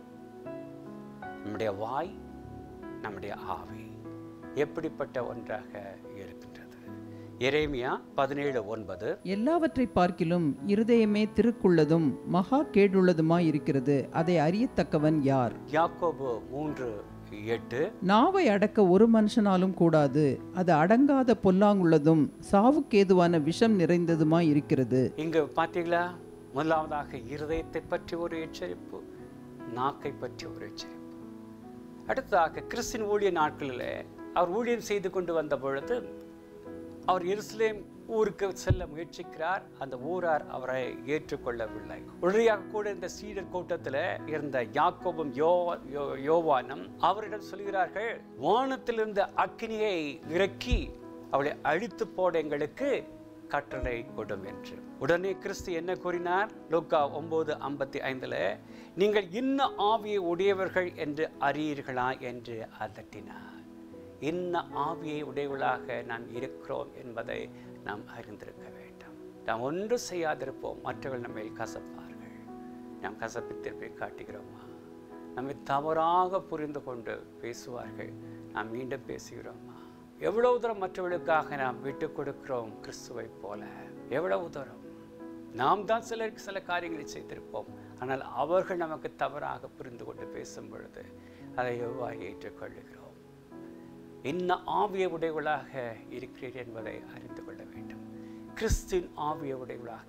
நம்முடைய வாய் நம்முடைய ஆவி எப்படிப்பட்ட ஒன்றாக இருக்கின்றது எரேமியா பதினேழு ஒன்பது எல்லாவற்றை பார்க்கிலும் இருதயமே திருக்குள்ளதும் மகா கேடுள்ளதுமாய் இருக்கிறது அதை அறியத்தக்கவன் யார் யாக்கோபு மூன்று எட்டு நாவை அடக்க ஒரு மனுஷனாலும் கூடாது அது அடங்காத பொல்லாங்குள்ளதும் சாவுக்கேதுவான விஷம் நிறைந்ததுமாய் இருக்கிறது இங்கு பார்த்தீங்களா முதலாவதாக இருதயத்தை பற்றி ஒரு எச்சரிப்பு நாக்கை பற்றி ஒரு எச்சரிப்பு அடுத்ததாக கிறிஸ்தின் ஊழிய நாட்களில் அவர் ஊழியம் செய்து கொண்டு வந்த பொழுது அவர் எருசலேம் ஊருக்கு செல்ல முயற்சிக்கிறார் அந்த ஊரார் அவரை ஏற்றுக்கொள்ளவில்லை உடனடியாக கூட இந்த சீடர் கூட்டத்தில் இருந்த யாக்கோபும் யோ யோ- யோவானும் அவரிடம் சொல்கிறார்கள் வானத்திலிருந்து அக்கினியை இறக்கி அவளை அழித்து போட எங்களுக்கு கட்டளை கொடும் என்று உடனே கிறிஸ்து என்ன கூறினார் லூக்கா ஒன்பது ஐம்பத்தி ஐந்துல நீங்கள் இன்ன ஆவியை உடையவர்கள் என்று அறியீர்களா என்று அதட்டினார் இன்ன ஆவியை உடையவளாக நாம் இருக்கிறோம் என்பதை நாம் அறிந்திருக்க வேண்டும் நாம் ஒன்று செய்யாதிருப்போம் மற்றவர்கள் நம்மை கசப்பார்கள் நாம் கசப்பித்திருப்பை காட்டுகிறோமா நம்மை தவறாக புரிந்து கொண்டு பேசுவார்கள் நாம் மீண்டும் பேசுகிறோமா எவ்வளவு தூரம் மற்றவர்களுக்காக நாம் விட்டு கொடுக்கிறோம் கிறிஸ்துவை போல எவ்வளவு தூரம் நாம் தான் சிலருக்கு சில காரியங்களை செய்திருப்போம் ஆனால் அவர்கள் நமக்கு தவறாக புரிந்து கொண்டு பேசும் பொழுது அதை எவ்வாறு ஏற்றுக்கொள்ளுகிறோம் என்ன ஆவிய உடையவளாக இருக்கிறீர் என்பதை அறிந்து கொள்ள வேண்டும் கிறிஸ்துவின் ஆவிய உடையவளாக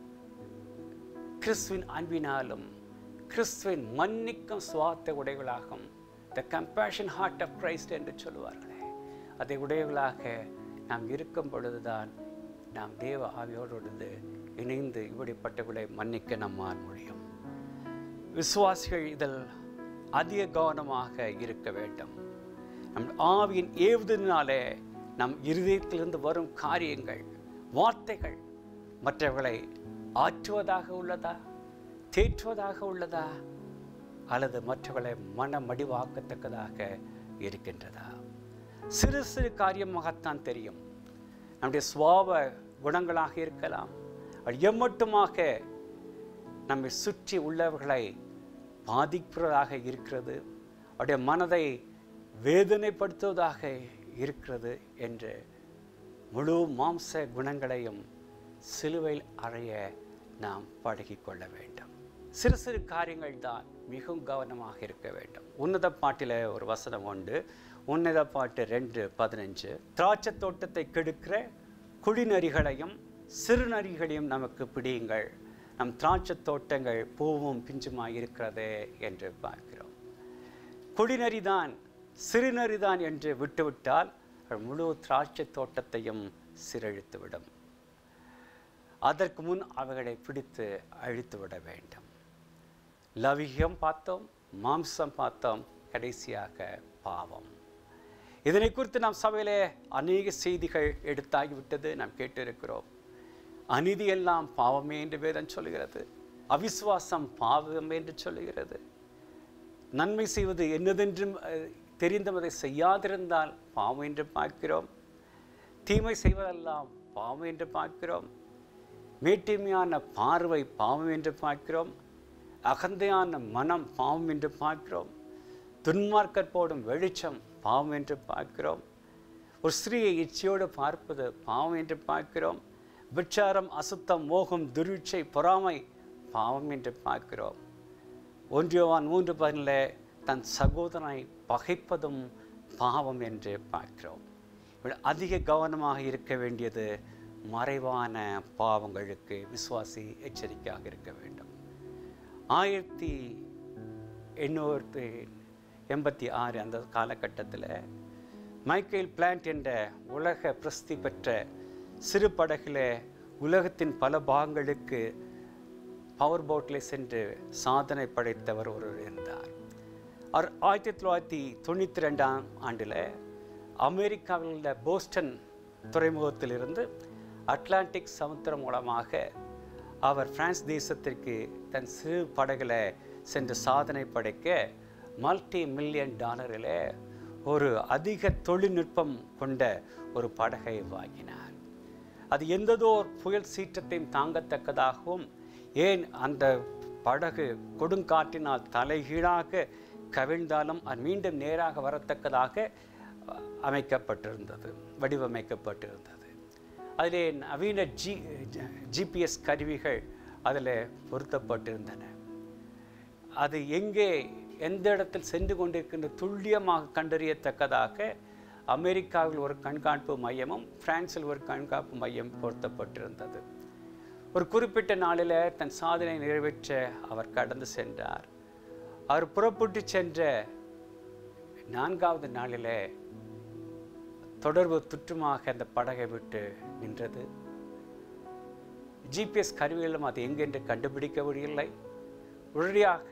கிறிஸ்துவின் அன்பினாலும் கிறிஸ்துவின் மன்னிக்கும் சுவாத்த உடையவளாகும் the compassion heart of Christ என்று சொல்லுவார்களே அதை உடையவளாக நாம் இருக்கும் பொழுதுதான் நாம் தேவ ஆவியோடு இணைந்து இப்படிப்பட்டவர்களை மன்னிக்க நம்மால் முடியும் விசுவாசிகள் இதில் அதிக கவனமாக இருக்க வேண்டும் நம் ஆவியின் ஏவுதலினாலே நம் இருதயத்திலிருந்து வரும் காரியங்கள் வார்த்தைகள் மற்றவர்களை ஆற்றுவதாக உள்ளதா தேற்றுவதாக உள்ளதா அல்லது மற்றவர்களை மனமடிவாக்கத்தக்கதாக இருக்கின்றதா சிறு சிறு காரியமாகத்தான் தெரியும் நம்முடைய சுவாப குணங்களாக இருக்கலாம் அது எம்மட்டுமாக நம்மை சுற்றி உள்ளவர்களை பாதிக்கிறதாக இருக்கிறது அவருடைய மனதை வேதனைப்படுத்துவதாக இருக்கிறது என்று முழு மாம்ச குணங்களையும் சிலுவையில் அறைய நாம் பழகிக்கொள்ள வேண்டும் சிறு சிறு காரியங்கள் தான் மிகவும் கவனமாக இருக்க வேண்டும் உன்னத பாட்டில் ஒரு வசனம் உண்டு உன்னத பாட்டு ரெண்டு பதினஞ்சு திராட்சை தோட்டத்தை கெடுக்கிற குடிநரிகளையும் சிறுநரிகளையும் நமக்கு பிடியுங்கள் நம் திராட்சை தோட்டங்கள் பூவும் பிஞ்சுமாய் இருக்கிறதே என்று பார்க்கிறோம் குடிநரிதான் சிறுநரிதான் என்று விட்டுவிட்டால் அது முழு திராட்சை தோட்டத்தையும் சீரழித்துவிடும் அதற்கு முன் அவைகளை பிடித்து அழித்து விட வேண்டும் லவிகம் பார்த்தோம் மாம்சம் பார்த்தோம் கடைசியாக பாவம் இதனை குறித்து நாம் சபையிலே அநேக செய்திகள் எடுத்தாகிவிட்டது நாம் கேட்டிருக்கிறோம் அநீதி எல்லாம் பாவமே என்று வேதம் சொல்கிறது அவிசுவாசம் பாவம் என்று சொல்லுகிறது நன்மை செய்வது என்னதென்றும் அஹ், தெரிந்தும் அதை செய்யாதிருந்தால் பாவம் என்று பார்க்கிறோம் தீமை செய்வதெல்லாம் பாவம் என்று பார்க்கிறோம் மேட்டிமையான பார்வை பாவம் என்று பார்க்கிறோம் அகந்தையான மனம் பாவம் என்று பார்க்கிறோம் துன்மார்க்கர் போடும் வெளிச்சம் பாவம் என்று பார்க்கிறோம் ஒரு ஸ்திரீயை இச்சையோடு பார்ப்பது பாவம் என்று பார்க்கிறோம் விச்சாரம் அசுத்தம் மோகம் துருட்சை பொறாமை பாவம் என்று பார்க்கிறோம் ஒன்றியவான் மூன்று பதினில் தன் சகோதரனை பகைப்பதும் பாவம் என்று பார்க்கிறோம் இப்படி அதிக கவனமாக இருக்க வேண்டியது மறைவான பாவங்களுக்கு விசுவாசி எச்சரிக்கையாக இருக்க வேண்டும் ஆயிரத்தி எண்ணூற்றி எண்பத்தி ஆறு அந்த காலகட்டத்தில் மைக்கேல் பிளான்ட் என்ற உலக பிரசித்தி பெற்ற சிறு படகில் உலகத்தின் பல பாகங்களுக்கு பவர் போட்டில் சென்று சாதனை படைத்தவர் ஒருவர் இருந்தார் அவர் ஆயிரத்தி தொள்ளாயிரத்தி தொண்ணூற்றி ரெண்டாம் ஆண்டில் அமெரிக்காவில் உள்ள போஸ்டன் துறைமுகத்திலிருந்து அட்லாண்டிக் சமுத்திரம் மூலமாக அவர் பிரான்ஸ் தேசத்திற்கு தன் சிறு படகுல சென்று சாதனை படைக்க மல்டி மில்லியன் டாலரில் ஒரு அதிக தொழில்நுட்பம் கொண்ட ஒரு படகை வாங்கினார் அது எந்ததோர் புயல் சீற்றத்தையும் தாங்கத்தக்கதாகவும் ஏன் அந்த படகு கொடுங்காற்றினால் தலைகீழாக கவிழ்ந்தாலும் அது மீண்டும் நேராக வரத்தக்கதாக அஹ், அமைக்கப்பட்டிருந்தது வடிவமைக்கப்பட்டிருந்தது அதிலே நவீன ஜி ஜிபிஎஸ் கருவிகள் அதில் பொருத்தப்பட்டிருந்தன அது எங்கே எந்த இடத்தில் சென்று கொண்டிருக்கின்ற துல்லியமாக கண்டறியத்தக்கதாக அமெரிக்காவில் ஒரு கண்காணிப்பு மையமும் பிரான்சில் ஒரு கண்காணிப்பு மையம் பொருத்தப்பட்டிருந்தது ஒரு குறிப்பிட்ட நாளில் தன் சாதனை நிறைவேற்ற அவர் கடந்து சென்றார் அவர் புறப்பட்டு சென்ற நான்காவது நாளில் தொடர்பு துற்றுமாக அந்த படகை விட்டு நின்றது ஜிபிஎஸ் கருவிகளும் அது எங்கென்று கண்டுபிடிக்க முடியவில்லை உடனடியாக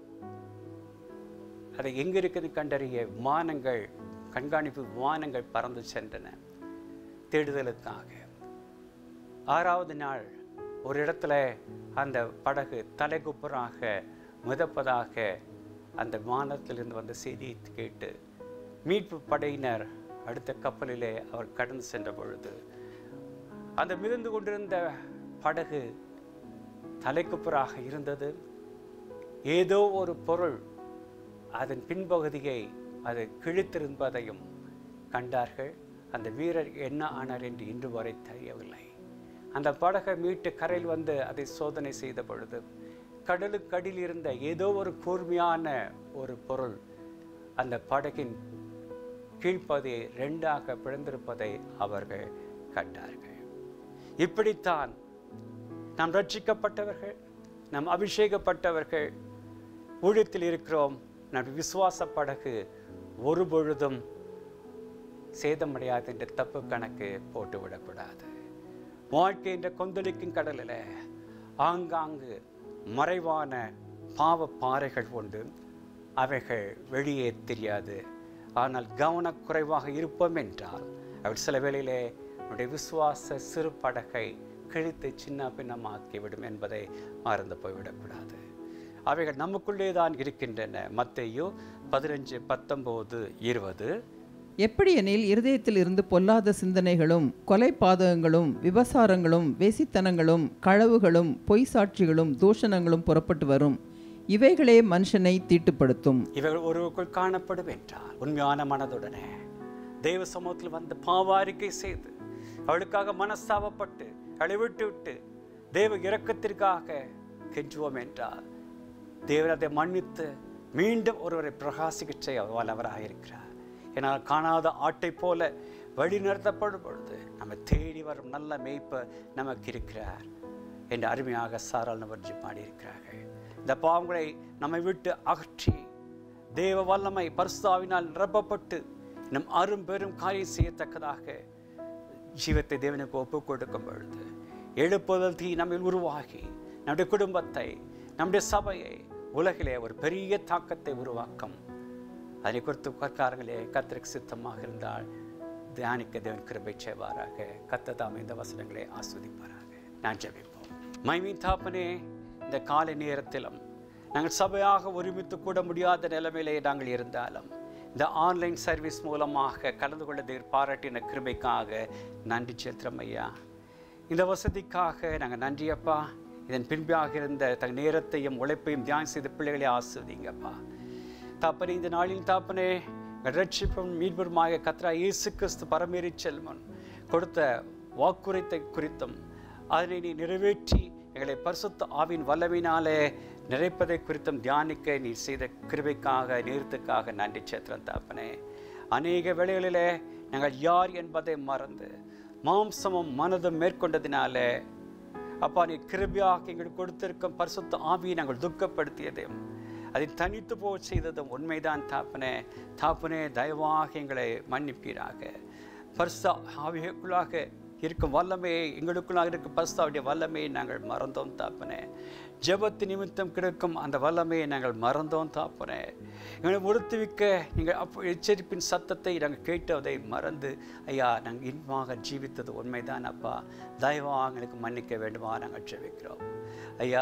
அதை எங்கே இருக்குது கண்டறிய விமானங்கள் கண்காணிப்பு விமானங்கள் பறந்து சென்றன தேடுதலுக்காக ஆறாவது நாள் ஒரு இடத்துல அந்த படகு தலைகுப்புறாக மிதப்பதாக அந்த விமானத்திலிருந்து வந்த செய்தியை கேட்டு மீட்பு படையினர் அடுத்த கப்பலிலே அவர் கடந்து சென்ற பொழுது அந்த மிதந்து கொண்டிருந்த படகு தலைக்குப்புறாக இருந்தது ஏதோ ஒரு பொருள் அதன் பின்பகுதியை அது கிழித்திருப்பதையும் கண்டார்கள் அந்த வீரர் என்ன ஆனார் என்று இன்று வரை தெரியவில்லை அந்த படகை மீட்டு கரையில் வந்து அதை சோதனை செய்த பொழுது கடலுக்கடியில் இருந்த ஏதோ ஒரு கூர்மையான ஒரு பொருள் அந்த படகின் கீழ்ப்பதையை ரெண்டாக பிளந்திருப்பதை அவர்கள் கண்டார்கள் இப்படித்தான் நாம் ரட்சிக்கப்பட்டவர்கள் நாம் அபிஷேகப்பட்டவர்கள் ஊழியத்தில் இருக்கிறோம் நம் விசுவாச படகு ஒரு பொழுதும் சேதமடையாது என்ற தப்பு கணக்கு போட்டு விடக்கூடாது வாழ்க்கை என்ற கொந்தளிக்கும் கடலில் ஆங்காங்கு மறைவான பாவ பாறைகள் உண்டு அவைகள் வெளியே தெரியாது ஆனால் கவனக்குறைவாக இருப்போம் என்றால் அவர் சில வேளையிலே நம்முடைய விசுவாச சிறு படகை கிழித்து சின்ன பின்னமாக்கி விடும் என்பதை மறந்து போய்விடக்கூடாது அவைகள் நமக்குள்ளே தான் இருக்கின்றன மத்தேயு பதினஞ்சு பத்தொம்போது இருபது எப்படியெனில் இருதயத்தில் இருந்து பொல்லாத சிந்தனைகளும் கொலை பாதகங்களும் விபசாரங்களும் வேசித்தனங்களும் களவுகளும் பொய் சாட்சிகளும் தூஷணங்களும் புறப்பட்டு வரும் இவைகளே மனுஷனை தீட்டுப்படுத்தும் இவைகள் ஒருவருக்குள் காணப்படும் என்றால் உண்மையான மனதுடனே தெய்வ சமூகத்தில் வந்து பாவ அறிக்கை செய்து அவளுக்காக மனஸ்தாபப்பட்டு அவளை விட்டு விட்டு தேவ இரக்கத்திற்காக கெஞ்சுவோம் என்றால் தேவன் அதை மன்னித்து மீண்டும் ஒருவரை பிரகாசிக்க செய்ய வல்லவராக இருக்கிறார் ஏன்னால் காணாத ஆட்டை போல வழி நடத்தப்படும் பொழுது நம்ம தேடி வரும் நல்ல மேய்ப்பர் நமக்கு இருக்கிறார் என்று அருமையாக சாரால் நபர்ஜி பாடியிருக்கிறார்கள் இந்த பாவங்களை நம்மை விட்டு அகற்றி தேவ வல்லமை பரிசுத்தாவினால் நிரப்பப்பட்டு நம் அரும் பெரும் காரியம் செய்யத்தக்கதாக ஜீவத்தை தேவனுக்கு ஒப்புக் கொடுக்கும் பொழுது எழுப்புதல் தீ நம்மில் உருவாகி நம்முடைய குடும்பத்தை நம்முடைய சபையை உலகிலே ஒரு பெரிய தாக்கத்தை உருவாக்கும் அதை குறித்து கற்காரங்களே கத்திற்கு சித்தமாக இருந்தால் தியானிக்க தேவன் கிருபை செய்வாராக கத்ததாம் இந்த வசனங்களை ஆஸ்வதிப்பாராக நான் ஜெபிப்போம் மைமீன் தாப்பனே இந்த காலை நேரத்திலும் நாங்கள் சபையாக ஒருமித்து கூட முடியாத நிலைமையிலே நாங்கள் இருந்தாலும் இந்த ஆன்லைன் சர்வீஸ் மூலமாக கலந்து கொள்ள தேவர் பாராட்டின கிருபைக்காக நன்றி செலுத்துறோம் ஐயா இந்த வசதிக்காக நாங்கள் நன்றி அப்பா இதன் பின்பாக இருந்த தன் நேரத்தையும் உழைப்பையும் தியானம் செய்த பிள்ளைகளை ஆசிர்வதிங்கப்பா தாப்பனே இந்த நாளில் தாப்பனே ரட்சிப்பும் மீட்பருமாக கத்ரா இயேசு கிறிஸ்து பரமேறி செல்வன் கொடுத்த வாக்குரைத்தை குறித்தும் அதனை நீ நிறைவேற்றி எங்களை பரிசுத்த ஆவின் வல்லவினாலே நிறைப்பதை குறித்தும் தியானிக்க நீ செய்த கிருபைக்காக நேரத்துக்காக நன்றி சேத்திரம் தாப்பனே அநேக வேளைகளிலே நாங்கள் யார் என்பதை மறந்து மாம்சமும் மனதும் மேற்கொண்டதினாலே அப்பா நீ கிருபியாக எங்களுக்கு கொடுத்திருக்கும் பரிசுத்த ஆவியை நாங்கள் துக்கப்படுத்தியதையும் அதை தனித்து போக செய்ததும் உண்மைதான் தாப்பனே தாப்பனே தயவாக எங்களை மன்னிப்பீராக பரிசு ஆவியக்குள்ளாக இருக்கும் வல்லமையை எங்களுக்குள்ளாக இருக்கும் பரிசுத்தாவுடைய வல்லமையை நாங்கள் மறந்தோம் தாப்பனே ஜெபத்து நிமித்தம் கிடைக்கும் அந்த வல்லமையை நாங்கள் மறந்தோம் தாப்பனே எங்களை உறுத்துவிக்க நீங்கள் அப்போ எச்சரிப்பின் சத்தத்தை நாங்கள் கேட்டு அதை மறந்து ஐயா நாங்கள் இன்பமாக ஜீவித்தது உண்மைதான் அப்பா தயவாக எங்களுக்கு மன்னிக்க வேண்டுமா நாங்கள் ஜெபிக்கிறோம் ஐயா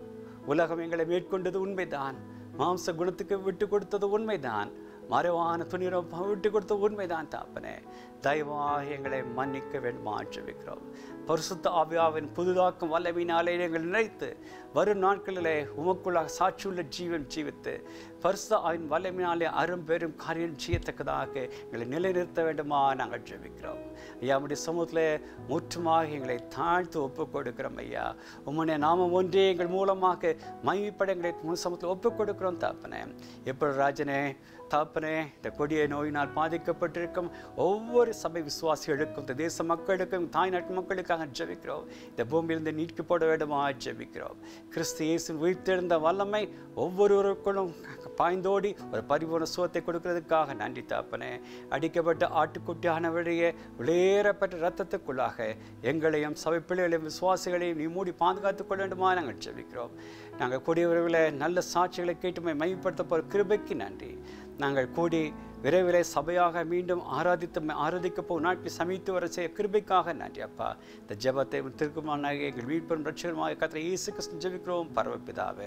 உலகம் எங்களை மேற்கொண்டது உண்மைதான் மாம்ச குணத்துக்கு விட்டு கொடுத்தது உண்மைதான் மறைவான துணிரம் விட்டு கொடுத்த உண்மைதான் தாப்பனே தயவாக எங்களை மன்னிக்க வேண்டுமா ஜெபிக்கிறோம் பரிசுத்த ஆவியாவின் புதுதாக்கும் வல்லவினாலே எங்கள் நினைத்து வரும் நாட்களிலே உமக்குள்ளாக சாட்சியுள்ள ஜீவன் ஜீவித்து பரிசுத்த ஆவின் வல்லவினாலே அரும் பெரும் காரியம் செய்யத்தக்கதாக எங்களை நிலைநிறுத்த வேண்டுமா நாங்கள் ஜெபிக்கிறோம் ஐயா நம்முடைய சமூகத்தில் முற்றுமாக எங்களை தாழ்த்து ஒப்புக் கொடுக்கிறோம் ஐயா உம்முடைய நாமம் ஒன்றே எங்கள் மூலமாக மைவிப்பட எங்களை முன் சமூகத்தில் ஒப்புக் கொடுக்கிறோம் தாப்பனே எப்படி ராஜனே தாப்பனே இந்த கொடிய நோயினால் பாதிக்கப்பட்டிருக்கும் ஒவ்வொரு சபை விசுவாசிகளுக்கும் இந்த தேச மக்களுக்கும் தாய் நாட்டு மக்களுக்காக ஜெபிக்கிறோம் இந்த பூமியிலிருந்து நீக்கி போட வேண்டுமா ஜெபிக்கிறோம் கிறிஸ்து இயேசு உயிர்த்தெழுந்த வல்லமை ஒவ்வொருவருக்குள்ளும் பாய்ந்தோடி ஒரு பரிபூர்ண சுகத்தை கொடுக்கிறதுக்காக நன்றி தாப்பனே அடிக்கப்பட்ட ஆட்டுக்குட்டியானவருடைய வெளியேறப்பட்ட இரத்தத்துக்குள்ளாக எங்களையும் சபை பிள்ளைகளையும் விசுவாசிகளையும் நீ மூடி பாதுகாத்துக் கொள்ள வேண்டுமா நாங்கள் ஜெபிக்கிறோம் நாங்கள் கூடியவர்களை நல்ல சாட்சிகளை கேட்டுமை மையப்படுத்த போகிற கிருபைக்கு நன்றி நாங்கள் கூடி விரைவிலே சபையாக மீண்டும் ஆராதித்து ஆராதிக்க போகும் நாட்கள் சமைத்து வர செய்ய கிருபைக்காக நன்றி அப்பா இந்த ஜெபத்தை திருக்குமானாக எங்கள் மீட்பெரும் ரட்சகரமாக கத்திர இயேசு கிறிஸ்து ஜெபிக்கிறோம் பரவப்பிதாவே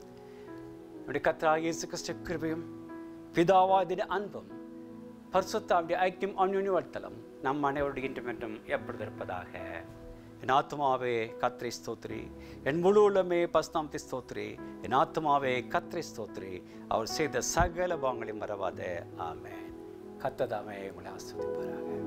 நம்முடைய கத்ரா இயேசு கிறிஸ்து கிருபையும் பிதாவாதின அன்பும் பரிசுத்தாவுடைய ஐக்கியம் அந்யுனிவர்த்தலம் நம் அனைவருடைய இன்றும் என்றும் எப்பொழுது இருப்பதாக என் ஆத்மாவே கத்ரை ஸ்தோத்ரி என் முழு உள்ளமே பஸ்தாமத்தை ஸ்தோத்ரி என் ஆத்மாவே கத்ரை ஸ்தோத்ரி அவர் செய்த சகல பாங்களையும் மறவாத ஆமென் கத்ததாமே உங்களை ஆஸ்வதிப்பாராக